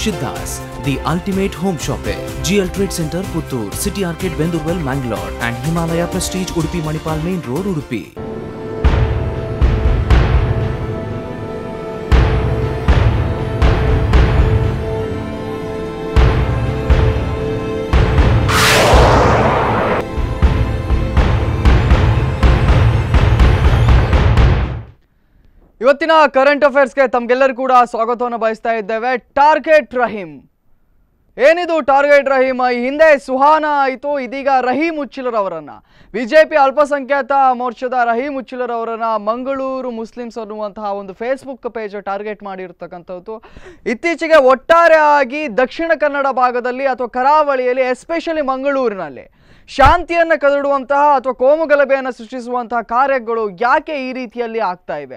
Shiddas, the ultimate home shopping. GL Trade Center, Puttur, City Arcade, Bendurwell, Mangalore, and Himalaya Prestige, Udupi Manipal Main Road, Udupi. ಇವತ್ತಿನ current ಅಫೇರ್ಸ್ಗೆ ತಮ್ಗೆಲ್ಲರೂ ಕೂಡ ಸ್ವಾಗತವನ್ನು ಬಯಸ್ತಾ ಇದ್ದೇವೆ target Rahim ಏನಿದು ಟಾರ್ಗೆಟ್ ರಹೀಮ್ ಈ ಹಿಂದೆ ಸುಹಾನ ಆಯಿತು ಇದೀಗ ರಹೀಮ್ ಉಚ್ಚಿಲರ್ ಅವರನ್ನ ಬಿಜೆಪಿ ಅಲ್ಪಸಂಖ್ಯಾತ ಮೋರ್ಚಾದ ರಹೀಮ್ ಉಚ್ಚಿಲರ್ ಅವರನ್ನ ಮಂಗಳೂರು ಮುಸ್ಲಿಮ್ಸ್ ಅನ್ನುವಂತಹ ಒಂದು ಫೇಸ್ಬುಕ್ ಪೇಜ್ ಟಾರ್ಗೆಟ್ ಮಾಡಿರ್ತಕ್ಕಂಥದ್ದು ಇತ್ತೀಚೆಗೆ ಒಟ್ಟಾರೆಯಾಗಿ ದಕ್ಷಿಣ ಕನ್ನಡ ಭಾಗದಲ್ಲಿ ಅಥವಾ ಕರಾವಳಿಯಲ್ಲಿ ಎಸ್ಪೆಷಲಿ ಮಂಗಳೂರಿನಲ್ಲಿ ಶಾಂತಿಯನ್ನು ಕದಡುವಂತಹ ಅಥವಾ ಕೋಮು ಗಲಭೆಯನ್ನು ಸೃಷ್ಟಿಸುವಂತಹ ಕಾರ್ಯಗಳು ಯಾಕೆ ಈ ರೀತಿಯಲ್ಲಿ ಆಗ್ತಾ ಇವೆ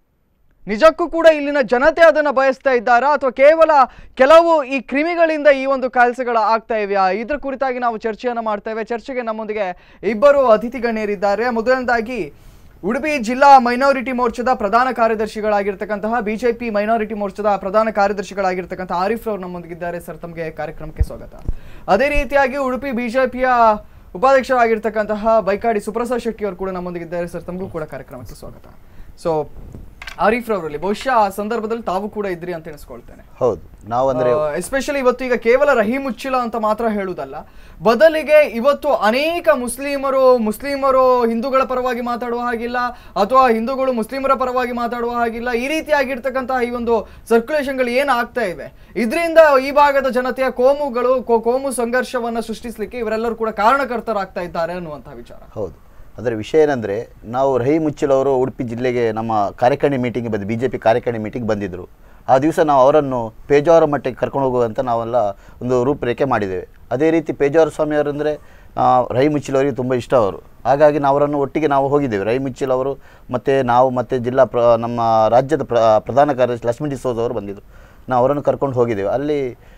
ನಿಜಕ್ಕೂ ಕೂಡ ಇಲ್ಲಿನ ಜನತೆ ಅದನ್ನು ಬಯಸ್ತಾ ಇದ್ದಾರಾ ಅಥವಾ ಕೇವಲ ಕೆಲವು ಈ ಕ್ರಿಮಿಗಳಿಂದ ಈ ಒಂದು ಕಾಯಿಲೆಗಳು ಆಗ್ತಾ ಇವೆಯಾ ಇದ್ರ ಕುರಿತಾಗಿ ನಾವು ಚರ್ಚೆಯನ್ನು ಮಾಡ್ತೇವೆ ಚರ್ಚೆಗೆ ನಮ್ಮೊಂದಿಗೆ ಇಬ್ಬರು ಅತಿಥಿ ಗಣ್ಯರಿದ್ದಾರೆ ಮೊದಲನೇದಾಗಿ ಉಡುಪಿ ಜಿಲ್ಲಾ ಮೈನಾರಿಟಿ ಮೋರ್ಚಾದ ಪ್ರಧಾನ ಕಾರ್ಯದರ್ಶಿಗಳಾಗಿರ್ತಕ್ಕಂತಹ ಬಿಜೆಪಿ ಮೈನಾರಿಟಿ ಮೋರ್ಚಾದ ಪ್ರಧಾನ ಕಾರ್ಯದರ್ಶಿಗಳಾಗಿರ್ತಕ್ಕಂಥ ಆರಿಫ್ ರವರು ನಮ್ಮೊಂದಿಗಿದ್ದಾರೆ ಸರ್ ತಮಗೆ ಕಾರ್ಯಕ್ರಮಕ್ಕೆ ಸ್ವಾಗತ ಅದೇ ರೀತಿಯಾಗಿ ಉಡುಪಿ ಬಿಜೆಪಿಯ ಉಪಾಧ್ಯಕ್ಷರಾಗಿರ್ತಕ್ಕಂತಹ ಬೈಕಾಡಿ ಸುಪ್ರಸಾದ್ ಶೆಟ್ಟಿ ಅವರು ಕೂಡ ನಮ್ಮೊಂದಿಗಿದ್ದಾರೆ ಸರ್ ತಮಗೂ ಕೂಡ ಕಾರ್ಯಕ್ರಮಕ್ಕೆ ಸ್ವಾಗತ ಸೊ ಆರಿಫ್ ರವರಲ್ಲಿ ಬಹುಶಃ ಆ ಸಂದರ್ಭದಲ್ಲಿ ತಾವು ಕೂಡ ಇದ್ರಿ ಅಂತ ಎಣಿಸ್ಕೊಳ್ತೇನೆ ಹೌದು ನಾವು ಅಂದ್ರೆ ಎಸ್ಪೆಷಲಿ ಇವತ್ತು ಈಗ ಕೇವಲ ರಹೀಮ್ ಉಚ್ಚಿಲ ಅಂತ ಮಾತ್ರ ಹೇಳುವುದಲ್ಲ ಬದಲಿಗೆ ಇವತ್ತು ಅನೇಕ ಮುಸ್ಲಿಮರು ಮುಸ್ಲಿಮರು ಹಿಂದೂಗಳ ಪರವಾಗಿ ಮಾತಾಡುವ ಹಾಗಿಲ್ಲ ಅಥವಾ ಹಿಂದೂಗಳು ಮುಸ್ಲಿಮರ ಪರವಾಗಿ ಮಾತಾಡುವ ಹಾಗಿಲ್ಲ ಈ ರೀತಿಯಾಗಿರ್ತಕ್ಕಂತಹ ಈ ಒಂದು ಸರ್ಕ್ಯುಲೇಷನ್ಗಳು ಏನು ಆಗ್ತಾ ಇವೆ ಇದರಿಂದ ಈ ಭಾಗದ ಜನತೆಯ ಕೋಮುಗಳು ಕೋ- ಕೋಮು ಸಂಘರ್ಷವನ್ನ ಸೃಷ್ಟಿಸಲಿಕ್ಕೆ ಇವರೆಲ್ಲರೂ ಕೂಡ ಕಾರಣಕರ್ತರಾಗ್ತಾ ಇದ್ದಾರೆ ಅನ್ನುವಂತಹ ವಿಚಾರ ಹೌದು ಅದರ ವಿಷಯ ಏನಂದರೆ ನಾವು ರಹೀಂ ಮುಚ್ಚಿಲ್ ಅವರು ಉಡುಪಿ ಜಿಲ್ಲೆಗೆ ನಮ್ಮ ಕಾರ್ಯಕಾರಿಣಿ ಮೀಟಿಂಗ್ ಬಂದು ಬಿ ಜೆ ಪಿ ಕಾರ್ಯಕಾರಿಣಿ ಮೀಟಿಂಗ್ ಬಂದಿದ್ದರು ಆ ದಿವಸ ನಾವು ಅವರನ್ನು ಪೇಜಾವರ ಮಟ್ಟಕ್ಕೆ ಕರ್ಕೊಂಡು ಹೋಗುವಂತ ನಾವೆಲ್ಲ ಒಂದು ರೂಪರೇಖೆ ಮಾಡಿದ್ದೇವೆ ಅದೇ ರೀತಿ ಪೇಜಾವರ ಸ್ವಾಮಿಯವರು ಅಂದರೆ ರಹೀಂ ಮುಚ್ಚಿಲ್ ಅವರಿಗೆ ತುಂಬ ಇಷ್ಟ ಅವರು ಹಾಗಾಗಿ ನಾವು ಅವರನ್ನು ಒಟ್ಟಿಗೆ ನಾವು ಹೋಗಿದ್ದೇವೆ ರಹೀಂ ಮುಚ್ಚಿಲ್ ಅವರು ಮತ್ತು ನಾವು ಮತ್ತು ಜಿಲ್ಲಾ ಪ್ರ ನಮ್ಮ ರಾಜ್ಯದ ಪ್ರ ಪ್ರಧಾನ ಕಾರ್ಯದರ್ಶಿ ಲಕ್ಷ್ಮೀ ಡಿಸೋಜ್ ಅವರು ಬಂದಿದ್ದರು ನಾವು ಅವರನ್ನು ಕರ್ಕೊಂಡು ಹೋಗಿದ್ದೇವೆ ಅಲ್ಲಿ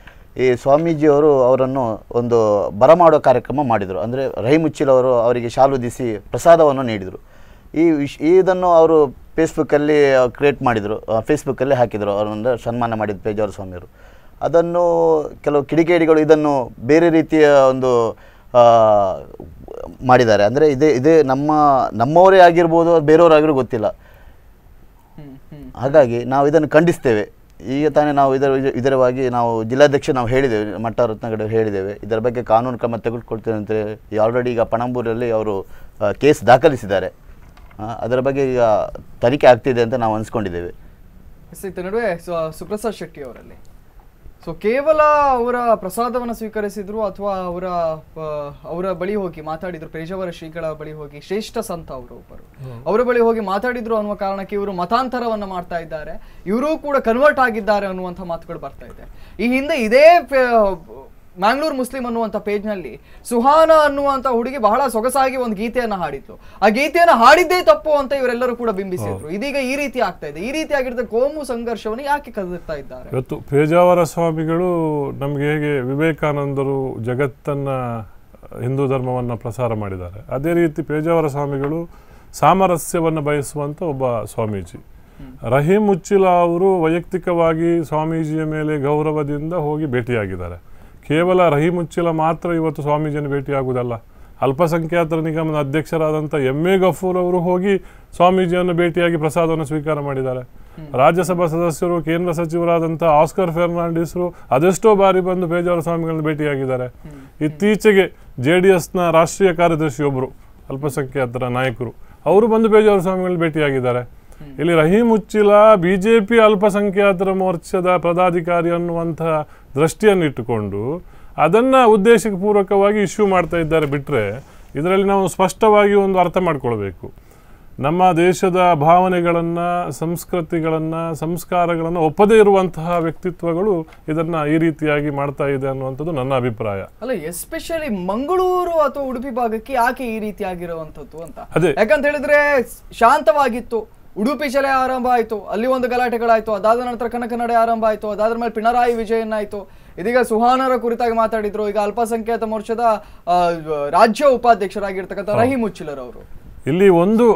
ಈ ಸ್ವಾಮೀಜಿಯವರು ಅವರನ್ನು ಒಂದು ಬರಮಾಡೋ ಕಾರ್ಯಕ್ರಮ ಮಾಡಿದರು ಅಂದರೆ ರಹಿಮುಚ್ಚಿಲ್ ಅವರು ಅವರಿಗೆ ಶಾಲು ದಿಸಿ ಪ್ರಸಾದವನ್ನು ನೀಡಿದರು ಈ ವಿಶ್ ಇದನ್ನು ಅವರು ಫೇಸ್ಬುಕ್ಕಲ್ಲಿ ಕ್ರಿಯೇಟ್ ಮಾಡಿದರು ಫೇಸ್ಬುಕ್ಕಲ್ಲಿ ಹಾಕಿದರು ಅವರನ್ನು ಸನ್ಮಾನ ಮಾಡಿದ ಪೇಜಾವರ ಸ್ವಾಮಿಯವರು ಅದನ್ನು ಕೆಲವು ಕಿಡಿಗೇಡಿಗಳು ಇದನ್ನು ಬೇರೆ ರೀತಿಯ ಒಂದು ಆ, ಮಾಡಿದ್ದಾರೆ ಅಂದರೆ ಇದೇ ಇದೇ ನಮ್ಮ ನಮ್ಮವರೇ ಆಗಿರ್ಬೋದು ಬೇರೆಯವರಾಗಿರೋ ಗೊತ್ತಿಲ್ಲ ಹ್ಮ್ ಹ್ಮ್ ಹಾಗಾಗಿ ನಾವು ಇದನ್ನು ಖಂಡಿಸ್ತೇವೆ ಈಗ ತಾನೇ ನಾವು ಇದರ ಇದರವಾಗಿ ನಾವು ಜಿಲ್ಲಾಧ್ಯಕ್ಷ ನಾವು ಹೇಳಿದ್ದೇವೆ ಮಟ್ಟ ರತ್ನಗಡೆ ಹೇಳಿದ್ದೇವೆ ಇದರ ಬಗ್ಗೆ ಕಾನೂನು ಕ್ರಮ ತೆಗೆದುಕೊಳ್ತೇವೆ ಅಂತ ಆಲ್ರೆಡಿ ಈಗ ಪಣಂಬೂರಲ್ಲಿ ಅವರು ಆ, ಕೇಸ್ ದಾಖಲಿಸಿದ್ದಾರೆ ಆ, ಅದರ ಬಗ್ಗೆ ಈಗ ತನಿಖೆ ಆಗ್ತಿದೆ ಅಂತ ನಾವು ಅನ್ಸ್ಕೊಂಡಿದ್ದೇವೆ ಎಸ್ ಇತ್ತ ನಡುವೆ ಸು- ಸುಪ್ರಸಾದ್ ಶೆಟ್ಟಿ ಅವರಲ್ಲಿ ಸೊ ಕೇವಲ ಅವರ ಪ್ರಸಾದವನ್ನು ಸ್ವೀಕರಿಸಿದ್ರು ಅಥವಾ ಅವರ ಆ, ಅವರ ಬಳಿ ಹೋಗಿ ಮಾತಾಡಿದ್ರು ಪೇಜಾವರ ಶ್ರೀಗಳ ಬಳಿ ಹೋಗಿ ಶ್ರೇಷ್ಠ ಸಂತ ಅವರು ಒಬ್ಬರು ಅವರ ಬಳಿ ಹೋಗಿ ಮಾತಾಡಿದ್ರು ಅನ್ನುವ ಕಾರಣಕ್ಕೆ ಇವರು ಮತಾಂತರವನ್ನ ಮಾಡ್ತಾ ಇದ್ದಾರೆ ಇವರು ಕೂಡ ಕನ್ವರ್ಟ್ ಆಗಿದ್ದಾರೆ ಅನ್ನುವಂಥ ಮಾತುಗಳು ಬರ್ತಾ ಇದೆ ಈ ಹಿಂದೆ ಇದೇ ಪೇ- ಮ್ಯಾಂಗ್ಳೂರ್ ಮುಸ್ಲಿಂ ಅನ್ನುವಂಥ ಪೇಜ್ನಲ್ಲಿ ಸುಹಾನ ಅನ್ನುವಂಥ ಹುಡುಗಿ ಬಹಳ ಸೊಗಸಾಗಿ ಒಂದು ಗೀತೆಯನ್ನ ಹಾಡಿದ್ಲು ಆ ಗೀತೆಯನ್ನ ಹಾಡಿದ್ದೇ ತಪ್ಪು ಅಂತ ಇವರೆಲ್ಲರೂ ಕೂಡ ಬಿಂಬಿಸಿದ್ರು ಇದೀಗ ಈ ರೀತಿ ಆಗ್ತಾ ಇದೆ ಈ ರೀತಿ ಆಗಿರ್ತದೆ ಕೋಮು ಸಂಘರ್ಷವನ್ನು ಯಾಕೆ ಕದರ್ತಾ ಇದ್ದಾರೆ ಇವತ್ತು ಪೇಜಾವರ ಸ್ವಾಮಿಗಳು ನಮಗೆ ಹೇಗೆ ವಿವೇಕಾನಂದರು ಜಗತ್ತನ್ನ ಹಿಂದೂ ಧರ್ಮವನ್ನು ಪ್ರಸಾರ ಮಾಡಿದ್ದಾರೆ ಅದೇ ರೀತಿ ಪೇಜಾವರ ಸ್ವಾಮಿಗಳು ಸಾಮರಸ್ಯವನ್ನು ಬಯಸುವಂಥ ಒಬ್ಬ ಸ್ವಾಮೀಜಿ ರಹೀಂ ಉಚ್ಚಿಲ ಅವರು ವೈಯಕ್ತಿಕವಾಗಿ ಸ್ವಾಮೀಜಿಯ ಮೇಲೆ ಗೌರವದಿಂದ ಹೋಗಿ ಭೇಟಿಯಾಗಿದ್ದಾರೆ ಕೇವಲ ರಹೀಂ ಉಚ್ಚಿಲ ಮಾತ್ರ ಇವತ್ತು ಸ್ವಾಮೀಜಿಯನ್ನು ಭೇಟಿಯಾಗುವುದಲ್ಲ ಅಲ್ಪಸಂಖ್ಯಾತರ ನಿಗಮದ ಅಧ್ಯಕ್ಷರಾದಂಥ ಎಂ ಎ ಗಫೂರ್ ಅವರು ಹೋಗಿ ಸ್ವಾಮೀಜಿಯನ್ನು ಭೇಟಿಯಾಗಿ ಪ್ರಸಾದವನ್ನು ಸ್ವೀಕಾರ ಮಾಡಿದ್ದಾರೆ ರಾಜ್ಯಸಭಾ ಸದಸ್ಯರು ಕೇಂದ್ರ ಸಚಿವರಾದಂಥ ಆಸ್ಕರ್ ಫೆರ್ನಾಂಡಿಸ್ರು ಅದೆಷ್ಟೋ ಬಾರಿ ಬಂದು ಪೇಜಾವರ ಸ್ವಾಮಿಗಳನ್ನು ಭೇಟಿಯಾಗಿದ್ದಾರೆ ಇತ್ತೀಚೆಗೆ ಜೆ ಡಿ ಎಸ್ನ ರಾಷ್ಟ್ರೀಯ ಕಾರ್ಯದರ್ಶಿಯೊಬ್ಬರು ಅಲ್ಪಸಂಖ್ಯಾತರ ನಾಯಕರು ಅವರು ಬಂದು ಪೇಜಾವರ ಸ್ವಾಮಿಗಳನ್ನು ಭೇಟಿಯಾಗಿದ್ದಾರೆ ಇಲ್ಲಿ ರಹೀಂ ಉಚ್ಚಿಲ ಬಿಜೆಪಿ ಅಲ್ಪಸಂಖ್ಯಾತರ ಮೋರ್ಚಾದ ಪದಾಧಿಕಾರಿ ಅನ್ನುವಂತಹ ದೃಷ್ಟಿಯನ್ನು ಇಟ್ಟುಕೊಂಡು ಅದನ್ನ ಉದ್ದೇಶಕ್ಕೆ ಪೂರ್ವಕವಾಗಿ ಇಶ್ಯೂ ಮಾಡ್ತಾ ಇದ್ದಾರೆ ಬಿಟ್ರೆ ಇದರಲ್ಲಿ ನಾವು ಸ್ಪಷ್ಟವಾಗಿ ಒಂದು ಅರ್ಥ ಮಾಡ್ಕೊಳ್ಬೇಕು ನಮ್ಮ ದೇಶದ ಭಾವನೆಗಳನ್ನ ಸಂಸ್ಕೃತಿಗಳನ್ನ ಸಂಸ್ಕಾರಗಳನ್ನ ಒಪ್ಪದೇ ಇರುವಂತಹ ವ್ಯಕ್ತಿತ್ವಗಳು ಇದನ್ನ ಈ ರೀತಿಯಾಗಿ ಮಾಡ್ತಾ ಇದೆ ಅನ್ನುವಂಥದ್ದು ನನ್ನ ಅಭಿಪ್ರಾಯ ಅಲ್ಲ ಎಸ್ಪೆಷಲಿ ಮಂಗಳೂರು ಅಥವಾ ಉಡುಪಿ ಭಾಗಕ್ಕೆ ಯಾಕೆ ಈ ರೀತಿ ಆಗಿರುವಂತದ್ದು ಅಂತ ಅದೇ. ಯಾಕಂತ ಹೇಳಿದ್ರೆ ಶಾಂತವಾಗಿತ್ತು ಉಡುಪಿ ಚಲೆ ಆರಂಭ ಆಯ್ತು ಅಲ್ಲಿ ಒಂದು ಗಲಾಟೆಗಳಾಯ್ತು ಅದಾದ ನಂತರ ಕನಕನಡೆ ಆರಂಭ ಆಯ್ತು ಅದಾದ ಮೇಲೆ ಪಿಣರಾಯಿ ವಿಜಯನ್ ಆಯ್ತು ಇದೀಗ ಸುಹಾನರ ಕುರಿತಾಗಿ ಮಾತಾಡಿದ್ರು ಈಗ ಅಲ್ಪಸಂಖ್ಯಾತ ಮೋರ್ಚಾದ ಆ, ರಾಜ್ಯ ಉಪಾಧ್ಯಕ್ಷರಾಗಿರ್ತಕ್ಕಂಥ ರಹೀಂ ಉಚ್ಚಿಲರ್ ಅವರು ಇಲ್ಲಿ ಒಂದು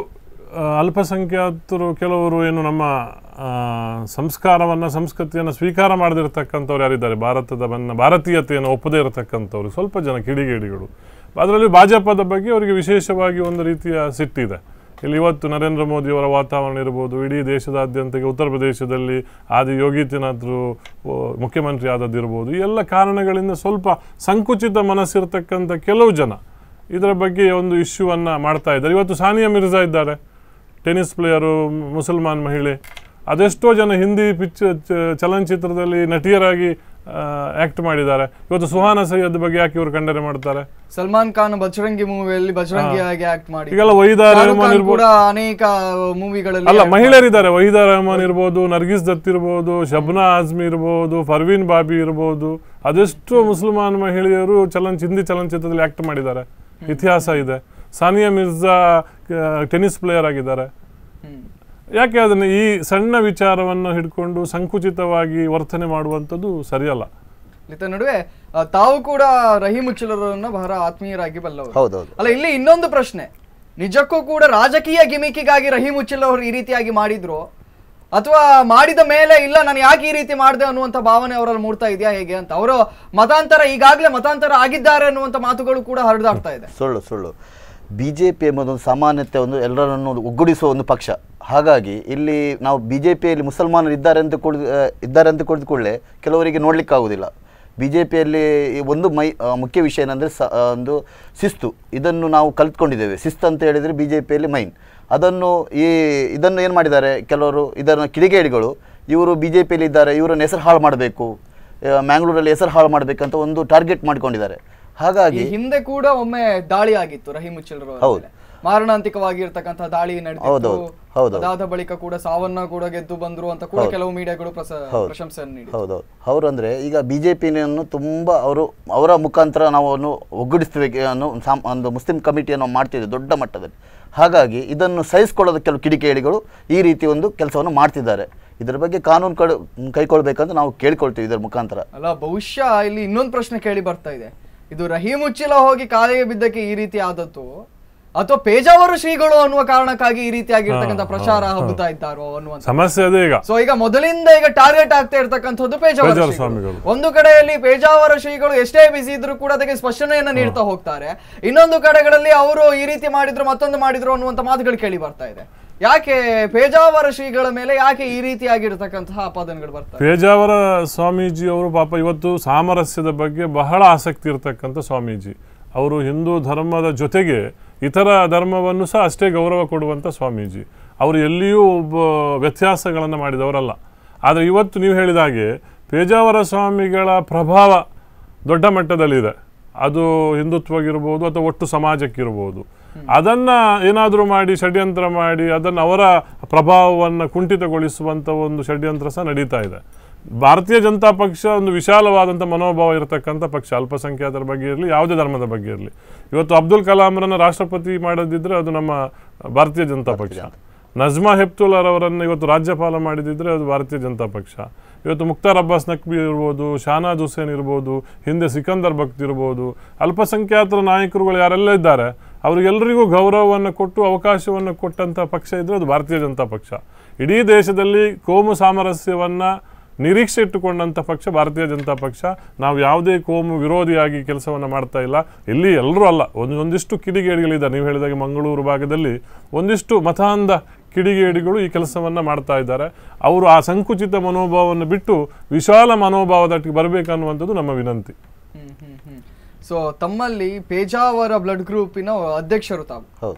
ಆ, ಅಲ್ಪಸಂಖ್ಯಾತರು ಕೆಲವರು ಏನು ನಮ್ಮ ಆ, ಸಂಸ್ಕಾರವನ್ನು ಸಂಸ್ಕೃತಿಯನ್ನು ಸ್ವೀಕಾರ ಮಾಡದಿರತಕ್ಕಂಥವ್ರು ಯಾರಿದ್ದಾರೆ ಭಾರತದ ಬನ್ನ ಭಾರತೀಯತೆಯನ್ನು ಒಪ್ಪದೇ ಇರತಕ್ಕಂಥವ್ರು ಸ್ವಲ್ಪ ಜನ ಕಿಡಿಗೇಡಿಗಳು ಅದರಲ್ಲಿ ಭಾಜಪದ ಬಗ್ಗೆ ಅವರಿಗೆ ವಿಶೇಷವಾಗಿ ಒಂದು ರೀತಿಯ ಸಿಟ್ಟಿದೆ ಇಲ್ಲಿ ಇವತ್ತು ನರೇಂದ್ರ ಮೋದಿಯವರ ವಾತಾವರಣ ಇರ್ಬೋದು ಇಡೀ ದೇಶದಾದ್ಯಂತ ಉತ್ತರ ಪ್ರದೇಶದಲ್ಲಿ ಆದಿ ಯೋಗೀತಿನಾಥರು ಓ, ಮುಖ್ಯಮಂತ್ರಿ ಆದದ್ದಿರ್ಬೋದು ಈ ಎಲ್ಲ ಕಾರಣಗಳಿಂದ ಸ್ವಲ್ಪ ಸಂಕುಚಿತ ಮನಸ್ಸಿರ್ತಕ್ಕಂಥ ಕೆಲವು ಜನ ಇದರ ಬಗ್ಗೆ ಒಂದು ಇಶ್ಯೂವನ್ನು ಮಾಡ್ತಾ ಇದ್ದಾರೆ ಇವತ್ತು ಸಾನಿಯಾ ಮಿರ್ಜಾ ಇದ್ದಾರೆ ಟೆನ್ನಿಸ್ ಪ್ಲೇಯರು ಮುಸಲ್ಮಾನ್ ಮಹಿಳೆ ಅದೆಷ್ಟೋ ಜನ ಹಿಂದಿ ಪಿಚ್ ಚ- ಚಲನಚಿತ್ರದಲ್ಲಿ ನಟಿಯರಾಗಿ ಆ್ಯಕ್ಟ್ ಮಾಡಿದ್ದಾರೆ ಇವತ್ತು ಸುಹಾನ ಸೈಯದ್ ಬಗ್ಗೆ ಯಾಕೆ ಇವರು ಖಂಡನೆ ಮಾಡ್ತಾರೆ ಸಲ್ಮಾನ್ ಖಾನ್ ಬಜರಂಗಿ ಮೂವಿಯಲ್ಲಿ ಬಜರಂಗಿಯಾಗಿ ಆಕ್ಟ್ ಮಾಡಿ ಈಗೆಲ್ಲ ವೈದಾ ಶಾರುಖ್ ರೆಹಮಾನ್ ಖಾನ್ ಇರ್ಬೋದು ಕೂಡ ಅನೇಕ ಮೂವಿಗಳಲ್ಲಿ ಅಲ್ಲ ಮಹಿಳೆಯರಿದ್ದಾರೆ ವಹೀದಾ ರೆಹಮಾನ್ ಇರ್ಬೋದು ನರ್ಗಿಸ್ ದತ್ ಇರ್ಬೋದು ಶಬ್ನಾ ಆಜ್ಮಿ ಇರ್ಬೋದು ಫರ್ವೀನ್ ಬಾಬಿ ಇರ್ಬೋದು ಅದೆಷ್ಟು ಮುಸಲ್ಮಾನ್ ಮಹಿಳೆಯರು ಚಲನ ಹಿಂದಿ ಚಲನಚಿತ್ರದಲ್ಲಿ ಆಕ್ಟ್ ಮಾಡಿದ್ದಾರೆ ಇತಿಹಾಸ ಇದೆ ಸಾನಿಯಾ ಮಿರ್ಜಾ ಟೆನ್ನಿಸ್ ಪ್ಲೇಯರ್ ಆಗಿದ್ದಾರೆ ಹ್ಮ್. ಯಾಕೆ ಅದನ್ನು ಈ ಸಣ್ಣ ವಿಚಾರವನ್ನು ಹಿಡ್ಕೊಂಡು ಸಂಕುಚಿತವಾಗಿ ವರ್ತನೆ ಮಾಡುವಂಥದ್ದು ಸರಿಯಲ್ಲ ಇತ್ತ ನಡುವೆ ಆ, ತಾವು ಕೂಡ ರಹೀಂ ಉಚ್ಚಿಲರನ್ನ ಬಹಳ ಆತ್ಮೀಯರಾಗಿ ಬಲ್ಲವರು ಹೌದೌದು ಅಲ್ಲ ಇಲ್ಲಿ ಇನ್ನೊಂದು ಪ್ರಶ್ನೆ ನಿಜಕ್ಕೂ ಕೂಡ ರಾಜಕೀಯ ಗಿಮಿಕಿಗಾಗಿ ರಹೀಂ ಉಚ್ಚಿಲ್ ಅವರು ಈ ರೀತಿಯಾಗಿ ಮಾಡಿದ್ರು ಅಥವಾ ಮಾಡಿದ ಮೇಲೆ ಇಲ್ಲ ನಾನು ಯಾಕೆ ಈ ರೀತಿ ಮಾಡಿದೆ ಅನ್ನುವಂಥ ಭಾವನೆ ಅವರಲ್ಲಿ ಮೂಡ್ತಾ ಇದೆಯಾ ಹೇಗೆ ಅಂತ ಅವರು ಮತಾಂತರ ಈಗಾಗಲೇ ಮತಾಂತರ ಆಗಿದ್ದಾರೆ ಅನ್ನುವಂಥ ಮಾತುಗಳು ಕೂಡ ಹರಿದಾಡ್ತಾ ಇದೆ ಸುಳ್ಳು ಸುಳ್ಳು ಬಿ ಜೆ ಪಿ ಎಂಬುದೊಂದು ಸಾಮಾನ್ಯತೆ ಒಂದು ಎಲ್ಲರನ್ನು ಒಗ್ಗೂಡಿಸುವ ಒಂದು ಪಕ್ಷ ಹಾಗಾಗಿ ಇಲ್ಲಿ ನಾವು ಬಿ ಜೆ ಪಿಯಲ್ಲಿ ಮುಸಲ್ಮಾನರು ಇದ್ದಾರೆ ಅಂತ ಕುಳಿದು ಇದ್ದಾರೆ ಅಂತ ಕುಳಿತು ಕೂಡಲೇ ಕೆಲವರಿಗೆ ನೋಡಲಿಕ್ಕಾಗೋದಿಲ್ಲ ಬಿ ಜೆ ಪಿಯಲ್ಲಿ ಒಂದು ಮೈ ಆ, ಮುಖ್ಯ ವಿಷಯ ಏನಂದರೆ ಸ ಆ, ಒಂದು ಶಿಸ್ತು ಇದನ್ನು ನಾವು ಕಲ್ತ್ಕೊಂಡಿದ್ದೇವೆ ಶಿಸ್ತು ಅಂತ ಹೇಳಿದರೆ ಬಿ ಜೆ ಪಿಯಲ್ಲಿ ಮೈನ್ ಅದನ್ನು ಈ ಇದನ್ನು ಏನು ಮಾಡಿದ್ದಾರೆ ಕೆಲವರು ಇದನ್ನು ಕಿಡಿಗೇಡಿಗಳು ಇವರು ಬಿ ಜೆ ಪಿಯಲ್ಲಿ ಇದ್ದಾರೆ ಇವರನ್ನು ಹೆಸರು ಹಾಳು ಮಾಡಬೇಕು ಮ್ಯಾಂಗ್ಳೂರಲ್ಲಿ ಹೆಸರು ಹಾಳು ಮಾಡಬೇಕಂತ ಒಂದು ಟಾರ್ಗೆಟ್ ಮಾಡ್ಕೊಂಡಿದ್ದಾರೆ ಈ ಹಾಗಾಗಿ ಹಿಂದೆ ಕೂಡ ಒಮ್ಮೆ ದಾಳಿ ಆಗಿತ್ತು ರಹೀಂ ಉಚ್ಚಿಲರು ಹೌದು. ಮಾರಣಾಂತಿಕವಾಗಿ ಇರ್ತಕ್ಕಂಥ ದಾಳಿ ನಡೆದಿತ್ತು ಹೌದೌದು, ಹೌದೌದು. ಅದಾದ ಬಳಿಕ ಕೂಡ ಸಾವನ್ನ ಕೂಡ ಗೆದ್ದು ಬಂದ್ರು ಅಂತ ಕೂಡ ಕೆಲವು ಮೀಡಿಯಾಗಳು ಪ್ರಸ- ಪ್ರಶಂಸೆಯನ್ನು ನೀಡಿ ಹೌದೌದು ಅವರು ಅಂದರೆ ಈಗ ಬಿ ಜೆ ಪಿಯನ್ನು ತುಂಬ ಅವರು ಅವರ ಮುಖಾಂತರ ನಾವು ಅವನ್ನು ಒಗ್ಗೂಡಿಸ್ತೇವೆ ಅನ್ನೋ ಸಾಮ್ ಒಂದು ಮುಸ್ಲಿಂ ಕಮಿಟಿಯನ್ನು ಮಾಡ್ತಿದ್ದೇವೆ ದೊಡ್ಡ ಮಟ್ಟದಲ್ಲಿ ಹಾಗಾಗಿ ಇದನ್ನು ಸಹಿಸಿಕೊಳ್ಳೋದ ಕೆಲವು ಕಿಡಿಕೇಡಿಗಳು ಈ ರೀತಿ ಒಂದು ಕೆಲಸವನ್ನು ಮಾಡ್ತಿದ್ದಾರೆ ಇದರ ಬಗ್ಗೆ ಕಾನೂನು ಕಡೆ ಕೈಗೊಳ್ಬೇಕಂತ ನಾವು ಕೇಳ್ಕೊಳ್ತೀವಿ ಇದರ ಮುಖಾಂತರ ಅಲ್ಲ ಬಹುಶಃ ಇಲ್ಲಿ ಇನ್ನೊಂದು ಪ್ರಶ್ನೆ ಕೇಳಿ ಬರ್ತಾ ಇದೆ ಇದು ರಹೀಂ ಉಚ್ಚಿಲ ಹೋಗಿ ಕಾಲಿಗೆ ಬಿದ್ದಕ್ಕೆ ಈ ರೀತಿ ಆದದ್ದು ಅಥವಾ ಪೇಜಾವರ ಶ್ರೀಗಳು ಅನ್ನುವ ಕಾರಣಕ್ಕಾಗಿ ಈ ರೀತಿಯಾಗಿರ್ತಕ್ಕಂಥ ಪ್ರಚಾರ ಹಬ್ಬುತ್ತಾ ಇದ್ದಾರೋ ಅನ್ನುವಂಥ ಸಮಸ್ಯೆ ಅದೇ ಈಗ ಸೊ ಈಗ ಮೊದಲಿಂದ ಈಗ ಟಾರ್ಗೆಟ್ ಆಗ್ತಾ ಇರ್ತಕ್ಕಂಥದ್ದು ಪೇಜಾವರ ಪೇಜಾವರ ಶ್ರೀಗಳು. ಸ್ವಾಮಿಗಳು. ಒಂದು ಕಡೆಯಲ್ಲಿ ಪೇಜಾವರ ಶ್ರೀಗಳು ಎಷ್ಟೇ ಬಿಸಿ ಇದ್ರೂ ಕೂಡ ಅದಕ್ಕೆ ಸ್ಪಷ್ಟನೆಯನ್ನ ನೀಡ್ತಾ ಹೋಗ್ತಾರೆ ಇನ್ನೊಂದು ಕಡೆಗಳಲ್ಲಿ ಅವರು ಈ ರೀತಿ ಮಾಡಿದ್ರು ಮತ್ತೊಂದು ಮಾಡಿದ್ರು ಅನ್ನುವಂಥ ಮಾತುಗಳು ಕೇಳಿ ಬರ್ತಾ ಇದೆ ಯಾಕೆ ಪೇಜಾವರ ಶ್ರೀಗಳ ಮೇಲೆ ಯಾಕೆ ಈ ರೀತಿಯಾಗಿರ್ತಕ್ಕಂತಹ ಆಪಾದನೆಗಳು ಬರ್ತಾ ಇದೆ? ಪೇಜಾವರ ಸ್ವಾಮೀಜಿ ಅವರು ಪಾಪ ಇವತ್ತು ಸಾಮರಸ್ಯದ ಬಗ್ಗೆ ಬಹಳ ಆಸಕ್ತಿ ಇರತಕ್ಕಂಥ ಸ್ವಾಮೀಜಿ ಅವರು ಹಿಂದೂ ಧರ್ಮದ ಜೊತೆಗೆ ಇತರ ಧರ್ಮವನ್ನು ಸಹ ಅಷ್ಟೇ ಗೌರವ ಕೊಡುವಂಥ ಸ್ವಾಮೀಜಿ ಅವರು ಎಲ್ಲಿಯೂ ಒಬ್ಬ ವ್ಯತ್ಯಾಸಗಳನ್ನು ಮಾಡಿದವರಲ್ಲ ಆದರೆ ಇವತ್ತು ನೀವು ಹೇಳಿದ ಹಾಗೆ ಪೇಜಾವರ ಸ್ವಾಮಿಗಳ ಪ್ರಭಾವ ದೊಡ್ಡ ಮಟ್ಟದಲ್ಲಿದೆ ಅದು ಹಿಂದುತ್ವಗಿರ್ಬೋದು ಅಥವಾ ಒಟ್ಟು ಸಮಾಜಕ್ಕಿರ್ಬೋದು ಅದನ್ನ ಏನಾದರೂ ಮಾಡಿ ಷಡ್ಯಂತ್ರ ಮಾಡಿ ಅದನ್ನು ಅವರ ಪ್ರಭಾವವನ್ನು ಕುಂಠಿತಗೊಳಿಸುವಂಥ ಒಂದು ಷಡ್ಯಂತ್ರ ಸಹ ನಡೀತಾ ಇದೆ ಭಾರತೀಯ ಜನತಾ ಪಕ್ಷ ಒಂದು ವಿಶಾಲವಾದಂಥ ಮನೋಭಾವ ಇರತಕ್ಕಂಥ ಪಕ್ಷ ಅಲ್ಪಸಂಖ್ಯಾತರ ಬಗ್ಗೆ ಇರಲಿ ಯಾವುದೇ ಧರ್ಮದ ಬಗ್ಗೆ ಇರಲಿ ಇವತ್ತು ಅಬ್ದುಲ್ ಕಲಾಂರನ್ನ ರಾಷ್ಟ್ರಪತಿ ಮಾಡದಿದ್ದರೆ ಅದು ನಮ್ಮ ಭಾರತೀಯ ಜನತಾ ಪಕ್ಷ ನಜ್ಮಾ ಹೆಪ್ತುಲ್ಲರ್ ಅವರನ್ನು ಇವತ್ತು ರಾಜ್ಯಪಾಲ ಮಾಡಿದಿದ್ರೆ ಅದು ಭಾರತೀಯ ಜನತಾ ಪಕ್ಷ ಇವತ್ತು ಮುಕ್ತಾರ್ ಅಬ್ಬಾಸ್ ನಕ್ವಿ ಇರ್ಬೋದು ಶಾನಾದ್ ಹುಸೇನ್ ಇರ್ಬೋದು ಹಿಂದೆ ಸಿಕಂದರ್ ಭಕ್ತ್ ಇರ್ಬೋದು ಅಲ್ಪಸಂಖ್ಯಾತರ ನಾಯಕರುಗಳು ಯಾರೆಲ್ಲ ಇದ್ದಾರೆ ಅವರಿಗೆಲ್ಲರಿಗೂ ಗೌರವವನ್ನು ಕೊಟ್ಟು ಅವಕಾಶವನ್ನು ಕೊಟ್ಟಂಥ ಪಕ್ಷ ಇದ್ದರೆ ಅದು ಭಾರತೀಯ ಜನತಾ ಪಕ್ಷ ಇಡೀ ದೇಶದಲ್ಲಿ ಕೋಮು ಸಾಮರಸ್ಯವನ್ನು ನಿರೀಕ್ಷೆ ಇಟ್ಟುಕೊಂಡಂಥ ಪಕ್ಷ ಭಾರತೀಯ ಜನತಾ ಪಕ್ಷ ನಾವು ಯಾವುದೇ ಕೋಮು ವಿರೋಧಿಯಾಗಿ ಕೆಲಸವನ್ನು ಮಾಡ್ತಾ ಇಲ್ಲ ಇಲ್ಲಿ ಎಲ್ಲರೂ ಅಲ್ಲ ಒಂದು ಒಂದಿಷ್ಟು ಕಿಡಿಗೇಡಿಗಳಿದ್ದಾರೆ ನೀವು ಹೇಳಿದಾಗೆ ಮಂಗಳೂರು ಭಾಗದಲ್ಲಿ ಒಂದಿಷ್ಟು ಮತಾಂಧ ಕಿಡಿಗೇಡಿಗಳು ಈ ಕೆಲಸವನ್ನು ಮಾಡ್ತಾ ಇದ್ದಾರೆ ಅವರು ಆ ಸಂಕುಚಿತ ಮನೋಭಾವವನ್ನು ಬಿಟ್ಟು ವಿಶಾಲ ಮನೋಭಾವದಟ್ಟಿಗೆ ಬರಬೇಕನ್ನುವಂಥದ್ದು ನಮ್ಮ ವಿನಂತಿ ಹ್ಮ್ ಹ್ಮ್ ಹ್ಮ್ ಸೊ ತಮ್ಮಲ್ಲಿ ಪೇಜಾವರ ಬ್ಲಡ್ ಗ್ರೂಪಿನ ಅಧ್ಯಕ್ಷರು ತಾವು ಹೌದು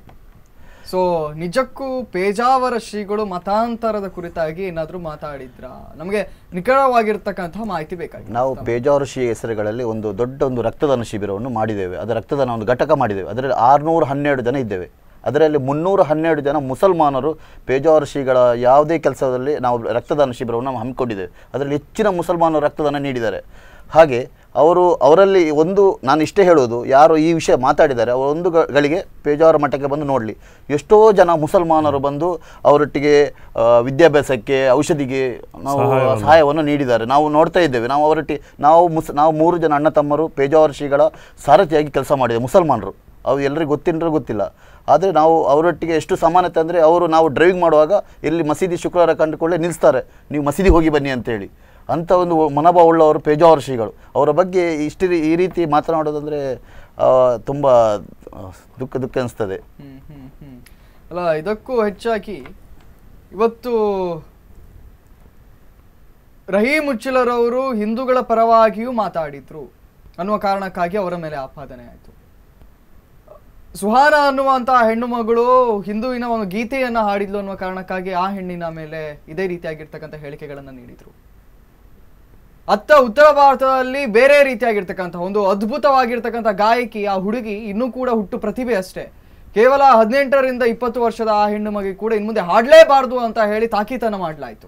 ಸೊ ನಿಜಕ್ಕೂ ಪೇಜಾವರ ಶ್ರೀಗಳು ಮತಾಂತರದ ಕುರಿತಾಗಿ ಏನಾದ್ರೂ ಮಾತಾಡಿದ್ರ ನಮಗೆ ನಿಖರವಾಗಿರ್ತಕ್ಕಂತಹ ಮಾಹಿತಿ ಬೇಕಾಗಿದೆ ನಾವು ಪೇಜಾವರ ಶ್ರೀ ಹೆಸರುಗಳಲ್ಲಿ ಒಂದು ದೊಡ್ಡ ಒಂದು ರಕ್ತದಾನ ಶಿಬಿರವನ್ನು ಮಾಡಿದ್ದೇವೆ ಅದರ ರಕ್ತದಾನ ಒಂದು ಘಟಕ ಮಾಡಿದ್ದೇವೆ ಅದರಲ್ಲಿ ಆರುನೂರ ಹನ್ನೆರಡು ಜನ ಇದ್ದೇವೆ ಅದರಲ್ಲಿ ಮುನ್ನೂರ ಹನ್ನೆರಡು ಜನ ಮುಸಲ್ಮಾನರು ಪೇಜಾವರ ಶ್ರೀಗಳ ಯಾವುದೇ ಕೆಲಸದಲ್ಲಿ ನಾವು ರಕ್ತದಾನ ಶಿಬಿರವನ್ನು ನಾವು ಹಮ್ಮಿಕೊಂಡಿದ್ದೇವೆ ಅದರಲ್ಲಿ ಹೆಚ್ಚಿನ ಮುಸಲ್ಮಾನರು ರಕ್ತದಾನ ನೀಡಿದ್ದಾರೆ ಹಾಗೆ ಅವರು ಅವರಲ್ಲಿ ಒಂದು ನಾನು ಇಷ್ಟೇ ಹೇಳೋದು ಯಾರು ಈ ವಿಷಯ ಮಾತಾಡಿದ್ದಾರೆ ಅವರು ಒಂದು ಗ- ಗಳಿಗೆ ಪೇಜಾವರ ಮಠಕ್ಕೆ ಬಂದು ನೋಡಲಿ ಎಷ್ಟೋ ಜನ ಮುಸಲ್ಮಾನರು ಬಂದು ಅವರೊಟ್ಟಿಗೆ ಆ, ವಿದ್ಯಾಭ್ಯಾಸಕ್ಕೆ ಔಷಧಿಗೆ ನಾವು ಸಹಾಯವನ್ನು ನೀಡಿದ್ದಾರೆ ನಾವು ನೋಡ್ತಾ ಇದ್ದೇವೆ ನಾವು ಅವರೊಟ್ಟಿಗೆ ನಾವು ಮುಸ್ ನಾವು ಮೂರು ಜನ ಅಣ್ಣ ತಮ್ಮರು ಪೇಜಾವರ ಶ್ರೀಗಳ ಸಾರಥಿಯಾಗಿ ಕೆಲಸ ಮಾಡಿದ್ದೇವೆ ಮುಸಲ್ಮಾನರು ಅವು ಎಲ್ಲರಿಗೂ ಗೊತ್ತಿರೋ ಗೊತ್ತಿಲ್ಲ ಆದರೆ ನಾವು ಅವರೊಟ್ಟಿಗೆ ಎಷ್ಟು ಸಮಾನತೆ ಅಂದರೆ ಅವರು ನಾವು ಡ್ರೈವಿಂಗ್ ಮಾಡುವಾಗ ಎಲ್ಲಿ ಮಸೀದಿ ಶುಕ್ರವಾರ ಕಂಡುಕೊಳ್ಳೆ ನಿಲ್ಲಿಸ್ತಾರೆ ನೀವು ಮಸೀದಿಗೆ ಹೋಗಿ ಬನ್ನಿ ಅಂತೇಳಿ ಅಂಥ ಒಂದು ಮನೋಭಾವ ಉಳ್ಳವರು ಪೇಜಾವರ ಶ್ರೀಗಳು ಅವರ ಬಗ್ಗೆ ಇಷ್ಟು ರೀ- ಈ ರೀತಿ ಮಾತನಾಡೋದಂದರೆ ತುಂಬ ದುಃಖ ದುಃಖ ಅನಿಸ್ತದೆ ಹ್ಮ್, ಹ್ಮ್, ಹ್ಮ್. ಅಲ್ಲ ಇದಕ್ಕೂ ಹೆಚ್ಚಾಗಿ ಇವತ್ತು ರಹೀಂ ಉಚ್ಚಿಲರವರು ಹಿಂದೂಗಳ ಪರವಾಗಿಯೂ ಮಾತಾಡಿದ್ರು ಅನ್ನುವ ಕಾರಣಕ್ಕಾಗಿ ಅವರ ಮೇಲೆ ಆಪಾದನೆ ಆಯಿತು ಸುಹಾನ ಅನ್ನುವಂತಹ ಹೆಣ್ಣು ಮಗಳು ಹಿಂದುವಿನ ಒಂದು ಗೀತೆಯನ್ನ ಹಾಡಿದ್ಲು ಅನ್ನುವ ಕಾರಣಕ್ಕಾಗಿ ಆ ಹೆಣ್ಣಿನ ಮೇಲೆ ಇದೇ ರೀತಿಯಾಗಿರ್ತಕ್ಕಂಥ ಹೇಳಿಕೆಗಳನ್ನ ನೀಡಿದ್ರು ಅತ್ತ ಉತ್ತರ ಭಾರತದಲ್ಲಿ ಬೇರೆ ರೀತಿಯಾಗಿರ್ತಕ್ಕಂಥ ಒಂದು ಅದ್ಭುತವಾಗಿರ್ತಕ್ಕಂಥ ಗಾಯಕಿ ಆ ಹುಡುಗಿ ಇನ್ನೂ ಕೂಡ ಹುಟ್ಟು ಪ್ರತಿಭೆ ಅಷ್ಟೇ ಕೇವಲ ಹದಿನೆಂಟರಿಂದ ಇಪ್ಪತ್ತು ವರ್ಷದ ಆ ಹೆಣ್ಣು ಮಗಿ ಕೂಡ ಇನ್ನು ಮುಂದೆ ಹಾಡಲೇಬಾರ್ದು ಅಂತ ಹೇಳಿ ತಾಕೀತನ ಮಾಡಲಾಯಿತು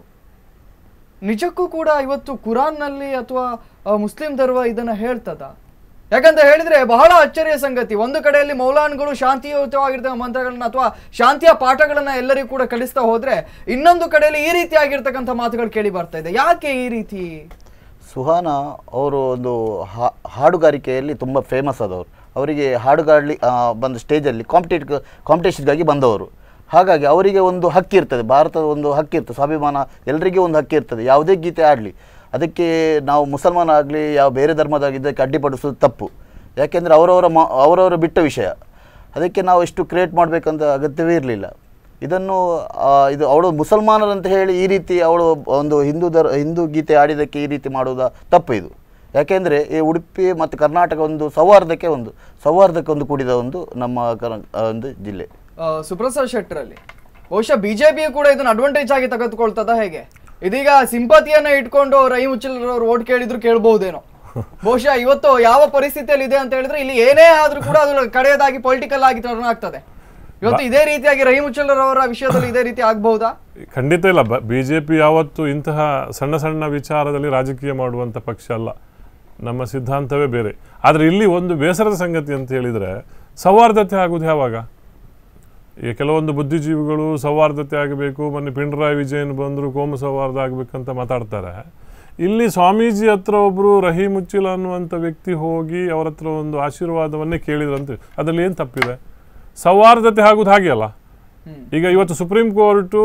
ನಿಜಕ್ಕೂ ಕೂಡ ಇವತ್ತು ಕುರಾನ್ನಲ್ಲಿ ಅಥವಾ ಆ, ಮುಸ್ಲಿಂ ಧರ್ಮ ಇದನ್ನ ಹೇಳ್ತದ ಯಾಕಂತ ಹೇಳಿದ್ರೆ ಬಹಳ ಅಚ್ಚರಿಯ ಸಂಗತಿ ಒಂದು ಕಡೆಯಲ್ಲಿ ಮೌಲಾನ್ಗಳು ಶಾಂತಿಯುತವಾಗಿರ್ತಕ್ಕ ಮಂತ್ರಗಳನ್ನ ಅಥವಾ ಶಾಂತಿಯ ಪಾಠಗಳನ್ನ ಎಲ್ಲರಿಗೂ ಕೂಡ ಕಲಿಸ್ತಾ ಹೋದ್ರೆ ಇನ್ನೊಂದು ಕಡೆಯಲ್ಲಿ ಈ ರೀತಿಯಾಗಿರ್ತಕ್ಕಂಥ ಮಾತುಗಳು ಕೇಳಿ ಬರ್ತಾ ಇದೆ ಯಾಕೆ ಈ ರೀತಿ ಸುಹಾನ ಅವರು ಒಂದು ಹಾ- ಹಾಡುಗಾರಿಕೆಯಲ್ಲಿ ತುಂಬ ಫೇಮಸ್ ಆದವರು ಅವರಿಗೆ ಹಾಡುಗಾಡ್ಲಿ ಆ, ಬಂದ ಸ್ಟೇಜಲ್ಲಿ ಕಾಂಪಿಟೇಟ್ ಕಾಂಪಿಟೇಷನ್ಗಾಗಿ ಬಂದವರು ಹಾಗಾಗಿ ಅವರಿಗೆ ಒಂದು ಹಕ್ಕಿರ್ತದೆ ಭಾರತದ ಒಂದು ಹಕ್ಕಿರ್ತದೆ ಸ್ವಾಭಿಮಾನ ಎಲ್ಲರಿಗೂ ಒಂದು ಹಕ್ಕಿರ್ತದೆ ಯಾವುದೇ ಗೀತೆ ಆಡಲಿ ಅದಕ್ಕೆ ನಾವು ಮುಸಲ್ಮಾನ ಆಗಲಿ ಯಾವ ಬೇರೆ ಧರ್ಮದಾಗಿದ್ದಕ್ಕೆ ಅಡ್ಡಿಪಡಿಸೋದು ತಪ್ಪು ಯಾಕೆಂದರೆ ಅವರವರ ಮ ಅವರವರ ಬಿಟ್ಟ ವಿಷಯ ಅದಕ್ಕೆ ನಾವು ಇಷ್ಟು ಕ್ರಿಯೇಟ್ ಮಾಡಬೇಕಂತ ಅಗತ್ಯವೇ ಇರಲಿಲ್ಲ ಇದನ್ನು ಆ, ಇದು ಅವಳು ಮುಸಲ್ಮಾನರಂತ ಹೇಳಿ ಈ ರೀತಿ ಅವಳು ಒಂದು ಹಿಂದೂ ಧರ್ ಹಿಂದೂ ಗೀತೆ ಆಡಿದ್ದಕ್ಕೆ ಈ ರೀತಿ ಮಾಡುವುದ ತಪ್ಪು ಇದು ಯಾಕೆಂದರೆ ಈ ಉಡುಪಿ ಮತ್ತು ಕರ್ನಾಟಕ ಒಂದು ಸೌಹಾರ್ದಕ್ಕೆ ಒಂದು ಸೌಹಾರ್ದಕ್ಕೆ ಒಂದು ಕೂಡಿದ ಒಂದು ನಮ್ಮ ಕರ್ ಆ, ಒಂದು ಜಿಲ್ಲೆ ಆ, ಸುಪ್ರಸಾದ್ ಶೆಟ್ಟರಲ್ಲಿ ಬಹುಶಃ ಬಿಜೆಪಿಯು ಕೂಡ ಇದನ್ನ ಅಡ್ವಾಂಟೇಜ್ ಆಗಿ ತೆಗೆದುಕೊಳ್ತದ ಹೇಗೆ ಇದೀಗ ಸಿಂಪತಿಯನ್ನ ಇಟ್ಕೊಂಡು ರಹೀಂ ಉಚ್ಚಿಲರವರು ಓಟ್ ಕೇಳಿದ್ರು ಕೇಳಬಹುದೇನೋ ಬಹುಶಃ ಇವತ್ತು ಯಾವ ಪರಿಸ್ಥಿತಿಯಲ್ಲಿ ಇದೆ ಅಂತ ಹೇಳಿದ್ರೆ ಇಲ್ಲಿ ಏನೇ ಆದ್ರೂ ಕೂಡ ಅದು ಕಡೆಯದಾಗಿ ಪೊಲಿಟಿಕಲ್ ಆಗಿ ಟರ್ನ್ ಆಗ್ತದೆ ಇವತ್ತು ಇದೇ ರೀತಿಯಾಗಿ ರಹೀಂ ಉಚ್ಚಿಲರವರ ವಿಷಯದಲ್ಲಿ ಇದೇ ರೀತಿ ಆಗಬಹುದಾ ಖಂಡಿತ ಇಲ್ಲ ಬಿ ಜೆ ಪಿ ಯಾವತ್ತು ಇಂತಹ ಸಣ್ಣ ಸಣ್ಣ ವಿಚಾರದಲ್ಲಿ ರಾಜಕೀಯ ಮಾಡುವಂಥ ಪಕ್ಷ ಅಲ್ಲ ನಮ್ಮ ಸಿದ್ಧಾಂತವೇ ಬೇರೆ ಆದರೆ ಇಲ್ಲಿ ಒಂದು ಬೇಸರದ ಸಂಗತಿ ಅಂತ ಹೇಳಿದರೆ ಸೌಹಾರ್ದತೆ ಆಗುವುದು ಯಾವಾಗ ಈಗ ಕೆಲವೊಂದು ಬುದ್ಧಿಜೀವಿಗಳು ಸೌಹಾರ್ದತೆ ಆಗಬೇಕು ಮೊನ್ನೆ ಪಿಣರಾಯಿ ವಿಜಯನ್ ಬಂದರು ಕೋಮು ಸೌಹಾರ್ದ ಆಗಬೇಕಂತ ಮಾತಾಡ್ತಾರೆ ಇಲ್ಲಿ ಸ್ವಾಮೀಜಿ ಹತ್ರ ಒಬ್ಬರು ರಹೀಂ ಉಚ್ಚಿಲ ಅನ್ನುವಂಥ ವ್ಯಕ್ತಿ ಹೋಗಿ ಅವರ ಹತ್ರ ಒಂದು ಆಶೀರ್ವಾದವನ್ನೇ ಕೇಳಿದ್ರಂತೆ ಅದರಲ್ಲಿ ಏನು ತಪ್ಪಿದೆ ಸೌಹಾರ್ದತೆ ಆಗುವುದು ಹಾಗೆ ಅಲ್ಲ ಈಗ ಇವತ್ತು ಸುಪ್ರೀಂ ಕೋರ್ಟು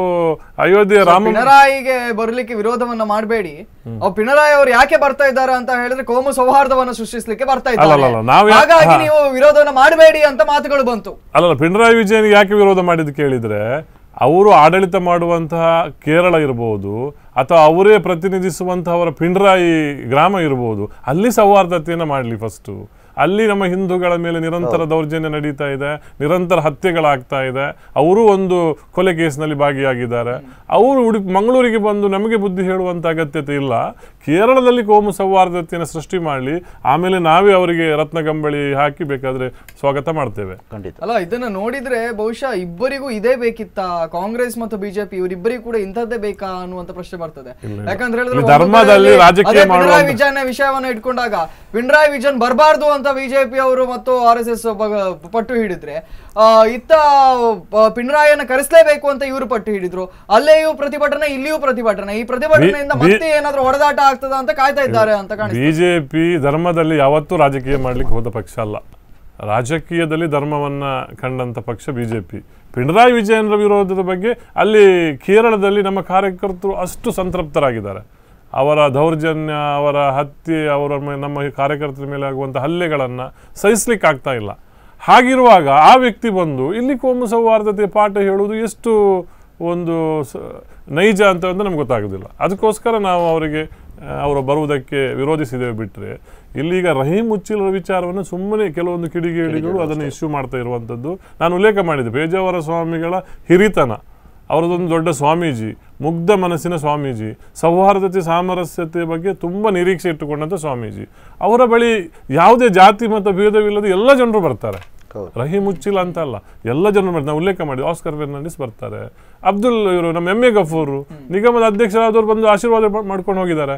ಅಯೋಧ್ಯೆ ರಾಮ ಪಿಣರಾಯಿಗೆ ಬರಲಿಕ್ಕೆ ವಿರೋಧವನ್ನ ಮಾಡಬೇಡಿ ಅವ್ ಪಿಣರಾಯಿ ಅವರು ಯಾಕೆ ಬರ್ತಾ ಇದ್ದಾರೆ ಅಂತ ಹೇಳಿದ್ರೆ ಕೋಮು ಸೌಹಾರ್ದವನ್ನ ಸೃಷ್ಟಿಸ್ಲಿಕ್ಕೆ ಬರ್ತಾ ಇದ್ದಾರೆ ಅಲ್ಲಲ್ಲ, ನಾವು ಯಾ- ಹಾಗಾಗಿ ಹಾ. ನೀವು ವಿರೋಧವನ್ನ ಮಾಡಬೇಡಿ ಅಂತ ಮಾತುಗಳು ಬಂತು ಅಲ್ಲಲ್ಲ ಪಿಣರಾಯಿ ವಿಜಯನ್ ಯಾಕೆ ವಿರೋಧ ಮಾಡಿದ್ದು ಕೇಳಿದರೆ ಅವರು ಆಡಳಿತ ಮಾಡುವಂತಹ ಕೇರಳ ಇರಬಹುದು ಅಥವಾ ಅವರೇ ಪ್ರತಿನಿಧಿಸುವಂತಹ ಅವರ ಪಿಣರಾಯಿ ಗ್ರಾಮ ಇರಬಹುದು ಅಲ್ಲಿ ಸೌಹಾರ್ದತೆಯನ್ನು ಮಾಡಲಿ ಫಸ್ಟು ಅಲ್ಲಿ ನಮ್ಮ ಹಿಂದೂಗಳ ಮೇಲೆ ನಿರಂತರ ದೌರ್ಜನ್ಯ ನಡೀತಾ ಇದೆ ನಿರಂತರ ಹತ್ಯೆಗಳಾಗ್ತಾ ಇದೆ ಅವರು ಒಂದು ಕೊಲೆ ಕೇಸ್ನಲ್ಲಿ ಭಾಗಿಯಾಗಿದ್ದಾರೆ ಅವರು ಉಡುಪಿ ಮಂಗಳೂರಿಗೆ ಬಂದು ನಮಗೆ ಬುದ್ಧಿ ಹೇಳುವಂಥ ಅಗತ್ಯತೆ ಇಲ್ಲ ಕೇರಳದಲ್ಲಿ ಕೋಮು ಸೌಹಾರ್ದತೆಯನ್ನು ಸೃಷ್ಟಿ ಮಾಡಲಿ ಆಮೇಲೆ ನಾವೇ ಅವರಿಗೆ ರತ್ನಗಂಬಳಿ ಹಾಕಿ ಬೇಕಾದ್ರೆ ಸ್ವಾಗತ ಮಾಡ್ತೇವೆ ಖಂಡಿತ ಅಲ್ಲ ಇದನ್ನ ನೋಡಿದ್ರೆ ಬಹುಶಃ ಇಬ್ಬರಿಗೂ ಇದೇ ಬೇಕಿತ್ತಾ ಕಾಂಗ್ರೆಸ್ ಮತ್ತು ಬಿಜೆಪಿ ಇವರಿಬ್ಬರಿಗೂ ಕೂಡ ಇಂಥದ್ದೇ ಬೇಕಾ ಅನ್ನುವಂತ ಪ್ರಶ್ನೆ ಬರ್ತದೆ ಯಾಕಂದ್ರೆ ಹೇಳಿದ್ರೆ ಇಲ್ಲಿ ಒಂದು ಧರ್ಮದಲ್ಲಿ ಕಡೆಯಲ್ಲಿ ರಾಜಕೀಯ ಅದೇ ಪಿಣರಾಯಿ ಮಾಡುವಂತ- ವಿಜಯನ ವಿಷಯವನ್ನ ಇಟ್ಕೊಂಡಾಗ ಪಿಣರಾಯಿ ವಿಜಯನ್ ಬರಬಾರ್ದು ಅಂತ ಬಿಜೆಪಿ ಅವರು ಮತ್ತು ಆರ್ ಎಸ್ ಎಸ್ ಪಟ್ಟು ಹಿಡಿದ್ರೆ ಆ, ಇತ್ತ ಆ, ಪಿಣರಾಯಿಯನ್ನ ಕರೆಸಲೇಬೇಕು ಅಂತ ಇವರು ಪಟ್ಟು ಹಿಡಿದ್ರು ಅಲ್ಲೆಯೂ ಪ್ರತಿಭಟನೆ ಇಲ್ಲಿಯೂ ಪ್ರತಿಭಟನೆ ಈ ಪ್ರತಿಭಟನೆಯಿಂದ ಬಿ- ಮತ್ತೆ ಏನಾದ್ರೂ ಹೊಡೆದಾಟ ಆಗ್ತದ ಅಂತ ಕಾಯ್ತಾ ಇದ್ದಾರೆ ಅಂತ ಕಾಣಿಸ್ತದೆ ಬಿಜೆಪಿ ಧರ್ಮದಲ್ಲಿ ಯಾವತ್ತೂ ರಾಜಕೀಯ ಮಾಡ್ಲಿಕ್ಕೆ ಹೋದ ಪಕ್ಷ ಅಲ್ಲ ರಾಜಕೀಯದಲ್ಲಿ ಧರ್ಮವನ್ನ ಕಂಡಂತ ಪಕ್ಷ ಬಿಜೆಪಿ ಪಿಣರಾಯಿ ವಿಜಯನ್ರ ವಿರೋಧದ ಬಗ್ಗೆ ಅಲ್ಲಿ ಕೇರಳದಲ್ಲಿ ನಮ್ಮ ಕಾರ್ಯಕರ್ತರು ಅಷ್ಟು ಸಂತೃಪ್ತರಾಗಿದ್ದಾರೆ ಅವರ ದೌರ್ಜನ್ಯ ಅವರ ಹತ್ಯೆ ಅವರ ಮೇ- ನಮ್ಮ ಕಾರ್ಯಕರ್ತರ ಮೇಲೆ ಆಗುವಂಥ ಹಲ್ಲೆಗಳನ್ನು ಸಹಿಸ್ಲಿಕ್ಕೆ ಆಗ್ತಾ ಇಲ್ಲ ಹಾಗಿರುವಾಗ ಆ ವ್ಯಕ್ತಿ ಬಂದು ಇಲ್ಲಿ ಕೋಮು ಸೌಹಾರ್ದತೆ ಪಾಠ ಹೇಳುವುದು ಎಷ್ಟು ಒಂದು ಸ- ನೈಜ ಅಂತ ಅಂತ ನಮ್ಗೆ ಗೊತ್ತಾಗೋದಿಲ್ಲ ಅದಕ್ಕೋಸ್ಕರ ನಾವು ಅವರಿಗೆ ಆ, ಅವರು ಬರುವುದಕ್ಕೆ ವಿರೋಧಿಸಿದ್ದೇವೆ ಬಿಟ್ಟರೆ ಇಲ್ಲೀಗ ರಹೀಂ ಮುಚ್ಚಿಲರ ವಿಚಾರವನ್ನು ಸುಮ್ಮನೆ ಕೆಲವೊಂದು ಕಿಡಿಗೇಡಿಗಳು ಅದನ್ನು ಇಶ್ಯೂ ಮಾಡ್ತಾ ಇರುವಂಥದ್ದು ನಾನು ಉಲ್ಲೇಖ ಮಾಡಿದ್ದೆ ಪೇಜಾವರ ಸ್ವಾಮಿಗಳ ಹಿರಿತನ ಅವರದೊಂದು ದೊಡ್ಡ ಸ್ವಾಮೀಜಿ ಮುಗ್ಧ ಮನಸ್ಸಿನ ಸ್ವಾಮೀಜಿ ಸೌಹಾರ್ದತೆ ಸಾಮರಸ್ಯತೆ ಬಗ್ಗೆ ತುಂಬ ನಿರೀಕ್ಷೆ ಇಟ್ಟುಕೊಂಡಂಥ ಸ್ವಾಮೀಜಿ ಅವರ ಬಳಿ ಯಾವುದೇ ಜಾತಿ ಮತ್ತು ಭೇದವಿಲ್ಲದೆ ಎಲ್ಲ ಜನರು ಬರ್ತಾರೆ ಹೌದು. ರಹೀಂ ಮುಚ್ಚಿಲ್ಲ ಅಂತ ಅಲ್ಲ ಎಲ್ಲ ಜನರು ಬರ್ತಾರೆ ನಾವು ಉಲ್ಲೇಖ ಮಾಡಿ ಆಸ್ಕರ್ ಫೆರ್ನಾಂಡಿಸ್ ಬರ್ತಾರೆ ಅಬ್ದುಲ್ ಇವರು ನಮ್ಮ ಎಮ್ ಎ ಗಫೂರು ನಿಗಮದ ಅಧ್ಯಕ್ಷರಾದವ್ರು ಬಂದು ಆಶೀರ್ವಾದ ಮಾ- ಮಾಡ್ಕೊಂಡು ಹೋಗಿದ್ದಾರೆ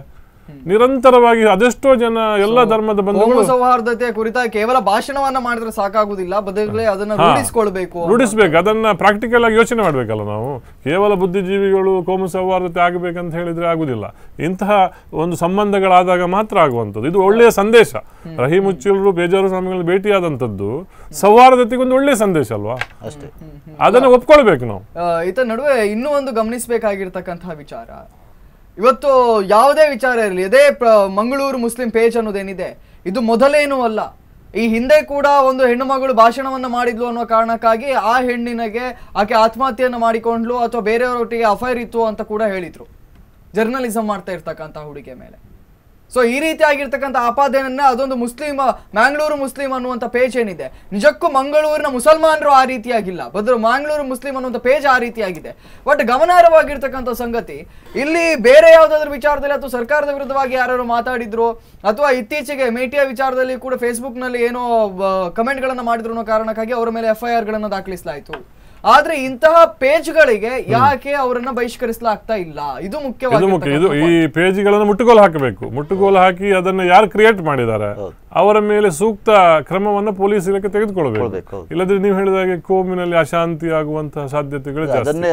ನಿರಂತರವಾಗಿ ಅದೆಷ್ಟೋ ಜನ ಎಲ್ಲ ಧರ್ಮದ ಕೋಮು ಬಂಧುಗಳು ಸೌಹಾರ್ದತೆ ಕುರಿತಾಗಿ ಕೇವಲ ಭಾಷಣವನ್ನ ಮಾಡಿದ್ರೆ ಸಾಕಾಗುದಿಲ್ಲ ಬದಲೇ ಅದನ್ನ ಹಾ. ರೂಢಿಸ್ಕೊಳ್ಬೇಕು ರೂಢಿಸ್ಬೇಕು ಅದನ್ನ ಪ್ರಾಕ್ಟಿಕಲ್ ಆಗಿ ಯೋಚನೆ ಮಾಡ್ಬೇಕಲ್ಲ ನಾವು ಕೇವಲ ಬುದ್ಧಿಜೀವಿಗಳು ಕೋಮು ಸೌಹಾರ್ದತೆ ಆಗಬೇಕಂತ ಹೇಳಿದ್ರೆ ಆಗುದಿಲ್ಲ ಇಂತಹ ಒಂದು ಸಂಬಂಧಗಳಾದಾಗ ಮಾತ್ರ ಆಗುವಂಥದ್ದು ಇದು ಒಳ್ಳೆಯ ಸಂದೇಶ ರಹಿ ಮುಚ್ಚಲರು ಬೇಜಾರು ಸ್ವಾಮಿಗಳನ್ನ ಭೇಟಿಯಾದಂಥದ್ದು ಸೌಹಾರ್ದತೆಗೆ ಒಂದು ಒಳ್ಳೆಯ ಸಂದೇಶ ಅಲ್ವಾ ಅಷ್ಟೇ ಅದನ್ನು ಒಪ್ಕೊಳ್ಬೇಕು ನಾವು ಆ, ಈತ ನಡುವೆ ಇನ್ನೂ ಒಂದು ಗಮನಿಸಬೇಕಾಗಿರ್ತಕ್ಕಂತಹ ವಿಚಾರ ಇವತ್ತು ಯಾವುದೇ ವಿಚಾರ ಇರಲಿ ಅದೇ ಪ್ರ- ಮಂಗಳೂರು ಮುಸ್ಲಿಂ ಪೇಜ್ ಅನ್ನೋದೇನಿದೆ ಇದು ಮೊದಲೇನೂ ಅಲ್ಲ ಈ ಹಿಂದೆ ಕೂಡ ಒಂದು ಹೆಣ್ಣು ಮಗಳು ಭಾಷಣವನ್ನ ಮಾಡಿದ್ಲು ಅನ್ನೋ ಕಾರಣಕ್ಕಾಗಿ ಆ ಹೆಣ್ಣಿನಗೆ ಆಕೆ ಆತ್ಮಹತ್ಯೆಯನ್ನು ಮಾಡಿಕೊಂಡ್ಲು ಅಥವಾ ಬೇರೆಯವರೊಟ್ಟಿಗೆ ಅಫೈರ್ ಇತ್ತು ಅಂತ ಕೂಡ ಹೇಳಿದ್ರು ಜರ್ನಲಿಸಂ ಮಾಡ್ತಾ ಇರ್ತಕ್ಕಂಥ ಹುಡುಗಿಯ ಮೇಲೆ ಸೊ ಈ ರೀತಿ ಆಗಿರ್ತಕ್ಕಂಥ ಆಪಾದನೆಯನ್ನ ಅದೊಂದು ಮುಸ್ಲಿಂ ಮ್ಯಾಂಗ್ಳೂರು ಮುಸ್ಲಿಂ ಅನ್ನುವಂಥ ಪೇಜ್ ಏನಿದೆ ನಿಜಕ್ಕೂ ಮಂಗಳೂರಿನ ಮುಸಲ್ಮಾನರು ಆ ರೀತಿಯಾಗಿಲ್ಲ ಬದ್ರು ಮ್ಯಾಂಗ್ಳೂರು ಮುಸ್ಲಿಂ ಅನ್ನುವಂಥ ಪೇಜ್ ಆ ರೀತಿಯಾಗಿದೆ ಬಟ್ ಗಮನಾರ್ಹವಾಗಿರ್ತಕ್ಕಂಥ ಸಂಗತಿ ಇಲ್ಲಿ ಬೇರೆ ಯಾವುದಾದ್ರೂ ವಿಚಾರದಲ್ಲಿ ಅಥವಾ ಸರ್ಕಾರದ ವಿರುದ್ಧವಾಗಿ ಯಾರು ಮಾತಾಡಿದ್ರು ಅಥವಾ ಇತ್ತೀಚೆಗೆ ಮೇಟಿಯ ವಿಚಾರದಲ್ಲಿ ಕೂಡ ಫೇಸ್ಬುಕ್ನಲ್ಲಿ ಏನೋ ಕಮೆಂಟ್ಗಳನ್ನು ಮಾಡಿದ್ರು ಅನ್ನೋ ಕಾರಣಕ್ಕಾಗಿ ಅವರ ಮೇಲೆ ಎಫ್ ಐ ಆರ್ಗಳನ್ನು ದಾಖಲಿಸಲಾಯಿತು ಆದ್ರೆ ಇಂತಹ ಪೇಜ್ಗಳಿಗೆ ಯಾಕೆ ಅವರನ್ನ ಬಹಿಷ್ಕರಿಸಲಾಗ್ತಾ ಇಲ್ಲ ಇದು ಇದು ಮುಖ್ಯವಾಗಿ ಮುಖ್ಯ ಇದು ಈ ಪೇಜ್ಗಳನ್ನು ಮುಟ್ಟುಗೋಲು ಹಾಕಬೇಕು ಮುಟ್ಟುಗೋಲು ಹಾಕಿ ಅದನ್ನ ಯಾರು ಕ್ರಿಯೇಟ್ ಮಾಡಿದ್ದಾರೆ ಅವರ ಮೇಲೆ ಸೂಕ್ತ ಕ್ರಮವನ್ನು ಪೊಲೀಸ್ ಇಲಾಖೆ ತೆಗೆದುಕೊಳ್ಬೇಕು ಕೊಡ್ಬೇಕು, ಹೌದು. ಇಲ್ಲದ್ರೆ ನೀವು ಹೇಳಿದ ಹಾಗೆ ಕೋಮಿನಲ್ಲಿ ಅಶಾಂತಿ ಆಗುವಂತಹ ಸಾಧ್ಯತೆಗಳು ಜಾಸ್ತಿ ಅದನ್ನೇ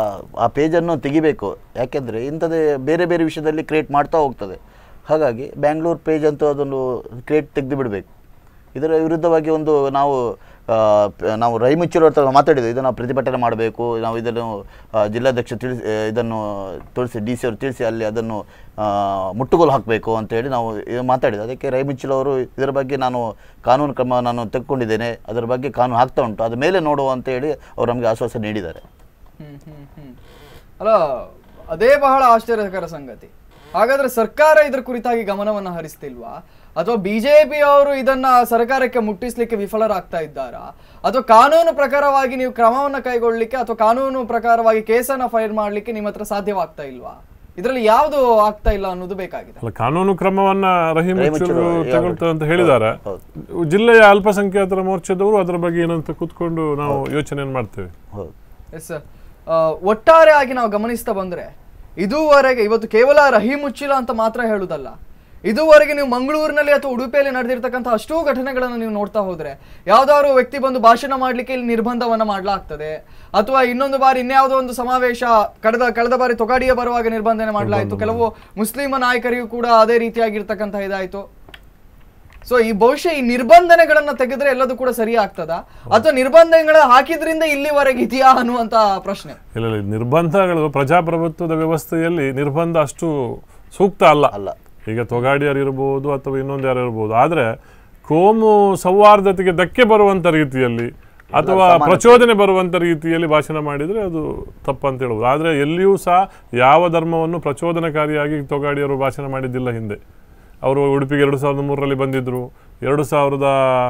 ಆ ಪೇಜನ್ನು ತೆಗಿಬೇಕು ಯಾಕೆಂದರೆ ಇಂಥದ್ದೇ ಬೇರೆ ಬೇರೆ ವಿಷಯದಲ್ಲಿ ಕ್ರಿಯೇಟ್ ಮಾಡ್ತಾ ಹೋಗ್ತದೆ ಹಾಗಾಗಿ ಬ್ಯಾಂಗ್ಳೂರ್ ಪೇಜ್ ಅಂತೂ ಅದನ್ನು ಕ್ರಿಯೇಟ್ ತೆಗೆದು ಬಿಡಬೇಕು ಇದರ ವಿರುದ್ಧವಾಗಿ ಒಂದು ನಾವು ಆ, ಪ- ನಾವು ರೈ ಮುಚ್ಚಿರೋ ಹತ್ರ ಮಾತಾಡಿದ್ವಿ ಇದನ್ನು ಪ್ರತಿಭಟನೆ ಮಾಡಬೇಕು ನಾವು ಇದನ್ನು ಆ, ಜಿಲ್ಲಾಧ್ಯಕ್ಷ ತಿಳಿಸಿ ಆ, ಇದನ್ನು ತೋರಿಸಿ ಡಿ ಸಿ ಅವರು ತಿಳಿಸಿ ಅಲ್ಲಿ ಅದನ್ನು ಆ, ಮುಟ್ಟುಗೋಲು ಹಾಕಬೇಕು ಅಂತ ಹೇಳಿ ನಾವು ಇದು ಮಾತಾಡಿದ್ವಿ ಅದಕ್ಕೆ ರೈ ಮುಚ್ಚಿಲ್ ಅವರು ಇದರ ಬಗ್ಗೆ ನಾನು ಕಾನೂನು ಕ್ರಮ ನಾನು ತೆಗೆದುಕೊಂಡಿದ್ದೇನೆ ಅದರ ಬಗ್ಗೆ ಕಾನೂನು ಆಗ್ತಾ ಉಂಟು ಅದ ಮೇಲೆ ನೋಡುವ ಅಂತ ಹೇಳಿ ಅವರು ನಮಗೆ ಆಶ್ವಾಸನೆ ನೀಡಿದ್ದಾರೆ ಹ್ಮ್, ಹ್ಮ್, ಹ್ಮ್. ಅಲ್ಲ ಅದೇ ಬಹಳ ಆಶ್ಚರ್ಯಕರ ಸಂಗತಿ ಹಾಗಾದ್ರೆ ಸರ್ಕಾರ ಇದ್ರ ಕುರಿತಾಗಿ ಗಮನವನ್ನ ಹರಿಸ್ತಿಲ್ವಾ ಅಥವಾ ಬಿಜೆಪಿ ಅವರು ಇದನ್ನ ಸರ್ಕಾರಕ್ಕೆ ಮುಟ್ಟಿಸ್ಲಿಕ್ಕೆ ವಿಫಲರಾಗ್ತಾ ಇದ್ದಾರಾ ಅಥವಾ ಕಾನೂನು ಪ್ರಕಾರವಾಗಿ ನೀವು ಕ್ರಮವನ್ನ ಕೈಗೊಳ್ಳಿಕ್ಕೆ ಅಥವಾ ಕಾನೂನು ಪ್ರಕಾರವಾಗಿ ಕೇಸನ್ನ ಫೈಲ್ ಮಾಡ್ಲಿಕ್ಕೆ ನಿಮ್ಮ ಹತ್ರ ಸಾಧ್ಯವಾಗ್ತಾ ಇಲ್ವಾ ಇದರಲ್ಲಿ ಯಾವುದು ಆಗ್ತಾ ಇಲ್ಲ ಅನ್ನೋದು ಬೇಕಾಗಿದೆ ಅಲ್ಲ ಕಾನೂನು ಕ್ರಮವನ್ನ ರಹೀಂ ರಹೀಂ ಮುಚ್ಚರು ಮುಚ್ಚರು ತಗೊಳ್ತಾರೆ ಅಂತ ಹೇಳಿದ್ದಾರೆ ಹೌದು. ಜಿಲ್ಲೆಯ ಅಲ್ಪಸಂಖ್ಯಾತರ ಮೋರ್ಚಾದವರು ಅದರ ಬಗ್ಗೆ ಏನಂತ ಕೂತ್ಕೊಂಡು ನಾವು ಯೋಚನೆಯನ್ನು ಮಾಡ್ತೇವೆ ಹೌದು ಎಸ್ ಒಟ್ಟಾರೆ ಆಗಿ ನಾವು ಗಮನಿಸ್ತಾ ಬಂದ್ರೆ ಇದುವರೆಗೆ ಇವತ್ತು ಕೇವಲ ರಹಿ ಮುಚ್ಚಿಲ್ಲ ಅಂತ ಮಾತ್ರ ಹೇಳುದಲ್ಲ ಇದುವರೆಗೆ ನೀವು ಮಂಗಳೂರಿನಲ್ಲಿ ಅಥವಾ ಉಡುಪಿಯಲ್ಲಿ ನಡೆದಿರ್ತಕ್ಕಂಥ ಅಷ್ಟೂ ಘಟನೆಗಳನ್ನು ನೀವು ನೋಡ್ತಾ ಹೋದ್ರೆ ಯಾವ್ದಾದ್ರು ವ್ಯಕ್ತಿ ಬಂದು ಭಾಷಣ ಮಾಡ್ಲಿಕ್ಕೆ ಇಲ್ಲಿ ನಿರ್ಬಂಧವನ್ನ ಮಾಡಲಾಗ್ತದೆ ಅಥವಾ ಇನ್ನೊಂದು ಬಾರಿ ಇನ್ಯಾವುದೋ ಒಂದು ಸಮಾವೇಶ ಕಳೆದ ಕಳೆದ ಬಾರಿ ತೊಗಾಡಿಯ ಬರುವಾಗ ನಿರ್ಬಂಧನೆ ಮಾಡಲಾಯಿತು ಕೆಲವು ಮುಸ್ಲಿಮ ನಾಯಕರಿಗೂ ಕೂಡ ಅದೇ ರೀತಿಯಾಗಿರ್ತಕ್ಕಂಥ ಇದಾಯ್ತು ಸೊ ಈ ಬಹುಶಃ ಈ ನಿರ್ಬಂಧನೆಗಳನ್ನ ತೆಗೆದ್ರೆ ಎಲ್ಲದೂ ಕೂಡ ಸರಿ ಆಗ್ತದಾ ಅಥವಾ ನಿರ್ಬಂಧಗಳ ಹಾಕಿದ್ರಿಂದ ಇಲ್ಲಿವರೆಗೆ ಇದೆಯಾ ಅನ್ನುವಂತ ಪ್ರಶ್ನೆ ಇಲ್ಲ ಇಲ್ಲ, ನಿರ್ಬಂಧಗಳು ಪ್ರಜಾಪ್ರಭುತ್ವದ ವ್ಯವಸ್ಥೆಯಲ್ಲಿ ನಿರ್ಬಂಧ ಅಷ್ಟು ಸೂಕ್ತ ಅಲ್ಲ ಅಲ್ಲ. ಈಗ ತೊಗಾಡಿಯರು ಇರ್ಬೋದು ಅಥವಾ ಇನ್ನೊಂದು ಯಾರು ಇರ್ಬೋದು ಆದರೆ ಕೋಮು ಸೌಹಾರ್ದತೆಗೆ ಧಕ್ಕೆ ಬರುವಂಥ ರೀತಿಯಲ್ಲಿ ಅಥವಾ ಪ್ರಚೋದನೆ ಬರುವಂಥ ರೀತಿಯಲ್ಲಿ ಭಾಷಣ ಮಾಡಿದರೆ ಅದು ತಪ್ಪಂತ ಹೇಳ್ಬೋದು ಆದರೆ ಎಲ್ಲಿಯೂ ಸಹ ಯಾವ ಧರ್ಮವನ್ನು ಪ್ರಚೋದನಕಾರಿಯಾಗಿ ತೊಗಾಡಿಯರು ಭಾಷಣ ಮಾಡಿದ್ದಿಲ್ಲ ಹಿಂದೆ ಅವರು ಉಡುಪಿಗೆ ಎರಡು ಸಾವಿರದ ಮೂರರಲ್ಲಿ ಬಂದಿದ್ದರು ಎರಡು ಸಾವಿರದ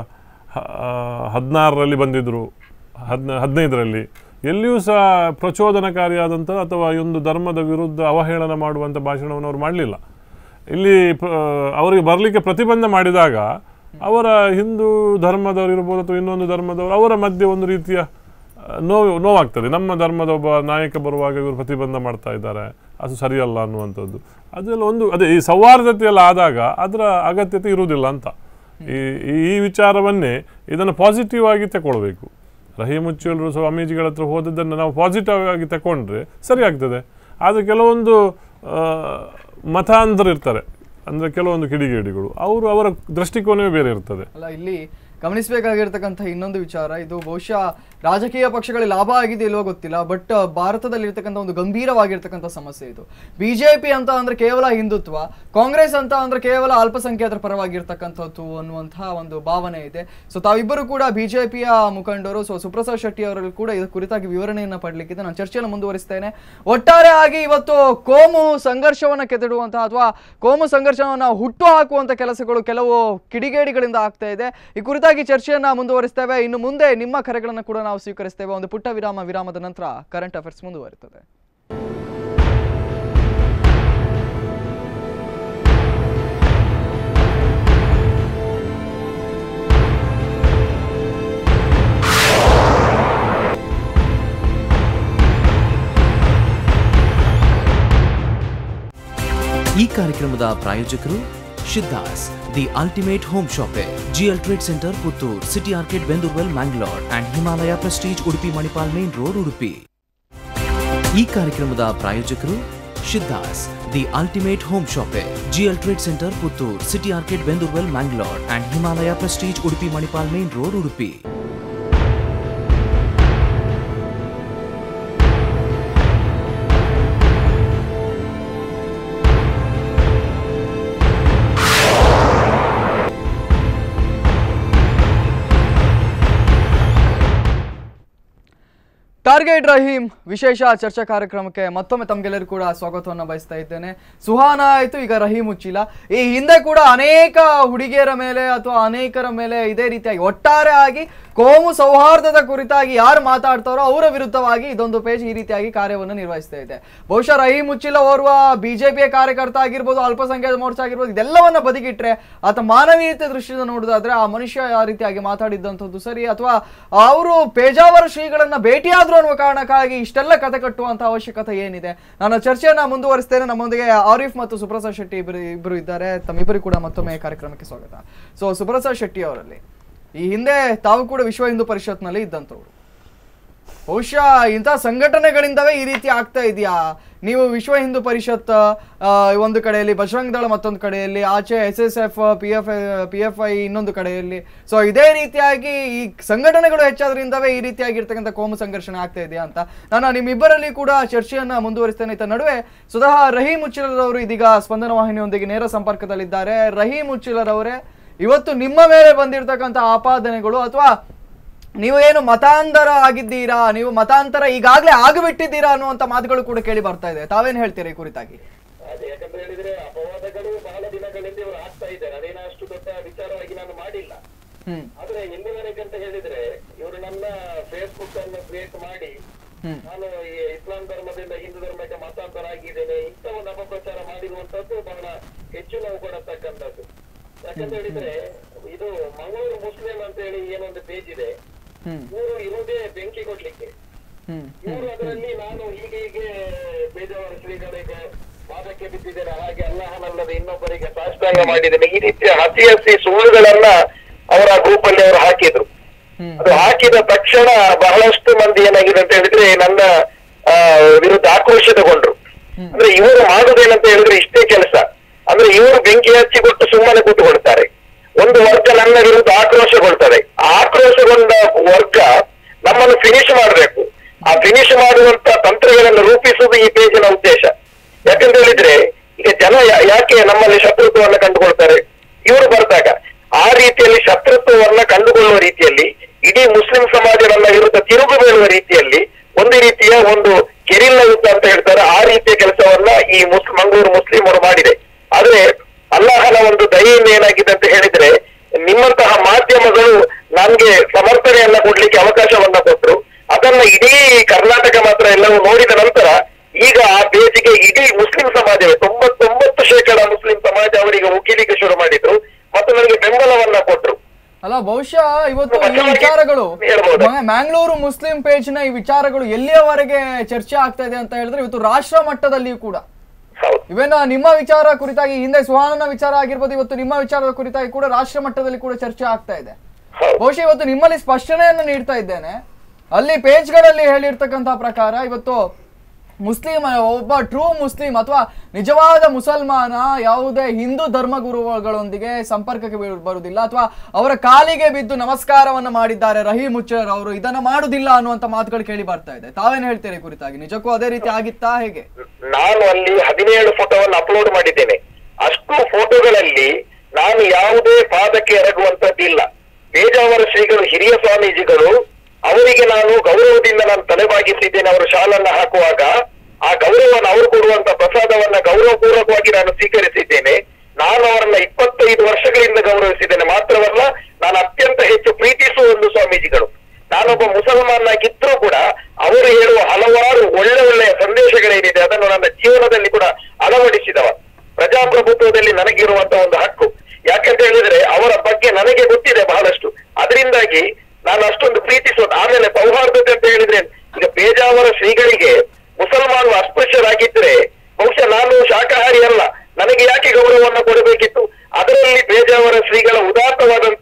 ಹ- ಹದಿನಾರರಲ್ಲಿ ಬಂದಿದ್ದರು ಹದಿನ ಹದಿನೈದರಲ್ಲಿ ಎಲ್ಲಿಯೂ ಸಹ ಪ್ರಚೋದನಕಾರಿಯಾದಂಥ ಅಥವಾ ಈ ಒಂದು ಧರ್ಮದ ವಿರುದ್ಧ ಅವಹೇಳನ ಮಾಡುವಂಥ ಭಾಷಣವನ್ನು ಅವರು ಮಾಡಲಿಲ್ಲ ಇಲ್ಲಿ ಪ್ರ- ಅವರಿಗೆ ಬರಲಿಕ್ಕೆ ಪ್ರತಿಬಂಧ ಮಾಡಿದಾಗ ಅವರ ಹಿಂದೂ ಧರ್ಮದವರು ಇರ್ಬೋದು ಅಥವಾ ಇನ್ನೊಂದು ಧರ್ಮದವರು ಅವರ ಮಧ್ಯೆ ಒಂದು ರೀತಿಯ ಆ, ನೋವು ನೋವಾಗ್ತದೆ ನಮ್ಮ ಧರ್ಮದ ಒಬ್ಬ ನಾಯಕ ಬರುವಾಗ ಇವರು ಪ್ರತಿಬಂಧ ಮಾಡ್ತಾ ಇದ್ದಾರೆ ಅದು ಸರಿಯಲ್ಲ ಅನ್ನುವಂಥದ್ದು ಅದೆಲ್ಲ ಒಂದು ಅದೇ ಈ ಸೌಹಾರ್ದತೆಯೆಲ್ಲ ಆದಾಗ ಅದರ ಅಗತ್ಯತೆ ಇರುವುದಿಲ್ಲ ಅಂತ ಈ ಈ- ಈ ವಿಚಾರವನ್ನೇ ಇದನ್ನು ಪಾಸಿಟಿವ್ ಆಗಿ ತಗೊಳ್ಬೇಕು ರಹೀಮುಚ್ಚಲರು ಸ್ವಾಮೀಜಿಗಳ ಹತ್ರ ಹೋದದ್ದನ್ನು ನಾವು ಪಾಸಿಟಿವ್ ಆಗಿ ತಗೊಂಡ್ರೆ ಸರಿ ಆಗ್ತದೆ ಆದರೆ ಕೆಲವೊಂದು ಆ, ಮತಾಂತರ ಇರ್ತಾರೆ ಅಂದರೆ ಕೆಲವೊಂದು ಕಿಡಿಗೇಡಿಗಳು ಅವರು ಅವರ ದೃಷ್ಟಿಕೋನವೇ ಬೇರೆ ಇರ್ತದೆ ಅಲ್ಲ ಇಲ್ಲಿ ಗಮನಿಸಬೇಕಾಗಿರ್ತಕ್ಕಂಥ ಇನ್ನೊಂದು ವಿಚಾರ ಇದು ಬಹುಶಃ ರಾಜಕೀಯ ಪಕ್ಷಗಳಿಗೆ ಲಾಭ ಆಗಿದೆ ಇಲ್ವೋ ಗೊತ್ತಿಲ್ಲ ಬಟ್ ಭಾರತದಲ್ಲಿ ಇರ್ತಕ್ಕಂಥ ಒಂದು ಗಂಭೀರವಾಗಿರ್ತಕ್ಕಂಥ ಸಮಸ್ಯೆ ಇದು ಬಿಜೆಪಿ ಅಂತ ಅಂದ್ರೆ ಕೇವಲ ಹಿಂದುತ್ವ ಕಾಂಗ್ರೆಸ್ ಅಂತ ಅಂದ್ರೆ ಕೇವಲ ಅಲ್ಪಸಂಖ್ಯಾತರ ಪರವಾಗಿರ್ತಕ್ಕಂಥದ್ದು ಅನ್ನುವಂತಹ ಒಂದು ಭಾವನೆ ಇದೆ ಸೊ ತಾವಿಬ್ಬರು ಕೂಡ ಬಿಜೆಪಿಯ ಮುಖಂಡರು ಸೊ ಸುಪ್ರಸಾದ್ ಶೆಟ್ಟಿ ಅವರಲ್ಲಿ ಕೂಡ ಇದರ ಕುರಿತಾಗಿ ವಿವರಣೆಯನ್ನ ಪಡಲಿಕ್ಕಿದೆ ನಾನು ಚರ್ಚೆಯನ್ನು ಮುಂದುವರಿಸ್ತೇನೆ ಒಟ್ಟಾರೆ ಆಗಿ ಇವತ್ತು ಕೋಮು ಸಂಘರ್ಷವನ್ನ ಕೆದಡುವಂತಹ ಅಥವಾ ಕೋಮು ಸಂಘರ್ಷವನ್ನ ಹುಟ್ಟು ಹಾಕುವಂತ ಕೆಲಸಗಳು ಕೆಲವು ಕಿಡಿಗೇಡಿಗಳಿಂದ ಆಗ್ತಾ ಇದೆ ಈ ಕುರಿತಾಗಿ ಚರ್ಚೆಯನ್ನ ಮುಂದುವರಿಸ್ತೇವೆ ಇನ್ನು ಮುಂದೆ ನಿಮ್ಮ ಕರೆಗಳನ್ನು ಕೂಡ ನಾವು ಸ್ವೀಕರಿಸ್ತೇವೆ ಒಂದು ಪುಟ್ಟ ವಿರಾಮ ವಿರಾಮದ ನಂತರ ಕರೆಂಟ್ ಅಫೇರ್ಸ್ ಮುಂದುವರಿತದೆ ಈ ಕಾರ್ಯಕ್ರಮದ ಪ್ರಾಯೋಜಕರು Shiddas the ultimate home shoppe GL trade centre Puttur city arcade Bendurwell Mangalore and Himalaya prestige Udupi Manipal main road Udupi ಈ ಕಾರ್ಯಕ್ರಮದ ಪ್ರಾಯೋಜಕರು Shiddas the ultimate home shoppe GL trade centre Puttur city arcade Bendurwell Mangalore and Himalaya prestige Udupi Manipal main road Udupi target Rahim ವಿಶೇಷ ಚರ್ಚಾ ಕಾರ್ಯಕ್ರಮಕ್ಕೆ ಮತ್ತೊಮ್ಮೆ ತಮಗೆಲ್ಲರೂ ಕೂಡ ಸ್ವಾಗತವನ್ನು ಬಯಸ್ತಾ ಇದ್ದೇನೆ ಸುಹಾನ ಆಯ್ತು ಈಗ ರಹೀಂ ಉಚ್ಚಿಲ ಈ ಹಿಂದೆ ಕೂಡ ಅನೇಕ ಹುಡುಗಿಯರ ಮೇಲೆ ಅಥವಾ ಅನೇಕರ ಮೇಲೆ ಇದೇ ರೀತಿಯಾಗಿ ಒಟ್ಟಾರೆ ಆಗಿ ಕೋಮು ಸೌಹಾರ್ದದ ಕುರಿತಾಗಿ ಯಾರು ಮಾತಾಡ್ತಾರೋ ಅವರ ವಿರುದ್ಧವಾಗಿ ಇದೊಂದು ಪೇಜ್ ಈ ರೀತಿಯಾಗಿ ಕಾರ್ಯವನ್ನು ನಿರ್ವಹಿಸ್ತಾ ಇದೆ ಬಹುಶಃ ರಹೀಂ ಉಚ್ಚಿಲ ಓರ್ವ ಬಿಜೆಪಿಯ ಕಾರ್ಯಕರ್ತ ಆಗಿರ್ಬೋದು ಅಲ್ಪಸಂಖ್ಯಾತ ಮೋರ್ಚಾ ಆಗಿರ್ಬೋದು ಇದೆಲ್ಲವನ್ನ ಬದಿಗಿಟ್ರೆ ಆತ ಮಾನವೀಯತೆ ದೃಷ್ಟಿಯಿಂದ ನೋಡೋದಾದ್ರೆ ಆ ಮನುಷ್ಯ ಆ ರೀತಿಯಾಗಿ ಮಾತಾಡಿದ್ದಂಥದ್ದು ಸರಿ ಅಥವಾ ಅವರು ಪೇಜಾವರ ಶ್ರೀಗಳನ್ನ ಭೇಟಿಯಾದ್ರು ಅನ್ನುವ ಕಾರಣಕ್ಕಾಗಿ ಇಷ್ಟೆಲ್ಲ ಕತೆ ಕಟ್ಟುವಂತ ಅವಶ್ಯಕತೆ ಏನಿದೆ ನಾನು ಚರ್ಚೆಯನ್ನ ಮುಂದುವರಿಸ್ತೇನೆ ನಮ್ಮೊಂದಿಗೆ ಆರಿಫ್ ಮತ್ತು ಸುಪ್ರಸಾದ್ ಶೆಟ್ಟಿ ಇಬ್ಬರು ಇಬ್ಬರು ಇದ್ದಾರೆ ತಮ್ಮಿಬ್ಬರು ಕೂಡ ಮತ್ತೊಮ್ಮೆ ಕಾರ್ಯಕ್ರಮಕ್ಕೆ ಸ್ವಾಗತ ಸೊ ಸುಪ್ರಸಾದ್ ಶೆಟ್ಟಿ ಅವರಲ್ಲಿ ಈ ಹಿಂದೆ ತಾವು ಕೂಡ ವಿಶ್ವ ಹಿಂದೂ ಪರಿಷತ್ನಲ್ಲಿ ಇದ್ದಂಥವ್ರು ಬಹುಶಃ ಇಂಥ ಸಂಘಟನೆಗಳಿಂದವೇ ಈ ರೀತಿ ಆಗ್ತಾ ಇದೆಯಾ ನೀವು ವಿಶ್ವ ಹಿಂದೂ ಪರಿಷತ್ ಆ, ಒಂದು ಕಡೆಯಲ್ಲಿ ಬಜರಂಗ್ ದಳ ಮತ್ತೊಂದು ಕಡೆಯಲ್ಲಿ ಆಚೆ S S F P F P F I ಇನ್ನೊಂದು ಕಡೆಯಲ್ಲಿ ಸೊ ಇದೇ ರೀತಿಯಾಗಿ ಈ ಸಂಘಟನೆಗಳು ಹೆಚ್ಚಾದ್ರಿಂದವೇ ಈ ರೀತಿಯಾಗಿರ್ತಕ್ಕಂಥ ಕೋಮು ಸಂಘರ್ಷಣೆ ಆಗ್ತಾ ಇದೆಯಾ ಅಂತ ನಾನು ನಿಮ್ಮಿಬ್ಬರಲ್ಲಿ ಕೂಡ ಚರ್ಚೆಯನ್ನ ಮುಂದುವರಿಸ್ತೇನೆ ಇತ್ತ ನಡುವೆ ಸ್ವತಃ ರಹೀಂ ಉಚ್ಚಿಲರ್ ಅವರು ಇದೀಗ ಸ್ಪಂದನ ವಾಹಿನಿಯೊಂದಿಗೆ ನೇರ ಸಂಪರ್ಕದಲ್ಲಿದ್ದಾರೆ ರಹೀಂ ಉಚ್ಚಿಲರ್ ಅವರೇ ಇವತ್ತು ನಿಮ್ಮ ಮೇಲೆ ಬಂದಿರತಕ್ಕಂಥ ಆಪಾದನೆಗಳು ಅಥವಾ ನೀವು ಏನು ಮತಾಂತರ ಆಗಿದ್ದೀರಾ ನೀವು ಮತಾಂತರ ಈಗಾಗಲೇ ಆಗಿಬಿಟ್ಟಿದ್ದೀರಾ ಅನ್ನುವಂತ ಮಾತುಗಳು ಕೂಡ ಕೇಳಿ ಬರ್ತಾ ಇದೆ ತಾವೇನ್ ಹೇಳ್ತೀರಾ ಈ ಕುರಿತಾಗಿ ಅದೇ ಯಾಕಂತ ಹೇಳಿದ್ರೆ ಅಪವಾದಗಳು ಬಹಳ ದಿನಗಳಿಂದ ಇವರು ಆಗ್ತಾ ಇದ್ದಾರೆ ಅದೇನೋ ಅಷ್ಟು ದೊಡ್ಡ ವಿಚಾರವಾಗಿ ನಾನು ಮಾಡಿಲ್ಲ ಹ್ಮ್ ಆದ್ರೆ ಎಲ್ಲಿವರೆಗೆ ಅಂತ ಹೇಳಿದ್ರೆ ಇವರು ನನ್ನ ಫೇಸ್ಬುಕ್ ಅನ್ನು ಕ್ರಿಯೇಟ್ ಮಾಡಿ ಹ್ಮ್. ನಾನು ಈ ಇಸ್ಲಾಂ ಧರ್ಮದಿಂದ ಹಿಂದೂ ಧರ್ಮಕ್ಕೆ ಮತಾಂತರ ಆಗಿದ್ದೇನೆ ಇಂಥ ಒಂದು ಅಪಪ್ರಚಾರ ಮಾಡಿರುವಂತದ್ದು ಬಹಳ ಹೆಚ್ಚು ನೋವು ಕೊಡತಕ್ಕಂಥದ್ದು ಯಾಕಂತ ಹೇಳಿದ್ರೆ ಇದು ಮಂಗಳೂರು ಮುಸ್ಲಿಂ ಅಂತ ಹೇಳಿ ಏನೊಂದು ಪೇಜ್ ಇದೆ ಹ್ಮ್ ಇವರು ಇರುವುದೇ ಬೆಂಕಿ ಕೊಡ್ಲಿಕ್ಕೆ ಹ್ಮ್ ಇವರು ಅದರಲ್ಲಿ ನಾನು ಹೀಗೆ ಹೀಗೆ ಬೇಜಾವರ ಶ್ರೀಗಳಿಗೆ ವಾದಕ್ಕೆ ಬಿದ್ದಿದ್ದೇನೆ ಹಾಗೆ ಅಲ್ಲಾಹನಲ್ಲದೆ ಇನ್ನೊಬ್ಬರಿಗೆ ಸಾಷ್ಟಾಂಗ ಮಾಡಿದ್ದೇನೆ ಈ ರೀತಿಯ ಹಸಿ ಹಸಿ ಸುಳ್ಳುಗಳನ್ನ ಅವರ ಗ್ರೂಪ್ ಅಲ್ಲಿ ಅವರು ಹಾಕಿದ್ರು ಹ್ಮ್ ಅದು ಹಾಕಿದ ತಕ್ಷಣ ಬಹಳಷ್ಟು ಮಂದಿ ಏನಾಗಿದೆ ಅಂತ ಹೇಳಿದ್ರೆ ನನ್ನ ಆ, ವಿರುದ್ಧ ಆಕ್ರೋಶಿತಗೊಂಡ್ರು ಅಂದ್ರೆ ಇವರು ಮಾಡುವುದೇನಂತ ಹೇಳಿದ್ರೆ ಇಷ್ಟೇ ಕೆಲಸ ಅಂದ್ರೆ ಇವರು ಬೆಂಕಿ ಹಚ್ಚಿ ಕೊಟ್ಟು ಸುಮ್ಮನೆ ಕೂತುಕೊಳ್ತಾರೆ ಒಂದು ವರ್ಗ ನನ್ನ ವಿರುದ್ಧ ಆಕ್ರೋಶಗೊಳ್ತದೆ ಆ ಆಕ್ರೋಶಗೊಂಡ ವರ್ಗ ನಮ್ಮನ್ನು ಫಿನಿಶ್ ಮಾಡಬೇಕು ಆ ಫಿನಿಶ್ ಮಾಡುವಂತ ತಂತ್ರಗಳನ್ನು ರೂಪಿಸುವುದು ಈ ಪೇಜಿನ ಉದ್ದೇಶ ಯಾಕಂತ ಹೇಳಿದ್ರೆ ಈಗ ಜನ ಯಾ- ಯಾಕೆ ನಮ್ಮಲ್ಲಿ ಶತ್ರುತ್ವವನ್ನ ಕಂಡುಕೊಳ್ತಾರೆ ಇವರು ಬರ್ದಾಗ ಆ ರೀತಿಯಲ್ಲಿ ಶತ್ರುತ್ವವನ್ನ ಕಂಡುಕೊಳ್ಳುವ ರೀತಿಯಲ್ಲಿ ಇಡೀ ಮುಸ್ಲಿಂ ಸಮಾಜ ನನ್ನ ವಿರುದ್ಧ ತಿರುಗು ಬೀಳುವ ರೀತಿಯಲ್ಲಿ ಒಂದು ರೀತಿಯ ಒಂದು ಕೆರಿಲ್ಲ ಯುದ್ಧ ಅಂತ ಹೇಳ್ತಾರೆ ಆ ರೀತಿಯ ಕೆಲಸವನ್ನ ಈ ಮುಸ್ ಮಂಗಳೂರು ಮುಸ್ಲಿಮರು ಮಾಡಿದೆ ಆದ್ರೆ ಅಲ್ಲಾಹನ ಒಂದು ದಯೆಯಿಂದ ಏನಾಗಿದೆ ಅಂತ ಹೇಳಿದ್ರೆ ನಿಮ್ಮಂತಹ ಮಾಧ್ಯಮಗಳು ನನ್ಗೆ ಸಮರ್ಥನೆಯನ್ನ ಕೊಡ್ಲಿಕ್ಕೆ ಅವಕಾಶವನ್ನ ಕೊಟ್ಟರು ಅದನ್ನ ಇಡೀ ಕರ್ನಾಟಕ ಮಾತ್ರ ಎಲ್ಲವೂ ನೋಡಿದ ನಂತರ ಈಗ ಆ ಪೇಜಿಗೆ ಇಡೀ ಮುಸ್ಲಿಂ ಸಮಾಜವೇ ತೊಂಬತ್ತೊಂಬತ್ತು ಶೇಕಡ ಮುಸ್ಲಿಂ ಸಮಾಜ ಅವರಿಗೆ ಉಗಿಲಿಕ್ಕೆ ಶುರು ಮಾಡಿದ್ರು ಮತ್ತು ನನಗೆ ಬೆಂಬಲವನ್ನ ಕೊಟ್ರು ಅಲ್ಲ ಬಹುಶಃ ಇವತ್ತು ಈ ವಿಚಾರಗಳು ಹೇಳ್ಬೋದು. ಮ- ಮ್ಯಾಂಗ್ಳೂರು ಮುಸ್ಲಿಂ ಪೇಜ್ ನ ಈ ವಿಚಾರಗಳು ಎಲ್ಲಿಯವರೆಗೆ ಚರ್ಚೆ ಆಗ್ತಾ ಇದೆ ಅಂತ ಹೇಳಿದ್ರೆ ಇವತ್ತು ರಾಷ್ಟ್ರ ಮಟ್ಟದಲ್ಲಿಯೂ ಕೂಡ ಹೌದು ಇವೇನ ನಿಮ್ಮ ವಿಚಾರ ಕುರಿತಾಗಿ ಹಿಂದೆ ಸುಹಾನನ ವಿಚಾರ ಆಗಿರ್ಬೋದು ಇವತ್ತು ನಿಮ್ಮ ವಿಚಾರದ ಕುರಿತಾಗಿ ಕೂಡ ರಾಷ್ಟ್ರ ಮಟ್ಟದಲ್ಲಿ ಕೂಡ ಚರ್ಚೆ ಆಗ್ತಾ ಇದೆ ಹೌದು ಬಹುಶಃ ಇವತ್ತು ನಿಮ್ಮಲ್ಲಿ ಸ್ಪಷ್ಟನೆಯನ್ನು ನೀಡ್ತಾ ಇದ್ದೇನೆ ಅಲ್ಲಿ ಪೇಜ್ಗಳಲ್ಲಿ ಹೇಳಿರ್ತಕ್ಕಂಥ ಪ್ರಕಾರ ಇವತ್ತು ಮುಸ್ಲಿಂ ಒಬ್ಬ ಟ್ರೂ ಮುಸ್ಲಿಂ ಅಥವಾ ನಿಜವಾದ ಮುಸಲ್ಮಾನ ಯಾವುದೇ ಹಿಂದೂ ಧರ್ಮಗುರುಗಳೊಂದಿಗೆ ಸಂಪರ್ಕಕ್ಕೆ ಬೀಳ್- ಬರುವುದಿಲ್ಲ ಅಥವಾ ಅವರ ಕಾಲಿಗೆ ಬಿದ್ದು ನಮಸ್ಕಾರವನ್ನ ಮಾಡಿದ್ದಾರೆ ರಹೀಂ ಉಚ್ಚರ್ ಅವರು ಇದನ್ನ ಮಾಡುದಿಲ್ಲ ಅನ್ನುವಂತ ಮಾತುಗಳು ಕೇಳಿ ಬರ್ತಾ ಇದೆ ತಾವೇನ್ ಹೇಳ್ತೀರಿ ಈ ಕುರಿತಾಗಿ ನಿಜಕ್ಕೂ ಅದೇ ರೀತಿ ಆಗಿತ್ತಾ ಹೇಗೆ ನಾನು ಅಲ್ಲಿ ಹದಿನೇಳು ಫೋಟೋವನ್ನು ಅಪ್ಲೋಡ್ ಮಾಡಿದ್ದೇನೆ ಅಷ್ಟು ಫೋಟೋಗಳಲ್ಲಿ ನಾನು ಯಾವುದೇ ಪಾದಕ್ಕೆ ಎರಗುವಂತದ್ದಿಲ್ಲ ಪೇಜಾವರ ಶ್ರೀಗಳು ಹಿರಿಯ ಸ್ವಾಮೀಜಿಗಳು ಅವರಿಗೆ ನಾನು ಗೌರವದಿಂದ ನಾನು ತಲೆಬಾಗಿಸಿದ್ದೇನೆ ಅವರು ಶಾಲನ್ನ ಹಾಕುವಾಗ ಆ ಗೌರವವನ್ನು ಅವರು ಕೊಡುವಂತ ಪ್ರಸಾದವನ್ನ ಗೌರವಪೂರ್ವಕವಾಗಿ ನಾನು ಸ್ವೀಕರಿಸಿದ್ದೇನೆ ನಾನು ಅವರನ್ನ ಇಪ್ಪತ್ತೈದು ವರ್ಷಗಳಿಂದ ಗೌರವಿಸಿದ್ದೇನೆ ಮಾತ್ರವಲ್ಲ ನಾನು ಅತ್ಯಂತ ಹೆಚ್ಚು ಪ್ರೀತಿಸುವ ಒಂದು ಸ್ವಾಮೀಜಿಗಳು ನಾನೊಬ್ಬ ಮುಸಲ್ಮಾನಾಗಿದ್ರೂ ಕೂಡ ಅವರು ಹೇಳುವ ಹಲವಾರು ಒಳ್ಳೆ ಒಳ್ಳೆಯ ಸಂದೇಶಗಳೇನಿದೆ ಅದನ್ನು ನನ್ನ ಜೀವನದಲ್ಲಿ ಕೂಡ ಅಳವಡಿಸಿದವ ಪ್ರಜಾಪ್ರಭುತ್ವದಲ್ಲಿ ನನಗಿರುವಂತಹ ಒಂದು ಹಕ್ಕು ಯಾಕಂತ ಹೇಳಿದ್ರೆ ಅವರ ಬಗ್ಗೆ ನನಗೆ ಗೊತ್ತಿದೆ ಬಹಳಷ್ಟು ಅದರಿಂದಾಗಿ ನಾನು ಅಷ್ಟೊಂದು ಪ್ರೀತಿಸೋದು ಆಮೇಲೆ ಸೌಹಾರ್ದತೆ ಅಂತ ಹೇಳಿದ್ರೆ ಈಗ ಪೇಜಾವರ ಶ್ರೀಗಳಿಗೆ ಮುಸಲ್ಮಾನರು ಅಸ್ಪೃಶ್ಯರಾಗಿದ್ರೆ ಬಹುಶಃ ನಾನು ಶಾಕಾಹಾರಿ ಅಲ್ಲ ನನಗೆ ಯಾಕೆ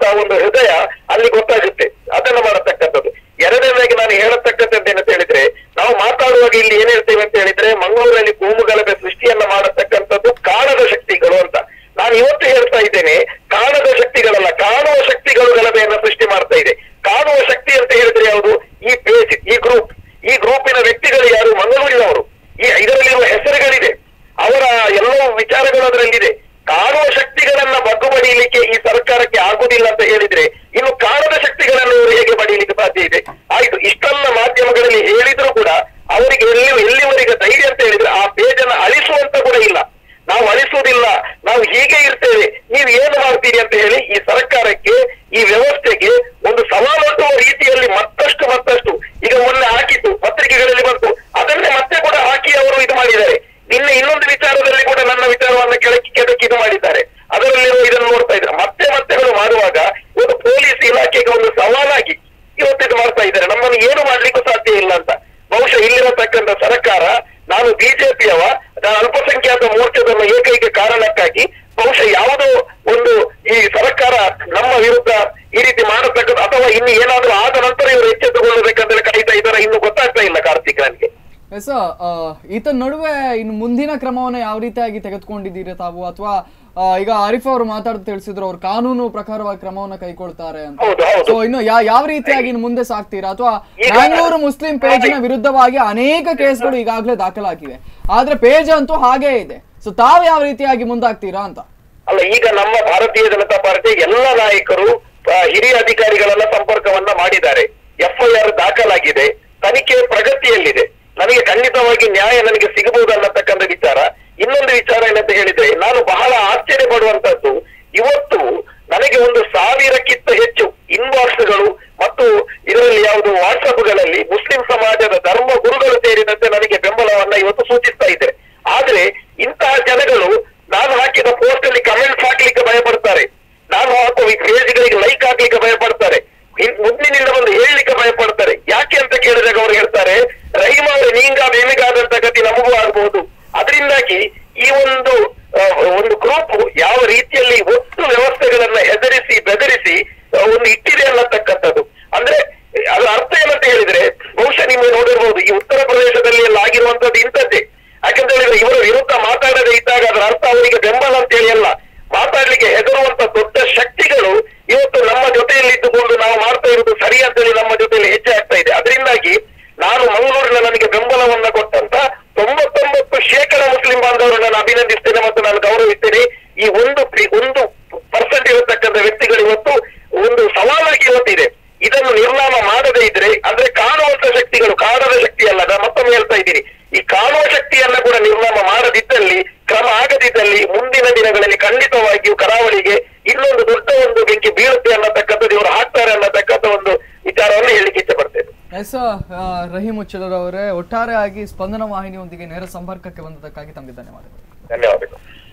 ಒಂದು ಹೃದಯ ಅಲ್ಲಿ ಗೊತ್ತಾಗುತ್ತೆ ಅದನ್ನ ಮಾಡತಕ್ಕಂಥದ್ದು ಎರಡನೇದಾಗಿ ನಾನು ಹೇಳತಕ್ಕಂಥದ್ದು ಏನಂತ ಹೇಳಿದ್ರೆ ನಾವು ಮಾತಾಡುವಾಗ ಇಲ್ಲಿ ಏನ್ ಹೇಳ್ತೇವೆ ಅಂತ ಹೇಳಿದ್ರೆ ಮಂಗಳೂರಲ್ಲಿ ಕೋಮುಗಲಭೆ ಸೃಷ್ಟಿಯನ್ನ ಮಾಡತಕ್ಕಂಥದ್ದು ಕಾಣದ ಶಕ್ತಿಗಳು ಅಂತ ನಾನು ಇವತ್ತು ಹೇಳ್ತಾ ಇದ್ದೇನೆ ಕಾಣದ ಶಕ್ತಿಗಳಲ್ಲ ಕಾಣುವ ಶಕ್ತಿಗಳು ಗಲಭೆಯನ್ನ ಸೃಷ್ಟಿ ಮಾಡ್ತಾ ಇದೆ ಕಾಣುವ ಶಕ್ತಿ ಅಂತ ಹೇಳಿದ್ರೆ ಯಾವುದು ಈ ಪೇಜ್ ಈ ಗ್ರೂಪ್ ಈ ಗ್ರೂಪಿನ ವ್ಯಕ್ತಿಗಳು ಯಾರು ಮಂಗಳೂರಿನವರು ಈ ಇದರಲ್ಲಿರುವ ಹೆಸರುಗಳಿದೆ ಅವರ ಎಲ್ಲವೂ ವಿಚಾರಗಳು ಅದರಲ್ಲಿದೆ ಕಾಣುವ ಶಕ್ತಿಗಳನ್ನ ಬಗ್ಗು ಬಡಿಯಲಿಕ್ಕೆ ಈ ಸರ್ಕಾರಕ್ಕೆ ಆಗುದಿಲ್ಲ ಅಂತ ಹೇಳಿದ್ರೆ ಇನ್ನು ಕಾಣದ ಶಕ್ತಿಗಳನ್ನು ಇವರು ಹೇಗೆ ಬಡಿಯಲಿಕ್ಕೆ ಸಾಧ್ಯ ಇದೆ ಆಯ್ತು ಇಷ್ಟೆಲ್ಲ ಮಾಧ್ಯಮಗಳಲ್ಲಿ ಹೇಳಿದ್ರು ಕೂಡ ಅವರಿಗೆ ಎಲ್ಲಿ ಎಲ್ಲಿವರೆಗೆ ಧೈರ್ಯ ಅಂತ ಹೇಳಿದ್ರೆ ಆ ಪೇಜ್ ಅನ್ನ ಅಳಿಸುವಂತ ಕೂಡ ಇಲ್ಲ ನಾವು ಅಳಿಸುವುದಿಲ್ಲ ನಾವು ಹೀಗೆ ಇರ್ತೇವೆ ನೀವು ಏನು ಮಾಡ್ತೀರಿ ಅಂತ ಹೇಳಿ ಈ ಸರ್ಕಾರಕ್ಕೆ ಈ ವ್ಯವಸ್ಥೆಗೆ ಒಂದು ಸವಾಲೊಡ್ಡುವ ರೀತಿಯಲ್ಲಿ ಮತ್ತಷ್ಟು ಮತ್ತಷ್ಟು ಈಗ ಮೊನ್ನೆ ಹಾಕಿತ್ತು ಪತ್ರಿಕೆಗಳಲ್ಲಿ ಬಂತು ಅದನ್ನೇ ಮತ್ತೆ ಕೂಡ ಹಾಕಿ ಅವರು ಇದು ಮಾಡಿದ್ದಾರೆ ನಿನ್ನೆ ಇನ್ನೊಂದು ವಿಚಾರದಲ್ಲಿ ಕೂಡ ನನ್ನ ವಿಚಾರವನ್ನು ಕೆಳಕ್ಕೆ ಕೆದಕಿ ಇದು ಮಾಡಿದ್ದಾರೆ ಅದರಲ್ಲಿರುವ ಇದನ್ನು ನೋಡ್ತಾ ಇದ್ದಾರೆ ಮತ್ತೆ ಮತ್ತೆಗಳು ಮಾಡುವಾಗ ಒಂದು ಪೊಲೀಸ್ ಇಲಾಖೆಗೆ ಒಂದು ಸವಾಲಾಗಿ ಇವತ್ತು ಇದು ಮಾಡ್ತಾ ಇದ್ದಾರೆ ನಮ್ಮನ್ನು ಏನು ಮಾಡ್ಲಿಕ್ಕೂ ಸಾಧ್ಯ ಇಲ್ಲ ಅಂತ ಬಹುಶಃ ಇಲ್ಲಿರತಕ್ಕಂಥ ಸರ್ಕಾರ ನಾನು ಬಿಜೆಪಿಯವ ನಾನು ಅಲ್ಪಸಂಖ್ಯಾತ ಮೋರ್ಚಾದ ಏಕೈಕ ಕಾರಣಕ್ಕಾಗಿ ಬಹುಶಃ ಯಾವುದೋ ಒಂದು ಈ ಸರ್ಕಾರ ನಮ್ಮ ವಿರುದ್ಧ ಈ ರೀತಿ ಮಾಡತಕ್ಕದ್ದು ಅಥವಾ ಇನ್ನು ಏನಾದ್ರೂ ಆದ ನಂತರ ಇವರು ಎಚ್ಚೆತ್ತುಕೊಳ್ಳಬೇಕಂದ್ರೆ ಕಾಯ್ತಾ ಇದ್ದಾರೆ ಇನ್ನು ಗೊತ್ತಾಗ್ತಾ ಇಲ್ಲ ಕಾರ್ತಿಕ್ ನನಗೆ ಎಸ್ ಈತ ನಡುವೆ ಇನ್ನು ಮುಂದಿನ ಕ್ರಮವನ್ನ ಯಾವ ರೀತಿಯಾಗಿ ತೆಗೆದುಕೊಂಡಿದ್ದೀರಿ ತಾವು ಅಥವಾ ಈಗ ಆರಿಫ್ ಅವರು ಮಾತಾಡ್ತಾ ತಿಳಿಸಿದ್ರು ಅವ್ರು ಕಾನೂನು ಪ್ರಕಾರವಾಗಿ ಕ್ರಮವನ್ನ ಕೈಗೊಳ್ತಾರೆ ಅಂತ ಹೌದು, ಹೌದು. ಸೊ ಇನ್ನು ಯಾ- ಯಾವ ರೀತಿಯಾಗಿ ಇನ್ನು ಮುಂದೆ ಸಾಕ್ತೀರಾ ಅಥವಾ ಈಗ- ಬ್ಯಾಂಗ್ಳೂರು ಮುಸ್ಲಿಂ ಪೇಜ್ನ ವಿರುದ್ಧವಾಗಿ ಅನೇಕ ಕೇಸ್ಗಳು ಈಗಾಗಲೇ ದಾಖಲಾಗಿವೆ ಆದ್ರೆ ಪೇಜ್ ಅಂತೂ ಹಾಗೇ ಇದೆ ಸೊ ತಾವು ಯಾವ ರೀತಿಯಾಗಿ ಮುಂದಾಗ್ತೀರಾ ಅಂತ ಅಲ್ಲ ಈಗ ನಮ್ಮ ಭಾರತೀಯ ಜನತಾ ಪಾರ್ಟಿ ಎಲ್ಲ ನಾಯಕರು ಆ, ಹಿರಿಯ ಅಧಿಕಾರಿಗಳೆಲ್ಲ ಸಂಪರ್ಕವನ್ನ ಮಾಡಿದ್ದಾರೆ ಎಫ್ಐಆರ್ ದಾಖಲಾಗಿದೆ ತನಿಖೆ ಪ್ರಗತಿಯಲ್ಲಿದೆ ನನಗೆ ಖಂಡಿತವಾಗಿ ನ್ಯಾಯ ನನಗೆ ಸಿಗಬಹುದು ಅನ್ನತಕ್ಕಂಥ ವಿಚಾರ ಇನ್ನೊಂದು ವಿಚಾರ ಏನಂತ ಹೇಳಿದ್ರೆ ನಾನು ಬಹಳ ಆಶ್ಚರ್ಯ ಪಡುವಂತದ್ದು ಇವತ್ತು ನನಗೆ ಒಂದು ಸಾವಿರಕ್ಕಿಂತ ಹೆಚ್ಚು ಇನ್ಬಾಕ್ಸ್ಗಳು ಮತ್ತು ಇದರಲ್ಲಿ ಯಾವುದು ವಾಟ್ಸಪ್ಗಳಲ್ಲಿ ಮುಸ್ಲಿಂ ಸಮಾಜದ ಧರ್ಮ ಗುರುಗಳು ಸೇರಿದಂತೆ ನನಗೆ ಬೆಂಬಲವನ್ನ ಇವತ್ತು ಸೂಚಿಸ್ತಾ ಇದ್ದಾರೆ ಆದ್ರೆ ಇಂತಹ ಜನಗಳು ನಾನು ಹಾಕಿದ ಪೋಸ್ಟ್ ಅಲ್ಲಿ ಕಮೆಂಟ್ಸ್ ಹಾಕ್ಲಿಕ್ಕೆ ಭಯಪಡ್ತಾರೆ ನಾನು ಹಾಕುವ ಈ ಪೇಜ್ಗಳಿಗೆ ಲೈಕ್ ಹಾಕ್ಲಿಕ್ಕೆ ಭಯಪಡ್ತಾರೆ ಇನ್- ಮುಂದಿನಿಂದ ಬಂದು ಹೇಳಲಿಕ್ಕೆ ಭಯಪಡ್ತಾರೆ ಯಾಕೆ ಅಂತ ಕೇಳಿದಾಗ ಅವ್ರು ಹೇಳ್ತಾರೆ ರಹೀಮ್ ಅವರೇ ನೀಂಗ ಬೇಮಿಗಾದಂತ ಗತಿ ನಮಗೂ ಆಗಬಹುದು ಅದರಿಂದಾಗಿ ಈ ಒಂದು ಆ, ಒಂದು ಗ್ರೂಪ್ ಯಾವ ರೀತಿಯಲ್ಲಿ ಒಟ್ಟು ವ್ಯವಸ್ಥೆಗಳನ್ನ ಹೆದರಿಸಿ ಬೆದರಿಸಿ ಆ, ಒಂದು ಇಟ್ಟಿದೆ ಅನ್ನತಕ್ಕಂಥದ್ದು ಅಂದ್ರೆ ಅದರ ಅರ್ಥ ಏನಂತ ಹೇಳಿದ್ರೆ ಬಹುಶಃ ನೀವು ನೋಡಿರ್ಬೋದು ಈ ಉತ್ತರ ಪ್ರದೇಶದಲ್ಲಿ ಎಲ್ಲ ಆಗಿರುವಂತದ್ದು ಇಂಥದ್ದೇ ಯಾಕಂತ ಹೇಳಿದ್ರೆ ಇವರ ವಿರುದ್ಧ ಮಾತಾಡದೇ ಇದ್ದಾಗ ಅದರ ಅರ್ಥ ಅವರಿಗೆ ಬೆಂಬಲ ಅಂತ ಹೇಳಿ ಅಲ್ಲ ಮಾತಾಡ್ಲಿಕ್ಕೆ ಹೆದರುವಂತ ದೊಡ್ಡ ಶಕ್ತಿಗಳು ಇವತ್ತು ನಮ್ಮ ಜೊತೆಯಲ್ಲಿ ಇದ್ದುಕೊಂಡು ನಾವು ಮಾಡ್ತಾ ಇರುವುದು ಸರಿ ಅಂತೇಳಿ ನಮ್ಮ ಜೊತೆಯಲ್ಲಿ ಹೆಚ್ಚೆ ಆಗ್ತಾ ಇದೆ ಅದರಿಂದಾಗಿ ನಾನು ಮಂಗಳೂರಿನ ನನಗೆ ಬೆಂಬಲವನ್ನ ಕೊಟ್ಟಂತ ತೊಂಬತ್ತೊಂಬತ್ತು ಶೇಕಡ ಮುಸ್ಲಿಂ ಬಾಂಧವರನ್ನು ನಾನು ಅಭಿನಂದಿಸ್ತೇನೆ ಮತ್ತು ನಾನು ಗೌರವಿಸ್ತೇನೆ ಈ ಒಂದು ಪಿ- ಒಂದು ಪರ್ಸೆಂಟ್ ಇರತಕ್ಕಂಥ ವ್ಯಕ್ತಿಗಳು ಇವತ್ತು ಒಂದು ಸವಾಲಾಗಿ ಇವತ್ತಿದೆ ಇದನ್ನು ನಿರ್ನಾಮ ಮಾಡದೇ ಇದ್ರೆ ಅಂದ್ರೆ ಕಾಣುವಂತ ಶಕ್ತಿಗಳು ಕಾಣದ ಶಕ್ತಿ ಅಲ್ಲ ನಾನು ಮತ್ತೊಮ್ಮೆ ಹೇಳ್ತಾ ಇದ್ದೀನಿ ಈ ಕಾಣುವ ಶಕ್ತಿಯನ್ನ ಕೂಡ ನಿರ್ನಾಮ ಮಾಡದಿದ್ದಲ್ಲಿ ಕ್ರಮ ಆಗದಿದ್ದಲ್ಲಿ ಮುಂದಿನ ದಿನಗಳಲ್ಲಿ ಖಂಡಿತವಾಗಿಯೂ ಕರಾವಳಿಗೆ ಇನ್ನೊಂದು ದೊಡ್ಡ ಒಂದು ಬೆಂಕಿ ಬೀಳುತ್ತೆ ಅನ್ನತಕ್ಕಂಥದ್ದು ಇವರು ಹಾಕ್ತಾರೆ ಅನ್ನತಕ್ಕಂಥ ಒಂದು ವಿಚಾರವನ್ನು ಹೇಳಿಕ್ಕೆ ಇಷ್ಟಪಡ್ತೇನೆ ಎಸ್ ರಹೀಂ ಉಚ್ಚಲರ್ ಅವರೇ ಒಟ್ಟಾರೆಯಾಗಿ ಸ್ಪಂದನ ವಾಹಿನಿಯೊಂದಿಗೆ ನೇರ ಸಂಪರ್ಕಕ್ಕೆ ಬಂದದಕ್ಕಾಗಿ ತಮಗೆ ಧನ್ಯವಾದಗಳು ಧನ್ಯವಾದಗಳು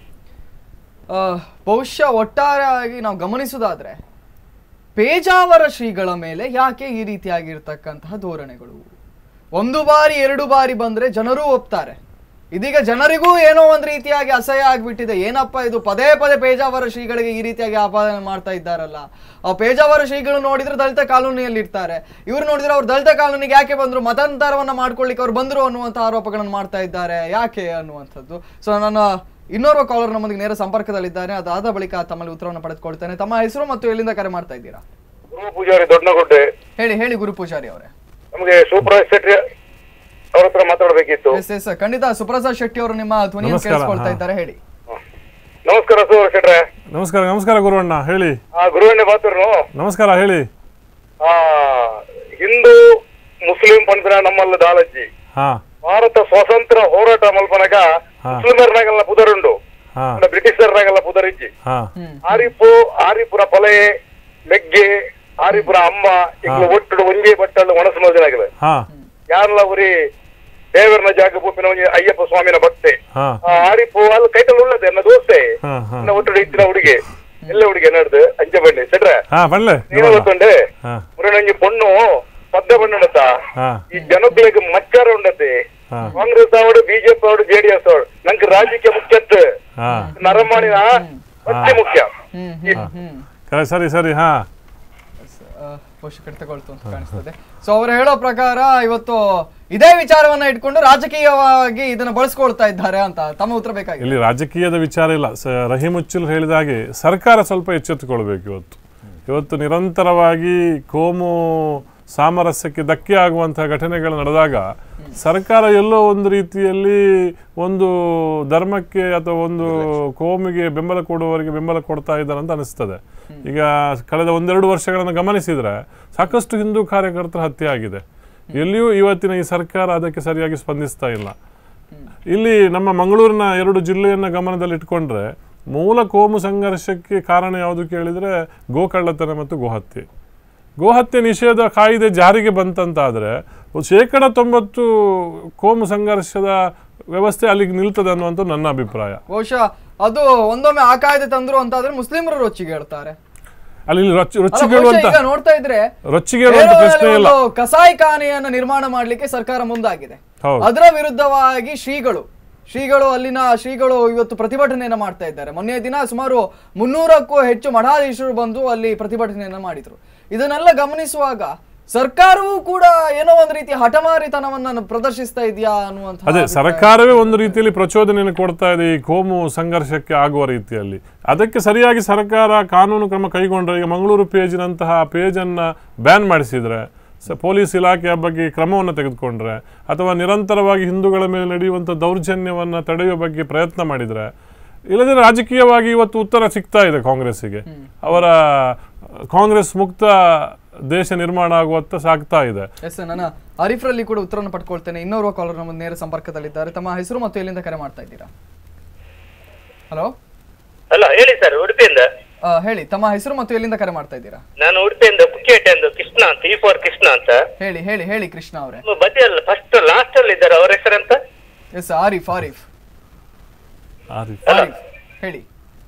ಆ, ಬಹುಶಃ ಒಟ್ಟಾರೆಯಾಗಿ ನಾವು ಗಮನಿಸುವುದಾದ್ರೆ ಪೇಜಾವರ ಶ್ರೀಗಳ ಮೇಲೆ ಯಾಕೆ ಈ ರೀತಿಯಾಗಿರ್ತಕ್ಕಂತಹ ಧೋರಣೆಗಳು ಒಂದು ಬಾರಿ ಎರಡು ಬಾರಿ ಬಂದ್ರೆ ಜನರೂ ಒಪ್ತಾರೆ ಇದೀಗ ಜನರಿಗೂ ಏನೋ ಒಂದು ರೀತಿಯಾಗಿ ಅಸಹ್ಯ ಆಗ್ಬಿಟ್ಟಿದೆ ಏನಪ್ಪ ಇದು ಪದೇ ಪದೇ ಪೇಜಾವರ ಶ್ರೀಗಳಿಗೆ ಈ ರೀತಿಯಾಗಿ ಆಪಾದನೆ ಮಾಡ್ತಾ ಇದ್ದಾರಲ್ಲ ಆ ಪೇಜಾವರ ಶ್ರೀಗಳು ನೋಡಿದ್ರೆ ದಲಿತ ಕಾಲೋನಿಯಲ್ಲಿ ಇರ್ತಾರೆ ಇವ್ರು ನೋಡಿದ್ರೆ ಅವ್ರು ದಲಿತ ಕಾಲೋನಿಗೆ ಯಾಕೆ ಬಂದ್ರು ಮತಾಂತರವನ್ನ ಮಾಡ್ಕೊಳ್ಳಿಕ್ಕೆ ಅವ್ರು ಬಂದ್ರು ಅನ್ನುವಂಥ ಆರೋಪಗಳನ್ನು ಮಾಡ್ತಾ ಇದ್ದಾರೆ ಯಾಕೆ ಅನ್ನುವಂಥದ್ದು ಸೊ ನನ್ನ ಇನ್ನೋರ್ವ ಕಾಲರ್ ನಮ್ಮೊಂದಿಗೆ ನೇರ ಸಂಪರ್ಕದಲ್ಲಿದ್ದಾರೆ ಅದಾದ ಬಳಿಕ ತಮ್ಮಲ್ಲಿ ಉತ್ತರವನ್ನು ಪಡೆದುಕೊಳ್ತೇನೆ ತಮ್ಮ ಹೆಸರು ಮತ್ತು ಎಲ್ಲಿಂದ ಕರೆ ಮಾಡ್ತಾ ಇದ್ದೀರಾ ಗುರು ಪೂಜಾರಿ ದೊಡ್ಡನಗುಡ್ಡೆ ಹೇಳಿ ಹೇಳಿ ಗುರು ಪೂಜಾರಿ ಅವರೇ ನಮಗೆ ಸೂಪರ್ವೈಸ್ ಸೆಟ್ರಿ ಅವ್ರ ಹತ್ರ ಮಾತಾಡಬೇಕಿತ್ತು ಎಸ್ ಎಸ್ ಖಂಡಿತ ಸುಪ್ರಸಾದ್ ಶೆಟ್ಟಿ ಅವರು ನಿಮ್ಮ ಧ್ವನಿಯನ್ನು ನಮಸ್ಕಾರ, ಕೇಳಿಸ್ಕೊಳ್ತಾ ಹಾ. ಇದ್ದಾರೆ ಹೇಳಿ ನಮಸ್ಕಾರ ಸೂಪರ್ ಶೆಟ್ರೆ ನಮಸ್ಕಾರ ನಮಸ್ಕಾರ ಗುರುವಣ್ಣ ಹೇಳಿ ಆ ಗುರುವಣ್ಣೆ ಮಾತುರು ನಮಸ್ಕಾರ ಹೇಳಿ ಆ ಹಿಂದೂ ಮುಸ್ಲಿಂ ಪಂದ್ರ ನಮ್ಮಲ್ಲ ದಾಳಜ್ಜಿ ಹಾ ಭಾರತ ಸ್ವಾತಂತ್ರ್ಯ ಹೋರಾಟ ಮಲ್ಪನಗ ಹಾ. ಮುಸ್ಲಿಮರ್ನಾಗೆಲ್ಲ ಪುದರುಂಡು ಹಾ ಬ್ರಿಟಿಷರ್ನಾಗೆಲ್ಲ ಪುದರಿಜ್ಜಿ ಹಾ ಆರಿಪು ಆರಿಪುರ ಪೊಲೆ ಮೆಗ್ಗೆ ಆರಿಪುರ ಅಮ್ಮ ಈಗ ಒಟ್ಟು ಒಂಜೇ ಬಟ್ಟಲು ಒಣಸು ಮಲ್ದಿನಾಗಿದೆ ಹಾ ಯಾರಲ್ಲ ಉರಿ ದೇವರನ ಜಾಗ ಬೂಪಿನ ಒಂಜಿ ಅಯ್ಯಪ್ಪ ಸ್ವಾಮಿನ ಭಕ್ತೆ ಹಾ ಆ ಆರಿಪು ಅಲ್ಲಿ ಕೈತಲ್ ಉಳ್ಳದೆ ಎನ್ನ ದೋಸ್ತೆ ಹಾ ಹಾ ಎನ್ನ ಒಟ್ಟು ಇತ್ತಿನ ಹುಡುಗಿ ಎಲ್ಲ ಹುಡುಗಿ ನಡ್ದು ಅಂಚ ಬಂಡಿ ಸೆಟ್ರೆ ಹಾ ಬನ್ಲೆ ನೀನು ಗೊತ್ತುಂಡೆ ಹಾ ಮುರಣಂಜಿ ಪೊಣ್ಣು ಪದ್ದ ಬಣ್ಣಡತ್ತ ಹಾ ಈ ಜನಗಳಿಗೆ ಮಚ್ಚಾರ ಉಂಡತೆ ಹಾ ಕಾಂಗ್ರೆಸ್ ಅವಡು ಬಿಜೆಪಿ ಅವಡು ಜೆಡಿಎಸ್ ಅವಡು ನಂಗೆ ರಾಜಕೀಯ ಮುಖ್ಯತ್ ಹಾ ನರಮಾಣಿನ ಅತಿ ಮುಖ್ಯ ಹ್ಮ್ ಈ ಹ್ಮ್ ಹ್ಮ್ ಕ- ಸರಿ ಸರಿ ಹಾ ಬಹುಶಃ ಕಡಿತಗೊಳ್ತು ಅಂತ ಕಾಣಿಸ್ತದೆ ಸೊ ಅವರು ಹೇಳೋ ಪ್ರಕಾರ ಇವತ್ತು ಇದೇ ವಿಚಾರವನ್ನ ಇಟ್ಕೊಂಡು ರಾಜಕೀಯವಾಗಿ ಇದನ್ನ ಬಳಸ್ಕೊಳ್ತಾ ಇದ್ದಾರೆ ಅಂತ ತಮ್ಮ ಉತ್ತರ ಬೇಕಾಗಿದೆ ಇಲ್ಲಿ ರಾಜಕೀಯದ ವಿಚಾರ ಇಲ್ಲ ಸ ರಹೀಮುಚ್ಚುಲ್ ಹೇಳಿದ ಹಾಗೆ ಸರ್ಕಾರ ಸ್ವಲ್ಪ ಎಚ್ಚೆತ್ತುಕೊಳ್ಬೇಕು ಇವತ್ತು ಇವತ್ತು ನಿರಂತರವಾಗಿ ಕೋಮು ಸಾಮರಸ್ಯಕ್ಕೆ ಧಕ್ಕೆ ಆಗುವಂತಹ ಘಟನೆಗಳು ನಡೆದಾಗ ಸರ್ಕಾರ ಎಲ್ಲೋ ಒಂದು ರೀತಿಯಲ್ಲಿ ಒಂದು ಧರ್ಮಕ್ಕೆ ಅಥವಾ ಒಂದು ಕೋಮಿಗೆ ಬೆಂಬಲ ಕೊಡುವವರಿಗೆ ಬೆಂಬಲ ಕೊಡ್ತಾ ಇದ್ದಾರೆ ಅಂತ ಅನಿಸ್ತದೆ ಈಗ ಕಳೆದ ಒಂದೆರಡು ವರ್ಷಗಳನ್ನು ಗಮನಿಸಿದ್ರೆ ಸಾಕಷ್ಟು ಹಿಂದೂ ಕಾರ್ಯಕರ್ತರ ಹತ್ಯೆ ಆಗಿದೆ ಎಲ್ಲಿಯೂ ಇವತ್ತಿನ ಈ ಸರ್ಕಾರ ಅದಕ್ಕೆ ಸರಿಯಾಗಿ ಸ್ಪಂದಿಸ್ತಾ ಇಲ್ಲ ಇಲ್ಲಿ ನಮ್ಮ ಮಂಗಳೂರಿನ ಎರಡು ಜಿಲ್ಲೆಯನ್ನ ಗಮನದಲ್ಲಿಟ್ಕೊಂಡ್ರೆ ಮೂಲ ಕೋಮು ಸಂಘರ್ಷಕ್ಕೆ ಕಾರಣ ಯಾವುದು ಕೇಳಿದ್ರೆ ಗೋಕಳ್ಳತನ ಮತ್ತು ಗೋಹತ್ಯೆ ಗೋಹತ್ಯೆ ನಿಷೇಧ ಕಾಯ್ದೆ ಜಾರಿಗೆ ಬಂತಂತಾದ್ರೆ ಒಂದು ಶೇಕಡ ತೊಂಬತ್ತು ಕೋಮು ಸಂಘರ್ಷದ ವ್ಯವಸ್ಥೆ ಅಲ್ಲಿಗೆ ನಿಲ್ತದೆ ಅನ್ನುವಂಥ ನನ್ನ ಅಭಿಪ್ರಾಯ ಬಹುಶಃ ಅದು ಒಂದೊಮ್ಮೆ ಆ ಕಾಯ್ದೆ ತಂದ್ರು ಅಂತಾದ್ರೆ ಮುಸ್ಲಿಮರು ರೊಚ್ಚಿಗೆ ಹೇಳ್ತಾರೆ ಅಲ್ಲಿ ರೊಚ್ಚಿ ಅಲ್ಲ, ರೊಚ್ಚಿಗೇಳು ಬಹುಶಃ ಅಂತ ಈಗ ನೋಡ್ತಾ ಇದ್ರೆ ರೊಚ್ಚಿಗೇಳು ಅಂತ ಬೇಲೂರಲ್ಲಿ ಪ್ರಶ್ನೆ ಇಲ್ಲ ಒಂದು ಕಸಾಯಿ ಖಾನೆಯನ್ನ ನಿರ್ಮಾಣ ಮಾಡ್ಲಿಕ್ಕೆ ಸರ್ಕಾರ ಮುಂದಾಗಿದೆ ಹೌದು. ಅದರ ವಿರುದ್ಧವಾಗಿ ಶ್ರೀಗಳು ಶ್ರೀಗಳು ಅಲ್ಲಿನ ಶ್ರೀಗಳು ಇವತ್ತು ಪ್ರತಿಭಟನೆಯನ್ನ ಮಾಡ್ತಾ ಇದ್ದಾರೆ ಮೊನ್ನೆ ದಿನ ಸುಮಾರು ಮುನ್ನೂರಕ್ಕೂ ಹೆಚ್ಚು ಮಠಾಧೀಶರು ಬಂದು ಅಲ್ಲಿ ಪ್ರತಿಭಟನೆಯನ್ನ ಮಾಡಿದ್ರು ಇದನ್ನೆಲ್ಲ ಗಮನಿಸುವಾಗ ಸರ್ಕಾರವೂ ಕೂಡ ಏನೋ ಒಂದು ರೀತಿ ಹಠಮಾರಿತನವನ್ನ ಪ್ರದರ್ಶಿಸ್ತಾ ಇದೆಯಾ ಅನ್ನುವಂಥ ಅದೇ ಸರ್ಕಾರವೇ ಒಂದು ರೀತಿಯಲ್ಲಿ ಪ್ರಚೋದನೆಯನ್ನು ಕೊಡ್ತಾ ಇದೆ ಈ ಕೋಮು ಸಂಘರ್ಷಕ್ಕೆ ಆಗುವ ರೀತಿಯಲ್ಲಿ ಅದಕ್ಕೆ ಸರಿಯಾಗಿ ಸರ್ಕಾರ ಕಾನೂನು ಕ್ರಮ ಕೈಗೊಂಡ್ರೆ ಈಗ ಮಂಗಳೂರು ಪೇಜಿನಂತಹ ಪೇಜನ್ನು ಬ್ಯಾನ್ ಮಾಡಿಸಿದ್ರೆ ಸ ಪೊಲೀಸ್ ಇಲಾಖೆಯ ಬಗ್ಗೆ ಕ್ರಮವನ್ನು ತೆಗೆದುಕೊಂಡ್ರೆ ಅಥವಾ ನಿರಂತರವಾಗಿ ಹಿಂದೂಗಳ ಮೇಲೆ ನಡೆಯುವಂಥ ದೌರ್ಜನ್ಯವನ್ನು ತಡೆಯುವ ಬಗ್ಗೆ ಪ್ರಯತ್ನ ಮಾಡಿದರೆ ಇಲ್ಲದೆ ರಾಜಕೀಯವಾಗಿ ಇವತ್ತು ಉತ್ತರ ಸಿಗ್ತಾ ಇದೆ ಕಾಂಗ್ರೆಸ್ಸಿಗೆ ಅವರ ಕಾಂಗ್ರೆಸ್ ಮುಕ್ತ ದೇಶ ನಿರ್ಮಾಣ ಆಗುವತ್ತ ಸಾಗ್ತಾ ಇದೆ ಎಸ್ ನಾನು ಅರಿಫ್ರಲ್ಲಿ ಕೂಡ ಉತ್ತರವನ್ನು ಪಡ್ಕೊಳ್ತೇನೆ ಇನ್ನೋರ್ವ ಕಾಲರ್ ನಮ್ಮ ನೇರ ಸಂಪರ್ಕದಲ್ಲಿದ್ದಾರೆ ತಮ್ಮ ಹೆಸರು ಮತ್ತು ಎಲ್ಲಿಂದ ಕರೆ ಮಾಡ್ತಾ ಇದ್ದೀರಾ ಹಲೋ ಅಲ್ಲ ಹೇಳಿ ಸರ್ ಉಡುಪಿಯಿಂದ ಹೇಳಿ ತಮ್ಮ ಹೆಸರು ಮತ್ತು ಎಲ್ಲಿಂದ ಕರೆ ಮಾಡ್ತಾ ಇದ್ದೀರಾ ನಾನು ಉಡುಪಿಯಿಂದ ಕುಕ್ಕೇಟೆ ಎಂದು ಕೃಷ್ಣ ಅಂತ ಈ ಫೋರ್ ಕೃಷ್ಣ ಅಂತ ಹೇಳಿ ಹೇಳಿ ಹೇಳಿ ಕೃಷ್ಣ ಅವರೇ ನಿಮ್ಮ ಬದಿಯಲ್ಲ ಫಸ್ಟ್ ಲಾಸ್ಟ್ ಅಲ್ಲಿ ಇದ್ದಾರೆ ಅವ್ರ ಹೆಸರಂತ ಎಸ್ ಆರಿಫ್ ಆರಿಫ್ ಆ ರೀತಿ ಆರಿಫ್ ಹೇಳಿ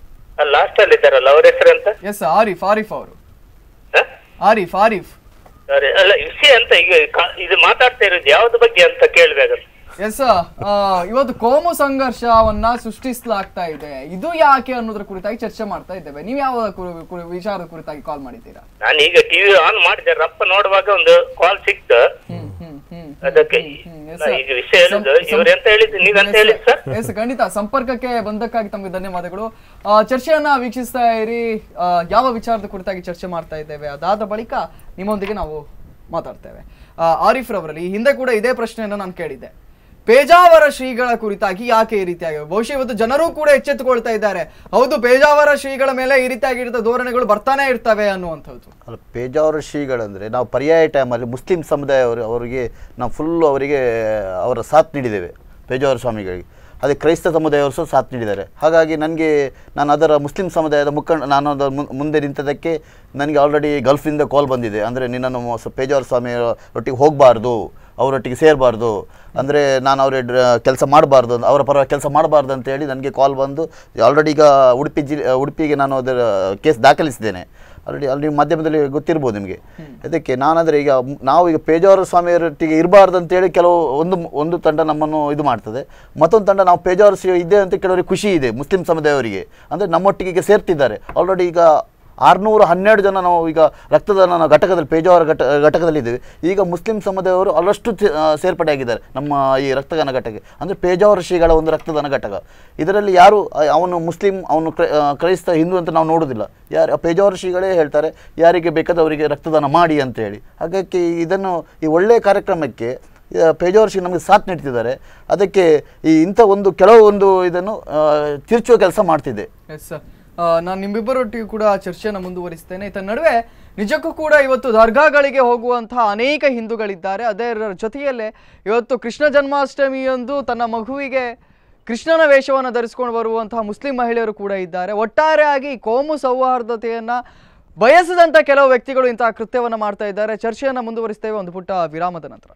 ಲಾಸ್ಟ್ ಅಲ್ಲಿ ಇದ್ದಾರಲ್ಲ ಅವ್ರ ಹೆಸರಂತ ಎಸ್ ಆರಿಫ್ ಆರಿಫ್ ಅವರು ಹ? ಆರಿಫ್ ಆರಿಫ್ ಸರಿ ಅಲ್ಲ ವಿಷಯ ಅಂತ ಈಗ ಕಾ- ಇದು ಮಾತಾಡ್ತಾ ಇರೋದು ಯಾವ್ದು ಬಗ್ಗೆ ಅಂತ ಕೇಳ್ಬೇಕು ಎಸ್ ಇವತ್ತು ಕೋಮು ಸಂಘರ್ಷವನ್ನ ಸೃಷ್ಟಿಸಲಾಗ್ತಾ ಇದೆ ಇದು ಯಾಕೆ ಅನ್ನೋದ್ರ ಕುರಿತಾಗಿ ಚರ್ಚೆ ಮಾಡ್ತಾ ಇದ್ದೇವೆ ನೀವು ಯಾವ ಕುರಿ- ಕುರಿ- ವಿಚಾರದ ಕುರಿತಾಗಿ ಕಾಲ್ ಮಾಡಿದ್ದೀರಾ ನಾನು ಈಗ ಟಿವಿ ಆನ್ ಮಾಡಿದೆ ರಪ್ಪ ನೋಡುವಾಗ ಒಂದು ಕಾಲ್ ಸಿಕ್ತು ಹ್ಮ್ ಹ್ಮ್ ಹ್ಮ್ ಅದಕ್ಕೆ ಹ್ಮ್, yes, ನಾ sir. ಈಗ ವಿಷಯ ಹೇಳುದು ಸಂ- ಇವ್ರು ಎಂತ ಹೇಳಿದ್ದು ನೀವಂತ Yes, ಹೇಳಿದ್ ಸರ್ ಎಸ್ ಖಂಡಿತ ಸಂಪರ್ಕಕ್ಕೆ ಬಂದಕ್ಕಾಗಿ ತಮಗೆ ಧನ್ಯವಾದಗಳು ಆ, ಚರ್ಚೆಯನ್ನ ವೀಕ್ಷಿಸ್ತಾ ಇರಿ ಆ, ಯಾವ ವಿಚಾರದ ಕುರಿತಾಗಿ ಚರ್ಚೆ ಮಾಡ್ತಾ ಇದ್ದೇವೆ ಅದಾದ ಬಳಿಕ ನಿಮ್ಮೊಂದಿಗೆ ನಾವು ಮಾತಾಡ್ತೇವೆ ಆ, ಆರಿಫ್ ರವರಲ್ಲಿ ಈ ಹಿಂದೆ ಕೂಡ ಇದೇ ಪ್ರಶ್ನೆಯನ್ನು ನಾನು ಕೇಳಿದ್ದೆ ಪೇಜಾವರ ಶ್ರೀಗಳ ಕುರಿತಾಗಿ ಯಾಕೆ ಈ ರೀತಿಯಾಗಿ ಬಹುಶಃ ಇವತ್ತು ಜನರು ಕೂಡ ಎಚ್ಚೆತ್ತುಕೊಳ್ತಾ ಇದ್ದಾರೆ ಹೌದು ಪೇಜಾವರ ಶ್ರೀಗಳ ಮೇಲೆ ಈ ರೀತಿಯಾಗಿರೋ ಧೋರಣೆಗಳು ಬರ್ತಾನೆ ಇರ್ತವೆ ಅನ್ನುವಂಥದ್ದು ಅಲ್ಲ ಪೇಜಾವರ ಶ್ರೀಗಳಂದರೆ ನಾವು ಪರ್ಯಾಯ ಟೈಮಲ್ಲಿ ಮುಸ್ಲಿಂ ಸಮುದಾಯವರು ಅವರಿಗೆ ನಾವು ಫುಲ್ಲು ಅವರಿಗೆ ಅವರ ಸಾಥ್ ನೀಡಿದ್ದೇವೆ ಪೇಜಾವರ ಸ್ವಾಮಿಗಳಿಗೆ ಅದೇ ಕ್ರೈಸ್ತ ಸಮುದಾಯವರು ಸಹ ಸಾಥ್ ನೀಡಿದ್ದಾರೆ ಹಾಗಾಗಿ ನನಗೆ ನಾನು ಅದರ ಮುಸ್ಲಿಂ ಸಮುದಾಯದ ಮುಖಂಡ ನಾನು ಅದರ ಮುನ್- ಮುಂದೆ ನಿಂತದಕ್ಕೆ ನನಗೆ ಆಲ್ರೆಡಿ ಗಲ್ಫಿಂದ ಕಾಲ್ ಬಂದಿದೆ ಅಂದರೆ ನಿನ್ನನ್ನು ಮೋಸ- ಪೇಜಾವರ ಸ್ವಾಮಿ ಒಟ್ಟಿಗೆ ಹೋಗಬಾರ್ದು ಅವರೊಟ್ಟಿಗೆ ಸೇರಬಾರ್ದು ಅಂದರೆ ನಾನು ಅವರ ಕೆಲಸ ಮಾಡಬಾರ್ದು ಅವರ ಪರ ಕೆಲಸ ಮಾಡಬಾರ್ದು ಅಂತ ಹೇಳಿ ನನಗೆ ಕಾಲ್ ಬಂದು ಆಲ್ರೆಡಿ ಈಗ ಉಡುಪಿ ಜಿಲ್ಲೆ ಉಡುಪಿಗೆ ನಾನು ಅದರ ಕೇಸ್ ದಾಖಲಿಸಿದ್ದೇನೆ ಆಲ್ರೆಡಿ ಅಲ್ಲಿ ಮಾಧ್ಯಮದಲ್ಲಿ ಗೊತ್ತಿರ್ಬೋದು ನಿಮಗೆ ಅದಕ್ಕೆ ನಾನಂದರೆ ಈಗ ಮ್- ನಾವು ಈಗ ಪೇಜಾವರ ಸ್ವಾಮಿಯವರೊಟ್ಟಿಗೆ ಇರಬಾರ್ದು ಅಂತೇಳಿ ಕೆಲವು ಒಂದು ಒಂದು ತಂಡ ನಮ್ಮನ್ನು ಇದು ಮಾಡ್ತದೆ ಮತ್ತೊಂದು ತಂಡ ನಾವು ಪೇಜಾವರ ಶ್ರೀ ಇದೆ ಅಂತ ಕೆಲವರಿಗೆ ಖುಷಿ ಇದೆ ಮುಸ್ಲಿಂ ಸಮುದಾಯವರಿಗೆ ಅಂದರೆ ನಮ್ಮೊಟ್ಟಿಗೆ ಈಗ ಸೇರ್ತಿದ್ದಾರೆ ಆಲ್ರೆಡಿ ಈಗ ಆರುನೂರ ಹನ್ನೆರಡು ಜನ ನಾವು ಈಗ ರಕ್ತದಾನ ಘಟಕದಲ್ಲಿ ಪೇಜಾವರ ಘಟ ಘಟಕದಲ್ಲಿದ್ದೇವೆ ಈಗ ಮುಸ್ಲಿಂ ಸಮುದಾಯವರು ಅಲ್ಲಷ್ಟು ಸೇ- ಆ, ಸೇರ್ಪಡೆಯಾಗಿದ್ದಾರೆ ನಮ್ಮ ಈ ರಕ್ತದಾನ ಘಟಕ ಅಂದರೆ ಪೇಜಾವರ ಶ್ರೀಗಳ ಒಂದು ರಕ್ತದಾನ ಘಟಕ ಇದರಲ್ಲಿ ಯಾರು ಆ, ಅವನು ಮುಸ್ಲಿಂ ಅವನು ಕ್ರೈ- ಆ, ಕ್ರೈಸ್ತ ಹಿಂದೂ ಅಂತ ನಾವು ನೋಡೋದಿಲ್ಲ ಯಾರು ಪೇಜಾವರ ಶ್ರೀಗಳೇ ಹೇಳ್ತಾರೆ ಯಾರಿಗೆ ಬೇಕಾದವರಿಗೆ ರಕ್ತದಾನ ಮಾಡಿ ಅಂತ ಹೇಳಿ ಹಾಗಾಗಿ ಇದನ್ನು ಈ ಒಳ್ಳೆಯ ಕಾರ್ಯಕ್ರಮಕ್ಕೆ ಆ, ಪೇಜಾವರ ಶ್ರೀ ನಮಗೆ ಸಾಥ್ ನೀಡ್ತಿದ್ದಾರೆ ಅದಕ್ಕೆ ಈ ಇಂಥ ಒಂದು ಕೆಲವು ಒಂದು ಇದನ್ನು ಆ, ತಿರುಚುವ ಕೆಲಸ ಮಾಡ್ತಿದೆ ಎಸ್ ನಾನು ನಿಮ್ಮಿಬ್ಬರೊಟ್ಟಿಗೂ ಕೂಡ ಚರ್ಚೆಯನ್ನು ಮುಂದುವರಿಸ್ತೇನೆ ಇದರ ನಡುವೆ ನಿಜಕ್ಕೂ ಕೂಡ ಇವತ್ತು ದರ್ಗಾಗಳಿಗೆ ಹೋಗುವಂತಹ ಅನೇಕ ಹಿಂದೂಗಳಿದ್ದಾರೆ ಅದರ ಜೊತೆಯಲ್ಲೇ ಇವತ್ತು ಕೃಷ್ಣ ಜನ್ಮಾಷ್ಟಮಿಯಂದು ತನ್ನ ಮಗುವಿಗೆ ಕೃಷ್ಣನ ವೇಷವನ್ನು ಧರಿಸಿಕೊಂಡು ಬರುವಂತಹ ಮುಸ್ಲಿಂ ಮಹಿಳೆಯರು ಕೂಡ ಇದ್ದಾರೆ ಒಟ್ಟಾರೆಯಾಗಿ ಕೋಮು ಸೌಹಾರ್ದತೆಯನ್ನ ಬಯಸದಂತ ಕೆಲವು ವ್ಯಕ್ತಿಗಳು ಇಂತಹ ಕೃತ್ಯವನ್ನು ಮಾಡ್ತಾ ಇದ್ದಾರೆ ಚರ್ಚೆಯನ್ನು ಮುಂದುವರಿಸ್ತೇವೆ ಒಂದು ಪುಟ್ಟ ವಿರಾಮದ ನಂತರ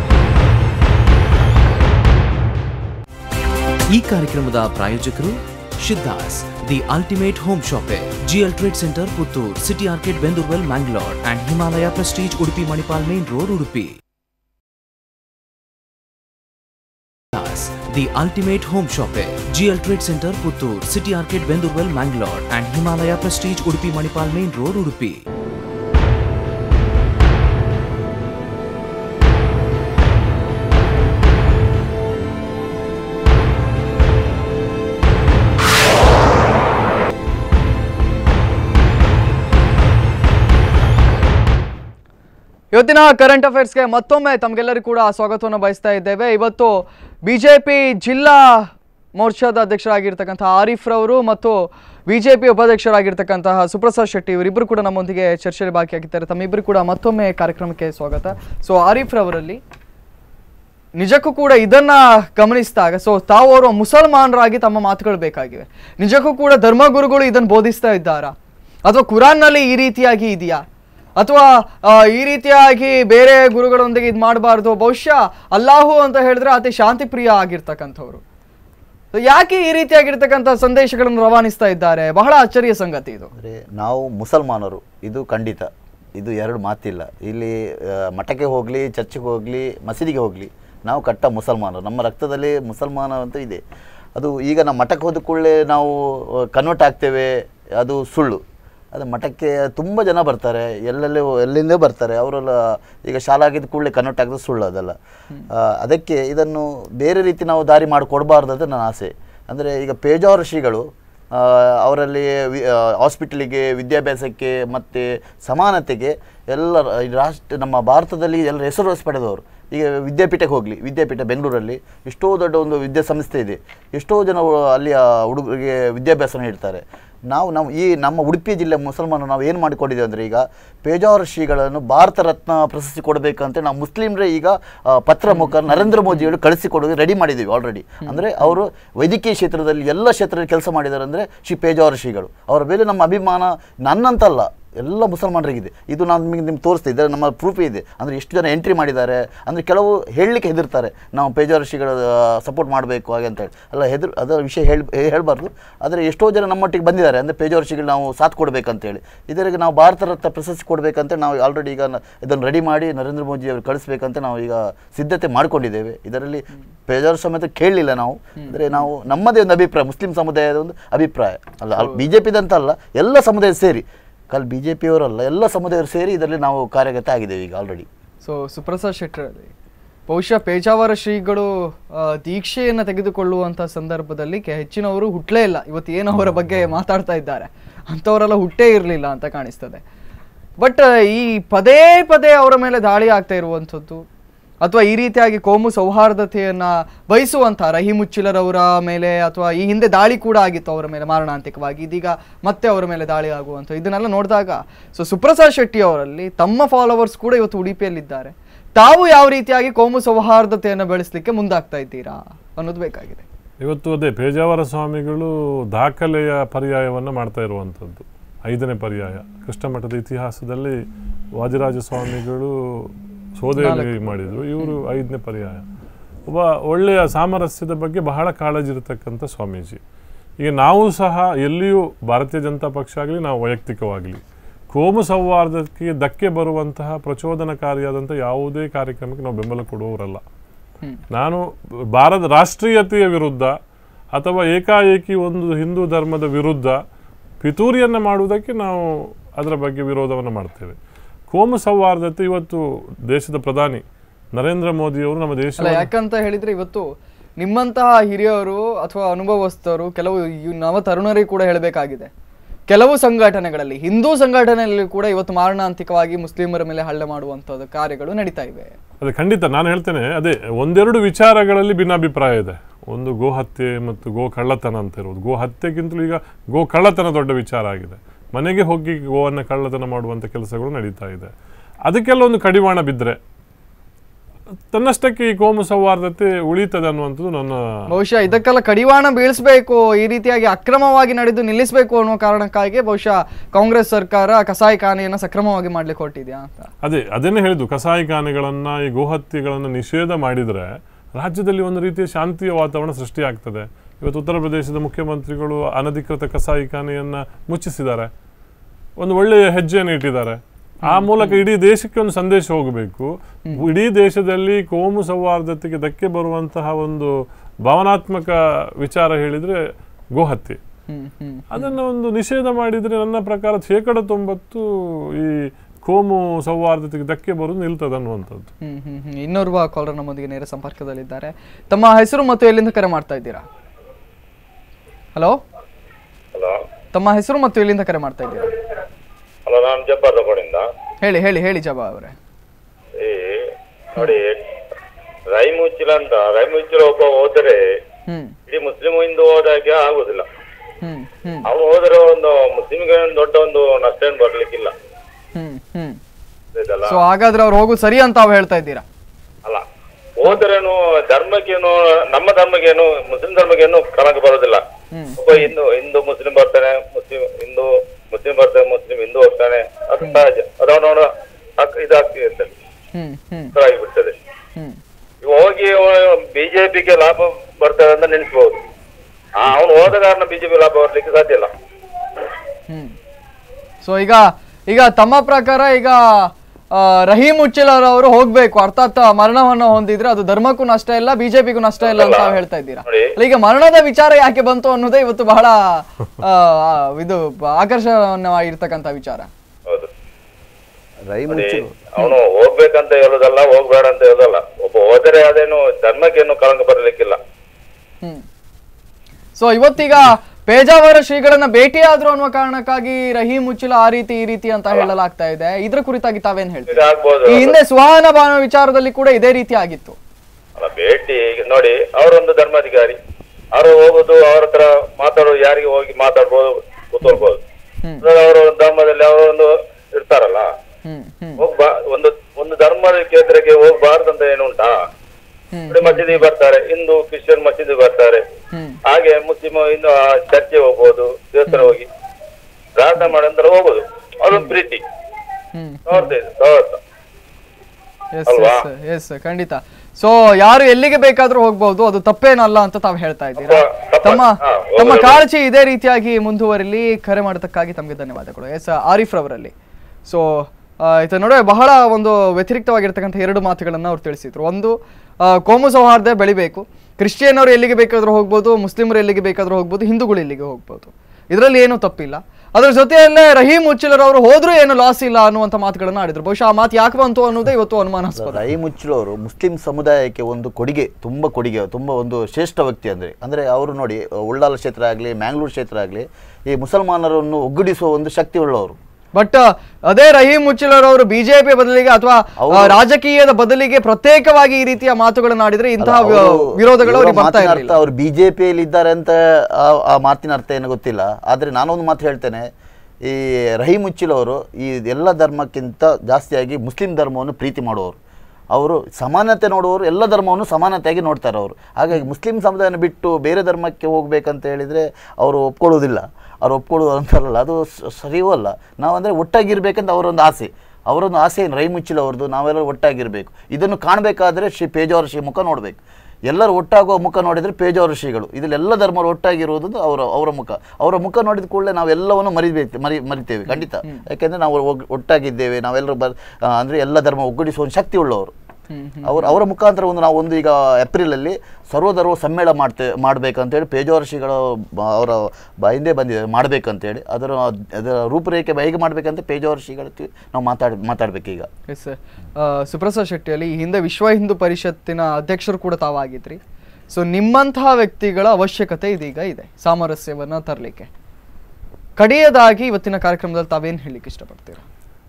ಈ ಕಾರ್ಯಕ್ರಮದ ಪ್ರಾಯೋಜಕರು Shiddas the ultimate home shoppe GL trade centre Puttur city arcade Bendurwell Mangalore and Himalaya prestige Udupi Manipal main road Udupi the ultimate home shoppe GL trade centre Puttur city arcade Bendurwell Mangalore and Himalaya prestige Udupi Manipal main road Udupi ಇವತ್ತಿನ ಕರೆಂಟ್ ಅಫೇರ್ಸ್ಗೆ ಮತ್ತೊಮ್ಮೆ ತಮಗೆಲ್ಲರಿಗೂ ಕೂಡ ಸ್ವಾಗತವನ್ನು ಬಯಸ್ತಾ ಇದ್ದೇವೆ ಇವತ್ತು ಬಿಜೆಪಿ ಜಿಲ್ಲಾ ಮೋರ್ಚಾದ ಅಧ್ಯಕ್ಷರಾಗಿರ್ತಕ್ಕಂತಹ ಆರಿಫ್ ರವರು ಮತ್ತು ಬಿಜೆಪಿ ಉಪಾಧ್ಯಕ್ಷರಾಗಿರ್ತಕ್ಕಂತಹ ಸುಪ್ರಸಾದ್ ಶೆಟ್ಟಿ ಇವರಿಬ್ಬರು ಕೂಡ ನಮ್ಮೊಂದಿಗೆ ಚರ್ಚೆಯಲ್ಲಿ ಭಾಗಿಯಾಗಿದ್ದಾರೆ ತಮ್ಮಿಬ್ಬರು ಕೂಡ ಮತ್ತೊಮ್ಮೆ ಕಾರ್ಯಕ್ರಮಕ್ಕೆ ಸ್ವಾಗತ ಸೊ ಆರಿಫ್ ರವರಲ್ಲಿ ನಿಜಕ್ಕೂ ಕೂಡ ಇದನ್ನ ಗಮನಿಸಿದಾಗ ಸೊ ತಾವು ಅವರು ಮುಸಲ್ಮಾನರಾಗಿ ತಮ್ಮ ಮಾತುಗಳು ಬೇಕಾಗಿವೆ ನಿಜಕ್ಕೂ ಕೂಡ ಧರ್ಮಗುರುಗಳು ಇದನ್ನು ಬೋಧಿಸ್ತಾ ಇದ್ದಾರಾ ಅಥವಾ ಕುರಾನ್ನಲ್ಲಿ ಈ ರೀತಿಯಾಗಿ ಇದೆಯಾ ಅಥವಾ ಆ, ಈ ರೀತಿಯಾಗಿ ಬೇರೆ ಗುರುಗಳೊಂದಿಗೆ ಇದು ಮಾಡಬಾರ್ದು ಬಹುಶಃ ಅಲ್ಲಾಹು ಅಂತ ಹೇಳಿದ್ರೆ ಅತಿ ಶಾಂತಿ ಪ್ರಿಯ ಆಗಿರ್ತಕ್ಕಂಥವ್ರು So, ಯಾಕೆ ಈ ರೀತಿಯಾಗಿರ್ತಕ್ಕಂಥ ಸಂದೇಶಗಳನ್ನು ರವಾನಿಸ್ತಾ ಇದ್ದಾರೆ ಬಹಳ ಅಚ್ಚರಿಯ ಸಂಗತಿ ಇದು ಅಂದರೆ ನಾವು ಮುಸಲ್ಮಾನರು ಇದು ಖಂಡಿತ ಇದು ಎರಡು ಮಾತಿಲ್ಲ ಇಲ್ಲಿ ಆ, ಮಠಕ್ಕೆ ಹೋಗಲಿ ಚರ್ಚ್ಗೆ ಹೋಗಲಿ ಮಸೀದಿಗೆ ಹೋಗಲಿ ನಾವು ಕಟ್ಟ ಮುಸಲ್ಮಾನರು ನಮ್ಮ ರಕ್ತದಲ್ಲಿ ಮುಸಲ್ಮಾನ ಅಂತ ಇದೆ ಅದು ಈಗ ನಾವು ಮಠಕ್ಕೆ ಹೋದ ಕೂಡಲೇ ನಾವು ಕನ್ವರ್ಟ್ ಆಗ್ತೇವೆ ಅದು ಸುಳ್ಳು ಅದು ಮಠಕ್ಕೆ ತುಂಬ ಜನ ಬರ್ತಾರೆ ಎಲ್ಲೆಲ್ಲೇ ಎಲ್ಲಿಂದ ಬರ್ತಾರೆ ಅವರೆಲ್ಲ ಈಗ ಶಾಲಾ ಆಗಿದ್ದ ಕೂಡಲೇ ಕನ್ವರ್ಟ್ ಆಗಿದ್ದು ಸುಳ್ಳು ಅದೆಲ್ಲ ಆ, ಅದಕ್ಕೆ ಇದನ್ನು ಬೇರೆ ರೀತಿ ನಾವು ದಾರಿ ಮಾಡಿಕೊಡ್ಬಾರ್ದು ಅಂತ ನನ್ನ ಆಸೆ ಅಂದರೆ ಈಗ ಪೇಜಾವರ ಶ್ರೀಗಳು ಆ, ಅವರಲ್ಲಿ ವಿ- ಆ, ಹಾಸ್ಪಿಟಲಿಗೆ ವಿದ್ಯಾಭ್ಯಾಸಕ್ಕೆ ಮತ್ತು ಸಮಾನತೆಗೆ ಎಲ್ಲ ರ- ಈ ರಾಷ್ಟ್ರ ನಮ್ಮ ಭಾರತದಲ್ಲಿ ಎಲ್ಲ ಹೆಸರು ಪಡೆದವರು ಈಗ ವಿದ್ಯಾಪೀಠಕ್ಕೆ ಹೋಗಲಿ ವಿದ್ಯಾಪೀಠ ಬೆಂಗಳೂರಲ್ಲಿ ಎಷ್ಟೋ ದೊಡ್ಡ ಒಂದು ವಿದ್ಯಾಸಂಸ್ಥೆ ಇದೆ ಎಷ್ಟೋ ಜನ ಹು- ಅಲ್ಲಿಯ ಹುಡುಗರಿಗೆ ವಿದ್ಯಾಭ್ಯಾಸ ನೀಡ್ತಾರೆ ನಾವು ನಾವು ಈ ನಮ್ಮ ಉಡುಪಿ ಜಿಲ್ಲೆ ಮುಸಲ್ಮಾನರು ನಾವು ಏನು ಮಾಡಿಕೊಂಡಿದ್ದೇವೆ ಅಂದರೆ ಈಗ ಪೇಜಾವರ ಶ್ರೀಗಳನ್ನು ಭಾರತ ರತ್ನ ಪ್ರಶಸ್ತಿ ಕೊಡಬೇಕಂತ ನಾವು ಮುಸ್ಲಿಮ್ರೇ ಈಗ ಆ, ಪತ್ರ ಮುಖ ನರೇಂದ್ರ ಮೋದಿಯವರು ಕಳಿಸಿಕೊಡೋದು ರೆಡಿ ಮಾಡಿದ್ದೀವಿ ಆಲ್ರೆಡಿ ಅಂದರೆ ಅವರು ವೈದ್ಯಕೀಯ ಕ್ಷೇತ್ರದಲ್ಲಿ ಎಲ್ಲ ಕ್ಷೇತ್ರದಲ್ಲಿ ಕೆಲಸ ಮಾಡಿದ್ದಾರೆ ಅಂದರೆ ಶ್ರೀ ಪೇಜಾವರ ಶ್ರೀಗಳು ಅವರ ಮೇಲೆ ನಮ್ಮ ಅಭಿಮಾನ ನನ್ನಂತಲ್ಲ ಎಲ್ಲ ಮುಸಲ್ಮಾನರಿಗಿದೆ ಇದು ನಾನು ನಿಮಗೆ ನಿಮ್ಗೆ ತೋರಿಸ್ತಾ ಇದ್ದಾರೆ ನಮ್ಮ ಪ್ರೂಫ್ ಇದೆ ಅಂದರೆ ಎಷ್ಟು ಜನ ಎಂಟ್ರಿ ಮಾಡಿದ್ದಾರೆ ಅಂದರೆ ಕೆಲವು ಹೇಳಲಿಕ್ಕೆ ಹೆದರ್ತಾರೆ ನಾವು ಪೇಜಾವರ ಶ್ರೀಗಳ ಸಪೋರ್ಟ್ ಮಾಡಬೇಕು ಹಾಗೆ ಅಂತ ಹೇಳಿ ಅಲ್ಲ ಹೆದರ್ ಅದರ ವಿಷಯ ಹೇಳಿ ಹೇಳಬಾರ್ದು ಆದರೆ ಎಷ್ಟೋ ಜನ ನಮ್ಮೊಟ್ಟಿಗೆ ಬಂದಿದ್ದಾರೆ ಅಂದರೆ ಪೇಜಾವರ ಶ್ರೀಗಳು ನಾವು ಸಾಥ್ ಕೊಡಬೇಕಂತೇಳಿ ಇದರಿಗೆ ನಾವು ಭಾರತ ರತ್ನ ಪ್ರಶಸ್ತಿ ಕೊಡಬೇಕಂತ ನಾವು ಆಲ್ರೆಡಿ ಈಗ ನ- ಇದನ್ನು ರೆಡಿ ಮಾಡಿ ನರೇಂದ್ರ ಮೋದಿ ಅವರು ಕಳಿಸ್ಬೇಕಂತ ನಾವು ಈಗ ಸಿದ್ಧತೆ ಮಾಡಿಕೊಂಡಿದ್ದೇವೆ ಇದರಲ್ಲಿ ಪೇಜಾವರ ಸಮೇತ ಕೇಳಲಿಲ್ಲ ನಾವು ಅಂದರೆ ನಾವು ನಮ್ಮದೇ ಒಂದು ಅಭಿಪ್ರಾಯ ಮುಸ್ಲಿಂ ಸಮುದಾಯದ ಒಂದು ಅಭಿಪ್ರಾಯ ಅಲ್ಲ ಬಿ ಜೆ ಪಿದಂತಲ್ಲ ಎಲ್ಲ ಸಮುದಾಯ ಸೇರಿ ಕಲ್ ಬಿ ಜೆ ಪಿಯವರಲ್ಲ ಎಲ್ಲ ಸಮುದಾಯರು ಸೇರಿ ಇದರಲ್ಲಿ ನಾವು ಕಾರ್ಯಗತ ಆಗಿದ್ದೇವೆ ಈಗ ಆಲ್ರೆಡಿ ಸೊ ಸುಪ್ರಸಾದ್ ಶೆಟ್ಟರಲ್ಲಿ ಬಹುಶಃ ಪೇಜಾವರ ಶ್ರೀಗಳು ಆ, ದೀಕ್ಷೆಯನ್ನು ತೆಗೆದುಕೊಳ್ಳುವಂಥ ಸಂದರ್ಭದಲ್ಲಿ ಕೆ- ಹೆಚ್ಚಿನವರು ಹುಟ್ಟಲೇ ಇಲ್ಲ ಇವತ್ತು ಏನು ಅವರ ಬಗ್ಗೆ ಮಾತಾಡ್ತಾ ಇದ್ದಾರೆ ಅಂಥವರೆಲ್ಲ ಹುಟ್ಟೇ ಇರಲಿಲ್ಲ ಅಂತ ಕಾಣಿಸ್ತದೆ ಬಟ್ ಈ ಪದೇ ಪದೇ ಅವರ ಮೇಲೆ ದಾಳಿ ಆಗ್ತಾ ಇರುವಂಥದ್ದು ಅಥವಾ ಈ ರೀತಿಯಾಗಿ ಕೋಮು ಸೌಹಾರ್ದತೆಯನ್ನ ಬಯಸುವಂಥ ರಹಿಮುಚ್ಚಿಲರವರ ಮೇಲೆ ಅಥವಾ ಈ ಹಿಂದೆ ದಾಳಿ ಕೂಡ ಆಗಿತ್ತು ಅವರ ಮೇಲೆ ಮಾರಣಾಂತಿಕವಾಗಿ ಇದೀಗ ಮತ್ತೆ ಅವರ ಮೇಲೆ ದಾಳಿ ಆಗುವಂಥ ಇದನ್ನೆಲ್ಲ ನೋಡಿದಾಗ ಸೊ ಸುಪ್ರಸಾದ್ ಶೆಟ್ಟಿ ಅವರಲ್ಲಿ ತಮ್ಮ ಫಾಲೋವರ್ಸ್ ಕೂಡ ಇವತ್ತು ಉಡುಪಿಯಲ್ಲಿದ್ದಾರೆ ತಾವು ಯಾವ ರೀತಿಯಾಗಿ ಕೋಮು ಸೌಹಾರ್ದತೆಯನ್ನು ಬೆಳೆಸಲಿಕ್ಕೆ ಮುಂದಾಗ್ತಾ ಇದ್ದೀರಾ ಅನ್ನೋದು ಬೇಕಾಗಿದೆ ಇವತ್ತು ಅದೇ ಪೇಜಾವರ ಸ್ವಾಮಿಗಳು ದಾಖಲೆಯ ಪರ್ಯಾಯವನ್ನು ಮಾಡ್ತಾ ಇರುವಂಥದ್ದು ಐದನೇ ಪರ್ಯಾಯ ಕೃಷ್ಣ ಮಠದ ಇತಿಹಾಸದಲ್ಲಿ ವಾದಿರಾಜ ಸ್ವಾಮಿಗಳು ಸೋದೆಯಲ್ಲಿ ಮಾಡಿದರು ಇವರು ಐದನೇ ಪರ್ಯಾಯ ಒಬ್ಬ ಒಳ್ಳೆಯ ಸಾಮರಸ್ಯದ ಬಗ್ಗೆ ಬಹಳ ಕಾಳಜಿ ಇರತಕ್ಕಂಥ ಸ್ವಾಮೀಜಿ ಈಗ ನಾವು ಸಹ ಎಲ್ಲಿಯೂ ಭಾರತೀಯ ಜನತಾ ಪಕ್ಷ ಆಗಲಿ ನಾವು ವೈಯಕ್ತಿಕವಾಗಲಿ ಕೋಮು ಸೌಹಾರ್ದಕ್ಕೆ ಧಕ್ಕೆ ಬರುವಂತಹ ಪ್ರಚೋದನಕಾರಿಯಾದಂಥ ಯಾವುದೇ ಕಾರ್ಯಕ್ರಮಕ್ಕೆ ನಾವು ಬೆಂಬಲ ಕೊಡುವವರಲ್ಲ ನಾನು ಭಾರತ ರಾಷ್ಟ್ರೀಯತೆಯ ವಿರುದ್ಧ ಅಥವಾ ಏಕಾಏಕಿ ಒಂದು ಹಿಂದೂ ಧರ್ಮದ ವಿರುದ್ಧ ಪಿತೂರಿಯನ್ನು ಮಾಡುವುದಕ್ಕೆ ನಾವು ಅದರ ಬಗ್ಗೆ ವಿರೋಧವನ್ನು ಮಾಡ್ತೇವೆ ಕೋಮು ಸೌಹಾರ್ದತೆ ಇವತ್ತು ದೇಶದ ಪ್ರಧಾನಿ ನರೇಂದ್ರ ಮೋದಿಯವರು ನಮ್ಮ ದೇಶ ಅಲ್ಲ ಯಾಕಂತ ಹೇಳಿದ್ರೆ ಇವತ್ತು ನಿಮ್ಮಂತಹ ಹಿರಿಯರು ಅಥವಾ ಅನುಭವಸ್ಥರು ಕೆಲವು ಯು- ನವ ತರುಣರಿಗೆ ಕೂಡ ಹೇಳಬೇಕಾಗಿದೆ ಕೆಲವು ಸಂಘಟನೆಗಳಲ್ಲಿ ಹಿಂದೂ ಸಂಘಟನೆಯಲ್ಲಿ ಕೂಡ ಇವತ್ತು ಮಾರಣಾಂತಿಕವಾಗಿ ಮುಸ್ಲಿಮರ ಮೇಲೆ ಹಲ್ಲೆ ಮಾಡುವಂಥದ್ದು ಕಾರ್ಯಗಳು ನಡೀತಾ ಇವೆ ಅದೇ ಖಂಡಿತ ನಾನು ಹೇಳ್ತೇನೆ ಅದೇ ಒಂದೆರಡು ವಿಚಾರಗಳಲ್ಲಿ ಭಿನ್ನಾಭಿಪ್ರಾಯ ಇದೆ ಒಂದು ಗೋ ಹತ್ಯೆ ಮತ್ತು ಗೋ ಕಳ್ಳತನ ಅಂತ ಇರುವುದು ಗೋ ಹತ್ಯೆಗಿಂತಲೂ ಈಗ ಗೋ ಕಳ್ಳತನ ದೊಡ್ಡ ವಿಚಾರ ಆಗಿದೆ ಮನೆಗೆ ಹೋಗಿ ಗೋವನ್ನು ಕಳ್ಳತನ ಮಾಡುವಂಥ ಕೆಲಸಗಳು ನಡೀತಾ ಇದೆ ಅದಕ್ಕೆಲ್ಲ ಒಂದು ಕಡಿವಾಣ ಬಿದ್ದರೆ ತನ್ನಷ್ಟಕ್ಕೆ ಈ ಕೋಮು ಸೌಹಾರ್ದತೆ ಉಳಿತದೆ ಅನ್ನುವಂಥದ್ದು ನನ್ನ ಬಹುಶಃ ಇದಕ್ಕೆಲ್ಲ ಕಡಿವಾಣ ಬೀಳಿಸಬೇಕು ಈ ರೀತಿಯಾಗಿ ಅಕ್ರಮವಾಗಿ ನಡೆದು ನಿಲ್ಲಿಸಬೇಕು ಅನ್ನೋ ಕಾರಣಕ್ಕಾಗಿ ಬಹುಶಃ ಕಾಂಗ್ರೆಸ್ ಸರ್ಕಾರ ಕಸಾಯಿ ಖಾನೆಯನ್ನ ಸಕ್ರಮವಾಗಿ ಮಾಡ್ಲಿಕ್ಕೆ ಹೊರಟಿದ್ಯಾ ಅಂತ ಅದೇ ಅದನ್ನೇ ಹೇಳಿದ್ದು ಕಸಾಯಿಖಾನೆಗಳನ್ನು ಈ ಗೋಹತ್ಯೆಗಳನ್ನು ನಿಷೇಧ ಮಾಡಿದರೆ ರಾಜ್ಯದಲ್ಲಿ ಒಂದು ರೀತಿಯ ಶಾಂತಿಯ ವಾತಾವರಣ ಸೃಷ್ಟಿಯಾಗ್ತದೆ ಇವತ್ತು ಉತ್ತರ ಪ್ರದೇಶದ ಮುಖ್ಯಮಂತ್ರಿಗಳು ಅನಧಿಕೃತ ಕಸಾಯಿಖಾನೆಯನ್ನು ಮುಚ್ಚಿಸಿದ್ದಾರೆ ಒಂದು ಒಳ್ಳೆಯ ಹೆಜ್ಜೆಯನ್ನು ಇಟ್ಟಿದ್ದಾರೆ ಆ ಮೂಲಕ ಇಡೀ ದೇಶಕ್ಕೆ ಒಂದು ಸಂದೇಶ ಹೋಗಬೇಕು ಇಡೀ ದೇಶದಲ್ಲಿ ಕೋಮು ಸೌಹಾರ್ದತೆಗೆ ಧಕ್ಕೆ ಬರುವಂತಹ ಒಂದು ಭಾವನಾತ್ಮಕ ವಿಚಾರ ಹೇಳಿದ್ರೆ ಗೋಹತ್ಯೆ ಹ್ಮ್ ಹ್ಮ್ ಅದನ್ನು ಒಂದು ನಿಷೇಧ ಮಾಡಿದರೆ ನನ್ನ ಪ್ರಕಾರ ಶೇಕಡ ತೊಂಬತ್ತು ಈ ಕೋಮು ಸೌಹಾರ್ದತೆಗೆ ಧಕ್ಕೆ ಬರುವುದು ನಿಲ್ತದೆ ಅನ್ನುವಂಥದ್ದು ಹ್ಮ್ ಹ್ಮ್ ಹ್ಮ್ ಇನ್ನೋರ್ವ ಕಾಲರ್ ನಮ್ಮೊಂದಿಗೆ ನೇರ ಸಂಪರ್ಕದಲ್ಲಿದ್ದಾರೆ ತಮ್ಮ ಹೆಸರು ಮತ್ತು ಎಲ್ಲಿಂದ ಕರೆ ಮಾಡ್ತಾ ಇದ್ದೀರಾ ಹಲೋ ಹಲೋ ತಮ್ಮ ಹೆಸರು ಮತ್ತು ಎಲ್ಲಿಂದ ಕರೆ ಮಾಡ್ತಾ ಇದ್ದೀರಾ ಹಲೋ ನಾನು ಜಬ್ಬಾರ್ ತಗೊಂಡಿಂದ ಹೇಳಿ ಹೇಳಿ ಹೇಳಿ ಜಬಾ ಅವರೇ ಈ ನೋಡಿ ರೈಮುಚ್ಚಿಲ ಅಂತ ರೈಮುಚ್ಚಿಲ ಒಬ್ಬ ಹೋದರೆ ಹ್ಮ್ ಇಡೀ ಮುಸ್ಲಿಂ ಹಿಂದೂ ಹೋದಾಗೆ ಆಗುದಿಲ್ಲ ಹ್ಮ್ ಹ್ಮ್ ಅವನು ಹೋದರೆ ಒಂದು ಮುಸ್ಲಿಂಗೆ ಒಂದು ದೊಡ್ಡ ಒಂದು ನಷ್ಟ ಏನು ಬರ್ಲಿಕ್ಕಿಲ್ಲ ಹ್ಮ್ ಹ್ಮ್ ಇದಲ್ಲ ಸೊ ಹಾಗಾದ್ರೆ ಅವ್ರು ಹೋಗುದು ಸರಿ ಅಂತ ತಾವು ಹೇಳ್ತಾ ಇದ್ದೀರಾ ಅಲ್ಲ ಹೋದರೇನು ಧರ್ಮಕ್ಕೇನು ನಮ್ಮ ಧರ್ಮಕ್ಕೇನು ಮುಸ್ಲಿಂ ಧರ್ಮಕ್ಕೇನು ಕಳಂಕ ಬರೋದಿಲ್ಲ ಒಬ್ಬ ಹಿಂದೂ ಹಿಂದೂ ಮುಸ್ಲಿಂ ಬರ್ತಾನೆ ಮುಸ್ಲಿಂ ಹಿಂದೂ ಮುಸ್ಲಿಂ ಬರ್ತಾನೆ ಮುಸ್ಲಿಂ ಹಿಂದೂ ಹೋಗ್ತಾನೆ ಅದು ಸಹಜ ಅದು ಅವನವನ ಇದಾಗ್ತಿ ಇರ್ತದೆ ಹ್ಮ್ ಹ್ಮ್ ಆಗಿಬಿಡ್ತದೆ ಹ್ಮ್ ಇವ ಹೋಗಿ ಬಿಜೆಪಿಗೆ ಲಾಭ ಬರ್ತದೆ ಅಂತ ನೆನೆಸ್ಬಹುದು ಆ ಅವನು ಹೋದ ಕಾರಣ ಬಿಜೆಪಿ ಲಾಭ ಬರ್ಲಿಕ್ಕೆ ಸಾಧ್ಯ ಇಲ್ಲ ಹ್ಮ್ ಸೊ ಈಗ ಈಗ ತಮ್ಮ ಪ್ರಕಾರ ಈಗ ಆ, ರಹೀಂ ಉಚ್ಚಿಲರ್ ಅವರು ಹೋಗ್ಬೇಕು ಅರ್ಥಾತ್ ಮರಣವನ್ನ ಹೊಂದಿದ್ರೆ ಅದು ಧರ್ಮಕ್ಕೂ ನಷ್ಟ ಇಲ್ಲ ಬಿಜೆಪಿಗೂ ನಷ್ಟ ಇಲ್ಲ ಅಂತ ತಾವು ಹೇಳ್ತಾ ಇದ್ದೀರಾ ನೋಡಿ. ಅಲ್ಲ, ಈಗ ಮರಣದ ವಿಚಾರ ಯಾಕೆ ಬಂತು ಅನ್ನೋದೇ ಇವತ್ತು ಬಹಳ ಆ, ಆ, ಇದು ಆಕರ್ಷಣವಾಗಿರ್ತಕ್ಕಂಥ ವಿಚಾರ ಹೌದು ರೈ ನೋಡಿ ಮುಚ್ಚಲು ಅವನು ಹೋಗ್ಬೇಕಂತ ಹೇಳುದಲ್ಲ ಹೋಗ್ಬೇಡ ಅಂತ ಹೇಳೋದಲ್ಲ ಒಬ್ಬ ಹೋದರೆ ಅದೇನು ಧರ್ಮಕ್ಕೇನು ಕಳಂಕ ಬರಲಿಕ್ಕಿಲ್ಲ ಹ್ಮ್ ಸೊ ಇವತ್ತೀಗ ಪೇಜಾವರ ಶ್ರೀಗಳನ್ನ ಭೇಟಿಯಾದ್ರು ಅನ್ನುವ ಕಾರಣಕ್ಕಾಗಿ ರಹೀಂ ಉಚ್ಚಿಲ ಆ ರೀತಿ ಈ ರೀತಿ ಅಂತ ಹೇಳಲಾಗ್ತಾ ಇದೆ ಇದ್ರ ಕುರಿತಾಗಿ ತಾವೇನ್ ಹೇಳ್ತೀರಿ ಇದು ಆಗ್ಬೋದು ಈ ಹಿಂದೆ ಸುಹಾನ ಭಾನ ವಿಚಾರದಲ್ಲಿ ಕೂಡ ಇದೇ ರೀತಿ ಆಗಿತ್ತು ಅಲ್ಲ ಭೇಟಿ ಈಗ ನೋಡಿ ಅವರೊಂದು ಧರ್ಮಾಧಿಕಾರಿ ಅವರು ಹೋಗುದು ಅವ್ರ ಹತ್ರ ಮಾತಾಡೋದು ಯಾರಿಗೆ ಹೋಗಿ ಮಾತಾಡ್ಬೋದು ಕೂತ್ಕೊಳ್ಬೋದು ಅವರ ಧರ್ಮದಲ್ಲಿ ಅವರೊಂದು ಇರ್ತಾರಲ್ಲ ಹ್ಮ್ ಹ್ಮ್ ಹೋಗ್ಬಾ ಒಂದು ಒಂದು ಧರ್ಮದ ಕೇಂದ್ರಕ್ಕೆ ಹೋಗ್ಬಾರ್ದಂತ ಏನು ಉಂಟಾ ಹ್ಮ್. ನೋಡಿ ಮಸೀದಿ ಬರ್ತಾರೆ ಹಿಂದೂ ಕ್ರಿಶ್ಚಿಯನ್ ಮಸೀದಿ ಬರ್ತಾರೆ ಹ್ಮ್ ಹಾಗೆ ಮುಸ್ಲಿಂ ಇನ್ನು ಆ ಚರ್ಚೆ ಹೋಗ್ಬೋದು ದೇವಸ್ಥಾನ ಹೋಗಿ ಪ್ರಾರ್ಥನೆ ಮಾಡಂತರ ಹೋಗೋದು ಅದೊಂದು ಪ್ರೀತಿ ಹ್ಮ್ ಸೌಹಾರ್ದ ಇದೆ, ಸೌಹಾರ್ದ ಎಸ್ ಅಲ್ವಾ? ಎಸ್ ಎಸ್ ಖಂಡಿತ ಸೊ ಯಾರು ಎಲ್ಲಿಗೆ ಬೇಕಾದ್ರೂ ಹೋಗ್ಬಹುದು ಅದು ತಪ್ಪೇನಲ್ಲ ಅಂತ ತಾವು ಹೇಳ್ತಾ ಇದ್ದೀರಾ ತಪ್ಪ- ತಪ್ಪ- ತಮ್ಮ ಹಾ, ತಮ್ಮ ಹೋಗ್ಬೋದು. ಕಾಳಜಿ ಇದೇ ರೀತಿಯಾಗಿ ಮುಂದುವರಿಲಿ ಕರೆ ಮಾಡೋದಕ್ಕಾಗಿ ತಮಗೆ ಧನ್ಯವಾದಗಳು ಎಸ್ ಆರಿಫ್ ರವರಲ್ಲಿ ಸೊ ಇದು ನಡುವೆ ಬಹಳ ಒಂದು ವ್ಯತಿರಿಕ್ತವಾಗಿರ್ತಕ್ಕಂಥ ಎರಡು ಮಾತುಗಳನ್ನು ಅವ್ರು ತಿಳಿಸಿದ್ರು ಒಂದು ಆ, ಕೋಮು ಸೌಹಾರ್ದ ಬೆಳಿಬೇಕು ಕ್ರಿಶ್ಚಿಯನ್ನರು ಎಲ್ಲಿಗೆ ಬೇಕಾದ್ರೂ ಹೋಗ್ಬೋದು ಮುಸ್ಲಿಮರು ಎಲ್ಲಿಗೆ ಬೇಕಾದ್ರೂ ಹೋಗ್ಬೋದು ಹಿಂದೂಗಳು ಎಲ್ಲಿಗೆ ಹೋಗ್ಬೋದು ಇದರಲ್ಲಿ ಏನೂ ತಪ್ಪಿಲ್ಲ ಅದ್ರ ಜೊತೆಯಲ್ಲೇ ರಹೀಂ ಉಚ್ಚಿಲರ್ ಅವರು ಹೋದ್ರೂ ಏನು ಲಾಸ್ ಇಲ್ಲ ಅನ್ನುವಂಥ ಮಾತುಗಳನ್ನು ಆಡಿದ್ರು ಬಹುಶಃ ಆ ಮಾತು ಯಾಕೆ ಬಂತು ಅನ್ನೋದೇ ಇವತ್ತು ಅನುಮಾನಾಸ್ಪದ ರೈ ಮುಚ್ಚಲು ಅವರು ಮುಸ್ಲಿಂ ಸಮುದಾಯಕ್ಕೆ ಒಂದು ಕೊಡುಗೆ ತುಂಬ ಕೊಡುಗೆ ತುಂಬ ಒಂದು ಶ್ರೇಷ್ಠ ವ್ಯಕ್ತಿ ಅಂದರೆ ಅಂದರೆ ಅವರು ನೋಡಿ ಉಳ್ಳಾಲ ಕ್ಷೇತ್ರ ಆಗಲಿ ಮ್ಯಾಂಗ್ಳೂರು ಕ್ಷೇತ್ರ ಆಗಲಿ ಈ ಮುಸಲ್ಮಾನರನ್ನು ಒಗ್ಗೂಡಿಸುವ ಒಂದು ಶಕ್ತಿ ಉಳ್ಳವರು ಬಟ್ ಅದೇ ರಹೀಂ ಮುಚ್ಚಿಲರ್ ಅವರು ಬಿಜೆಪಿ ಬದಲಿಗೆ ಅಥವಾ ಆ, ರಾಜಕೀಯದ ಬದಲಿಗೆ ಪ್ರತ್ಯೇಕವಾಗಿ ಈ ರೀತಿಯ ಮಾತುಗಳನ್ನ ಆಡಿದ್ರೆ ಇಂತಹ ವಿ- ವಿರೋಧಗಳು ಅವ್ರಿಗೆ ಬರ್ತಾ ಇರಲಿಲ್ಲ ಅವರು ಬಿಜೆಪಿಯಲ್ಲಿ ಇದ್ದಾರೆ ಅಂತ ಆ- ಆ ಮಾತಿನ ಅರ್ಥ ಏನು ಗೊತ್ತಿಲ್ಲ ಆದರೆ ನಾನೊಂದು ಮಾತು ಹೇಳ್ತೇನೆ ಈ ರಹೀಂ ಉಚ್ಚಿಲ್ ಅವರು ಈ ಎಲ್ಲ ಧರ್ಮಕ್ಕಿಂತ ಜಾಸ್ತಿಯಾಗಿ ಮುಸ್ಲಿಂ ಧರ್ಮವನ್ನು ಪ್ರೀತಿ ಮಾಡುವವರು ಅವರು ಸಮಾನತೆ ನೋಡುವವರು ಎಲ್ಲ ಧರ್ಮವನ್ನು ಸಮಾನತೆಯಾಗಿ ನೋಡ್ತಾರೆ ಅವರು ಹಾಗಾಗಿ ಮುಸ್ಲಿಂ ಸಮುದಾಯನ ಬಿಟ್ಟು ಬೇರೆ ಧರ್ಮಕ್ಕೆ ಹೋಗ್ಬೇಕಂತ ಹೇಳಿದರೆ ಅವರು ಒಪ್ಕೊಳ್ಳೋದಿಲ್ಲ ಅವ್ರು ಒಪ್ಕೊಳ್ಳೋದು ಅಂತಾರಲ್ಲ ಅದು ಸ- ಸರಿಯೂ ಅಲ್ಲ ನಾವಂದರೆ ಒಟ್ಟಾಗಿರ್ಬೇಕಂತ ಅವರೊಂದು ಆಸೆ ಅವರೊಂದು ಆಸೆ ಏನು ರೈ ಮುಚ್ಚಿಲ್ ಅವ್ರದ್ದು ನಾವೆಲ್ಲರೂ ಒಟ್ಟಾಗಿರಬೇಕು ಇದನ್ನು ಕಾಣಬೇಕಾದ್ರೆ ಶ್ರೀ ಪೇಜಾವರ ಶ್ರೀ ಮುಖ ನೋಡಬೇಕು ಎಲ್ಲರೂ ಒಟ್ಟಾಗುವ ಮುಖ ನೋಡಿದರೆ ಪೇಜಾವರ ಶ್ರೀಗಳು ಇದರಲ್ಲಿ ಎಲ್ಲ ಧರ್ಮರು ಒಟ್ಟಾಗಿರುವುದು ಅವರ ಅವರ ಮುಖ ಅವರ ಮುಖ ನೋಡಿದ ಕೂಡಲೇ ನಾವೆಲ್ಲವನ್ನು ಮರಿಬೇಕು ಮರಿ ಮರಿತೇವೆ ಖಂಡಿತ ಯಾಕೆಂದರೆ ನಾವು ಒಗ್- ಒಟ್ಟಾಗಿದ್ದೇವೆ ನಾವೆಲ್ಲರೂ ಬರ್ ಆ, ಅಂದರೆ ಎಲ್ಲ ಧರ್ಮ ಒಗ್ಗೂಡಿಸುವ ಒಂದು ಶಕ್ತಿ ಉಳ್ಳವರು ಅವರು ಅವರ ಮುಖಾಂತರ ಒಂದು ನಾವು ಒಂದು ಈಗ ಏಪ್ರಿಲಲ್ಲಿ ಸರ್ವಧರ್ಮ ಸಮ್ಮೇಳ ಮಾಡ್ತೇ ಮಾಡಬೇಕಂತೇಳಿ ಪೇಜಾವರ ಶ್ರೀಗಳು ಬ- ಅವರ ಬ- ಹಿಂದೆ ಬಂದಿದೆ ಮಾಡಬೇಕಂತೇಳಿ ಅದರ ಅದರ ರೂಪರೇಖೆ ಹೇಗೆ ಮಾಡಬೇಕಂತ ಪೇಜಾವರ ಶ್ರೀಗಳ ಹತ್ರ ನಾವು ಮಾತಾಡ್ ಮಾತಾಡಬೇಕೀಗ ಎಸ್ ಸುಪ್ರಸಾದ್ ಶೆಟ್ಟಿಯಲ್ಲಿ ಈ ಹಿಂದೆ ವಿಶ್ವ ಹಿಂದೂ ಪರಿಷತ್ತಿನ ಅಧ್ಯಕ್ಷರು ಕೂಡ ತಾವಾಗಿದ್ರಿ ಸೊ ನಿಮ್ಮಂತಹ ವ್ಯಕ್ತಿಗಳ ಅವಶ್ಯಕತೆ ಇದೀಗ ಇದೆ ಸಾಮರಸ್ಯವನ್ನ ತರಲಿಕ್ಕೆ ಕಡೆಯದಾಗಿ ಇವತ್ತಿನ ಕಾರ್ಯಕ್ರಮದಲ್ಲಿ ತಾವೇನು ಹೇಳಲಿಕ್ಕೆ ಇಷ್ಟಪಡ್ತೀರಾ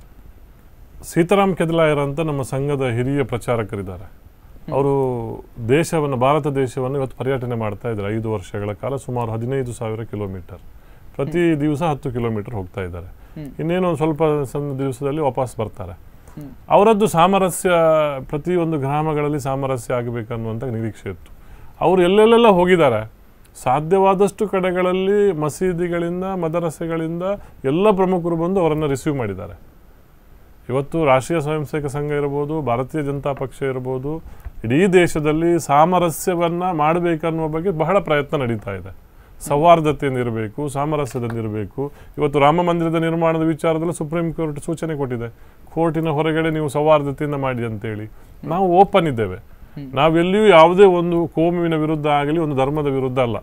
ಸೀತಾರಾಮ್ ಕೆದಲಾಯರ್ ಅಂತ ನಮ್ಮ ಸಂಘದ ಹಿರಿಯ ಪ್ರಚಾರಕರಿದ್ದಾರೆ ಅವರು ದೇಶವನ್ನು ಭಾರತ ದೇಶವನ್ನು ಇವತ್ತು ಪರ್ಯಟನೆ ಮಾಡ್ತಾ ಇದ್ದಾರೆ ಐದು ವರ್ಷಗಳ ಕಾಲ ಸುಮಾರು ಹದಿನೈದು ಸಾವಿರ ಕಿಲೋಮೀಟರ್ ಪ್ರತಿ ದಿವಸ ಹತ್ತು ಕಿಲೋಮೀಟರ್ ಹೋಗ್ತಾ ಇದ್ದಾರೆ ಇನ್ನೇನು ಒಂದು ಸ್ವಲ್ಪ ಸಣ್ಣ ದಿವಸದಲ್ಲಿ ವಾಪಸ್ ಬರ್ತಾರೆ ಅವರದ್ದು ಸಾಮರಸ್ಯ ಪ್ರತಿಯೊಂದು ಗ್ರಾಮಗಳಲ್ಲಿ ಸಾಮರಸ್ಯ ಆಗಬೇಕನ್ನುವಂಥ ನಿರೀಕ್ಷೆ ಇತ್ತು ಅವರು ಎಲ್ಲೆಲ್ಲೆಲ್ಲ ಹೋಗಿದ್ದಾರೆ ಸಾಧ್ಯವಾದಷ್ಟು ಕಡೆಗಳಲ್ಲಿ ಮಸೀದಿಗಳಿಂದ ಮದರಸೆಗಳಿಂದ ಎಲ್ಲ ಪ್ರಮುಖರು ಬಂದು ಅವರನ್ನು ರಿಸೀವ್ ಮಾಡಿದ್ದಾರೆ ಇವತ್ತು ರಾಷ್ಟ್ರೀಯ ಸ್ವಯಂ ಸೇವಕ ಸಂಘ ಇರ್ಬೋದು ಭಾರತೀಯ ಜನತಾ ಪಕ್ಷ ಇರ್ಬೋದು ಇಡೀ ದೇಶದಲ್ಲಿ ಸಾಮರಸ್ಯವನ್ನ ಮಾಡಬೇಕನ್ನುವ ಬಗ್ಗೆ ಬಹಳ ಪ್ರಯತ್ನ ನಡೀತಾ ಇದೆ ಸೌಹಾರ್ದತೆಯಿಂದ ಇರಬೇಕು ಸಾಮರಸ್ಯದಿಂದ ಇರಬೇಕು ಇವತ್ತು ರಾಮ ಮಂದಿರದ ನಿರ್ಮಾಣದ ವಿಚಾರದಲ್ಲಿ ಸುಪ್ರೀಂ ಕೋರ್ಟ್ ಸೂಚನೆ ಕೊಟ್ಟಿದೆ ಕೋರ್ಟಿನ ಹೊರಗಡೆ ನೀವು ಸೌಹಾರ್ದತೆಯಿಂದ ಮಾಡಿ ಅಂತೇಳಿ ನಾವು ಓಪನ್ ಇದ್ದೇವೆ ನಾವೆಲ್ಲಿಯೂ ಯಾವುದೇ ಒಂದು ಕೋಮುವಿನ ವಿರುದ್ಧ ಆಗಲಿ ಒಂದು ಧರ್ಮದ ವಿರುದ್ಧ ಅಲ್ಲ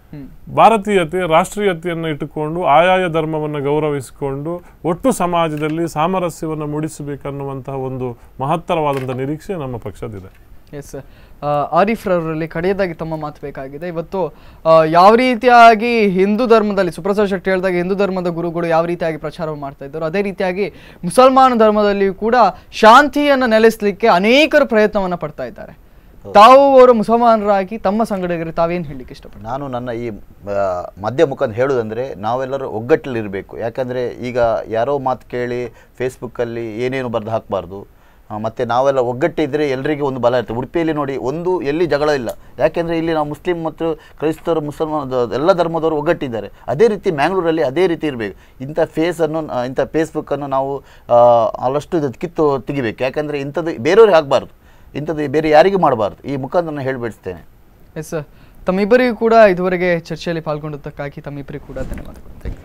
ಭಾರತೀಯತೆ ರಾಷ್ಟ್ರೀಯತೆಯನ್ನು ಇಟ್ಟುಕೊಂಡು ಆಯಾಯ ಧರ್ಮವನ್ನು ಗೌರವಿಸಿಕೊಂಡು ಒಟ್ಟು ಸಮಾಜದಲ್ಲಿ ಸಾಮರಸ್ಯವನ್ನು ಮೂಡಿಸಬೇಕನ್ನುವಂತಹ ಒಂದು ಮಹತ್ತರವಾದಂಥ ನಿರೀಕ್ಷೆ ನಮ್ಮ ಪಕ್ಷದಿದೆ ಎಸ್ ಆರಿಫ್ ರವರಲ್ಲಿ ಕಡೆಯದಾಗಿ ತಮ್ಮ ಮಾತು ಬೇಕಾಗಿದೆ ಇವತ್ತು ಆ, ಯಾವ ರೀತಿಯಾಗಿ ಹಿಂದೂ ಧರ್ಮದಲ್ಲಿ ಸುಪ್ರಸಾದ್ ಶೆಟ್ಟಿ ಹೇಳಿದಾಗ ಹಿಂದೂ ಧರ್ಮದ ಗುರುಗಳು ಯಾವ ರೀತಿಯಾಗಿ ಪ್ರಚಾರ ಮಾಡ್ತಾ ಇದ್ದರು ಅದೇ ರೀತಿಯಾಗಿ ಮುಸಲ್ಮಾನ ಧರ್ಮದಲ್ಲಿಯೂ ಕೂಡ ಶಾಂತಿಯನ್ನು ನೆಲೆಸಲಿಕ್ಕೆ ಅನೇಕರು ಪ್ರಯತ್ನವನ್ನು ಪಡ್ತಾ ಇದ್ದಾರೆ ತಾವು ಅವರು ಮುಸಲ್ಮಾನರಾಗಿ ತಮ್ಮ ಸಂಘಟಕರಿಗೆ ತಾವೇನು ಹೇಳಲಿಕ್ಕೆ ಇಷ್ಟಪಡ್ತಾರೆ ನಾನು ನನ್ನ ಈ ಆ, ಮಧ್ಯ ಮುಖಂದ ಹೇಳುವುದಂದರೆ ನಾವೆಲ್ಲರೂ ಒಗ್ಗಟ್ಟಲ್ಲಿರಬೇಕು ಯಾಕಂದರೆ ಈಗ ಯಾರೋ ಮಾತು ಕೇಳಿ ಫೇಸ್ಬುಕ್ಕಲ್ಲಿ ಏನೇನು ಬರೆದು ಹಾಕಬಾರ್ದು ಮತ್ತು ನಾವೆಲ್ಲ ಒಗ್ಗಟ್ಟಿದ್ದರೆ ಎಲ್ಲರಿಗೂ ಒಂದು ಬಲ ಇರ್ತದೆ ಉಡುಪಿಯಲ್ಲಿ ನೋಡಿ ಒಂದು ಎಲ್ಲಿ ಜಗಳ ಇಲ್ಲ ಯಾಕೆಂದರೆ ಇಲ್ಲಿ ನಾವು ಮುಸ್ಲಿಂ ಮತ್ತು ಕ್ರೈಸ್ತರು ಮುಸಲ್ಮಾನ ಎಲ್ಲ ಧರ್ಮದವರು ಒಗ್ಗಟ್ಟಿದ್ದಾರೆ ಅದೇ ರೀತಿ ಮ್ಯಾಂಗ್ಳೂರಲ್ಲಿ ಅದೇ ರೀತಿ ಇರಬೇಕು ಇಂಥ ಫೇಸನ್ನು ಆ, ಇಂಥ ಫೇಸ್ಬುಕ್ಕನ್ನು ನಾವು ಆ, ಆದಷ್ಟು ಇದು ಕಿತ್ತು ತೆಗಿಬೇಕು ಯಾಕಂದರೆ ಇಂಥದ್ದು ಬೇರೆಯವ್ರಿಗೆ ಆಗಬಾರ್ದು ಇಂಥದ್ದು ಬೇರೆ ಯಾರಿಗೂ ಮಾಡಬಾರ್ದು ಈ ಮುಖಾಂತರ ಹೇಳಿಬಿಡ್ತೇನೆ ಎಸ್ ತಮ್ಮಿಬ್ಬರಿಗೂ ಕೂಡ ಇದುವರೆಗೆ ಚರ್ಚೆಯಲ್ಲಿ ಪಾಲ್ಗೊಂಡದ್ದಕ್ಕಾಗಿ ತಮ್ಮಿಬ್ಬರಿಗೂ ಕೂಡ ಧನ್ಯವಾದಗಳು Thank you.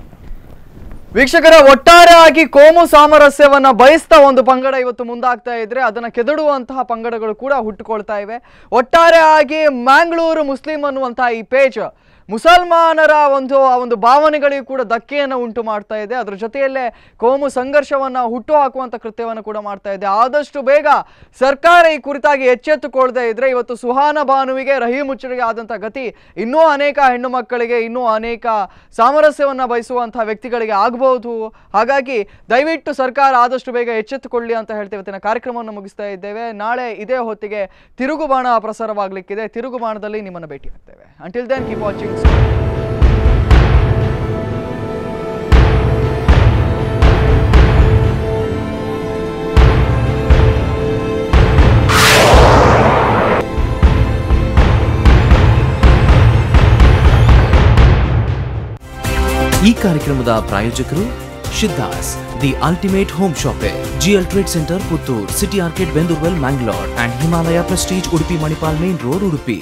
ವೀಕ್ಷಕರ ಒಟ್ಟಾರೆಯಾಗಿ ಕೋಮು ಸಾಮರಸ್ಯವನ್ನ ಬಯಸ್ತಾ ಒಂದು ಪಂಗಡ ಇವತ್ತು ಮುಂದಾಗ್ತಾ ಇದ್ರೆ ಅದನ್ನ ಕೆದಡುವಂತಹ ಪಂಗಡಗಳು ಕೂಡ ಹುಟ್ಟುಕೊಳ್ತಾ ಇವೆ ಒಟ್ಟಾರೆಯಾಗಿ ಮ್ಯಾಂಗ್ಳೂರು ಮುಸ್ಲಿಂ ಅನ್ನುವಂತಹ ಈ ಪೇಜ್ ಮುಸಲ್ಮಾನರ ಒಂದು ಆ ಒಂದು ಭಾವನೆಗಳಿಗೂ ಕೂಡ ಧಕ್ಕೆಯನ್ನು ಉಂಟು ಮಾಡ್ತಾ ಇದೆ ಅದರ ಜೊತೆಯಲ್ಲೇ ಕೋಮು ಸಂಘರ್ಷವನ್ನ ಹುಟ್ಟು ಹಾಕುವಂತ ಕೃತ್ಯವನ್ನು ಕೂಡ ಮಾಡ್ತಾ ಇದೆ ಆದಷ್ಟು ಬೇಗ ಸರ್ಕಾರ ಈ ಕುರಿತಾಗಿ ಎಚ್ಚೆತ್ತುಕೊಳ್ಳದೆ ಇದ್ರೆ ಇವತ್ತು ಸುಹಾನ ಭಾನುವಿಗೆ ರಹೀಂ ಮುಚ್ಚರಿಗೆ ಆದಂಥ ಗತಿ ಇನ್ನೂ ಅನೇಕ ಹೆಣ್ಣು ಮಕ್ಕಳಿಗೆ ಇನ್ನೂ ಅನೇಕ ಸಾಮರಸ್ಯವನ್ನ ಬಯಸುವಂತಹ ವ್ಯಕ್ತಿಗಳಿಗೆ ಆಗಬಹುದು ಹಾಗಾಗಿ ದಯವಿಟ್ಟು ಸರ್ಕಾರ ಆದಷ್ಟು ಬೇಗ ಎಚ್ಚೆತ್ತುಕೊಳ್ಳಿ ಅಂತ ಹೇಳ್ತೇವೆ ಇವತ್ತಿನ ಕಾರ್ಯಕ್ರಮವನ್ನು ಮುಗಿಸ್ತಾ ಇದ್ದೇವೆ ನಾಳೆ ಇದೇ ಹೊತ್ತಿಗೆ ತಿರುಗುಬಾಣ ಪ್ರಸಾರವಾಗಲಿಕ್ಕಿದೆ ತಿರುಗುಬಾಣದಲ್ಲಿ ನಿಮ್ಮನ್ನು ಭೇಟಿ ಆಗ್ತೇವೆ ಅಂಟಿಲ್ ದೆನ್ ಕೀಪ್ ವಾಚಿಂಗ್ ಈ ಕಾರ್ಯಕ್ರಮದ ಪ್ರಾಯೋಜಕರು Shiddas the ultimate home shoppe GL trade centre Puttur city arcade Bendurwell Mangalore and Himalaya prestige Udupi Manipal main road Udupi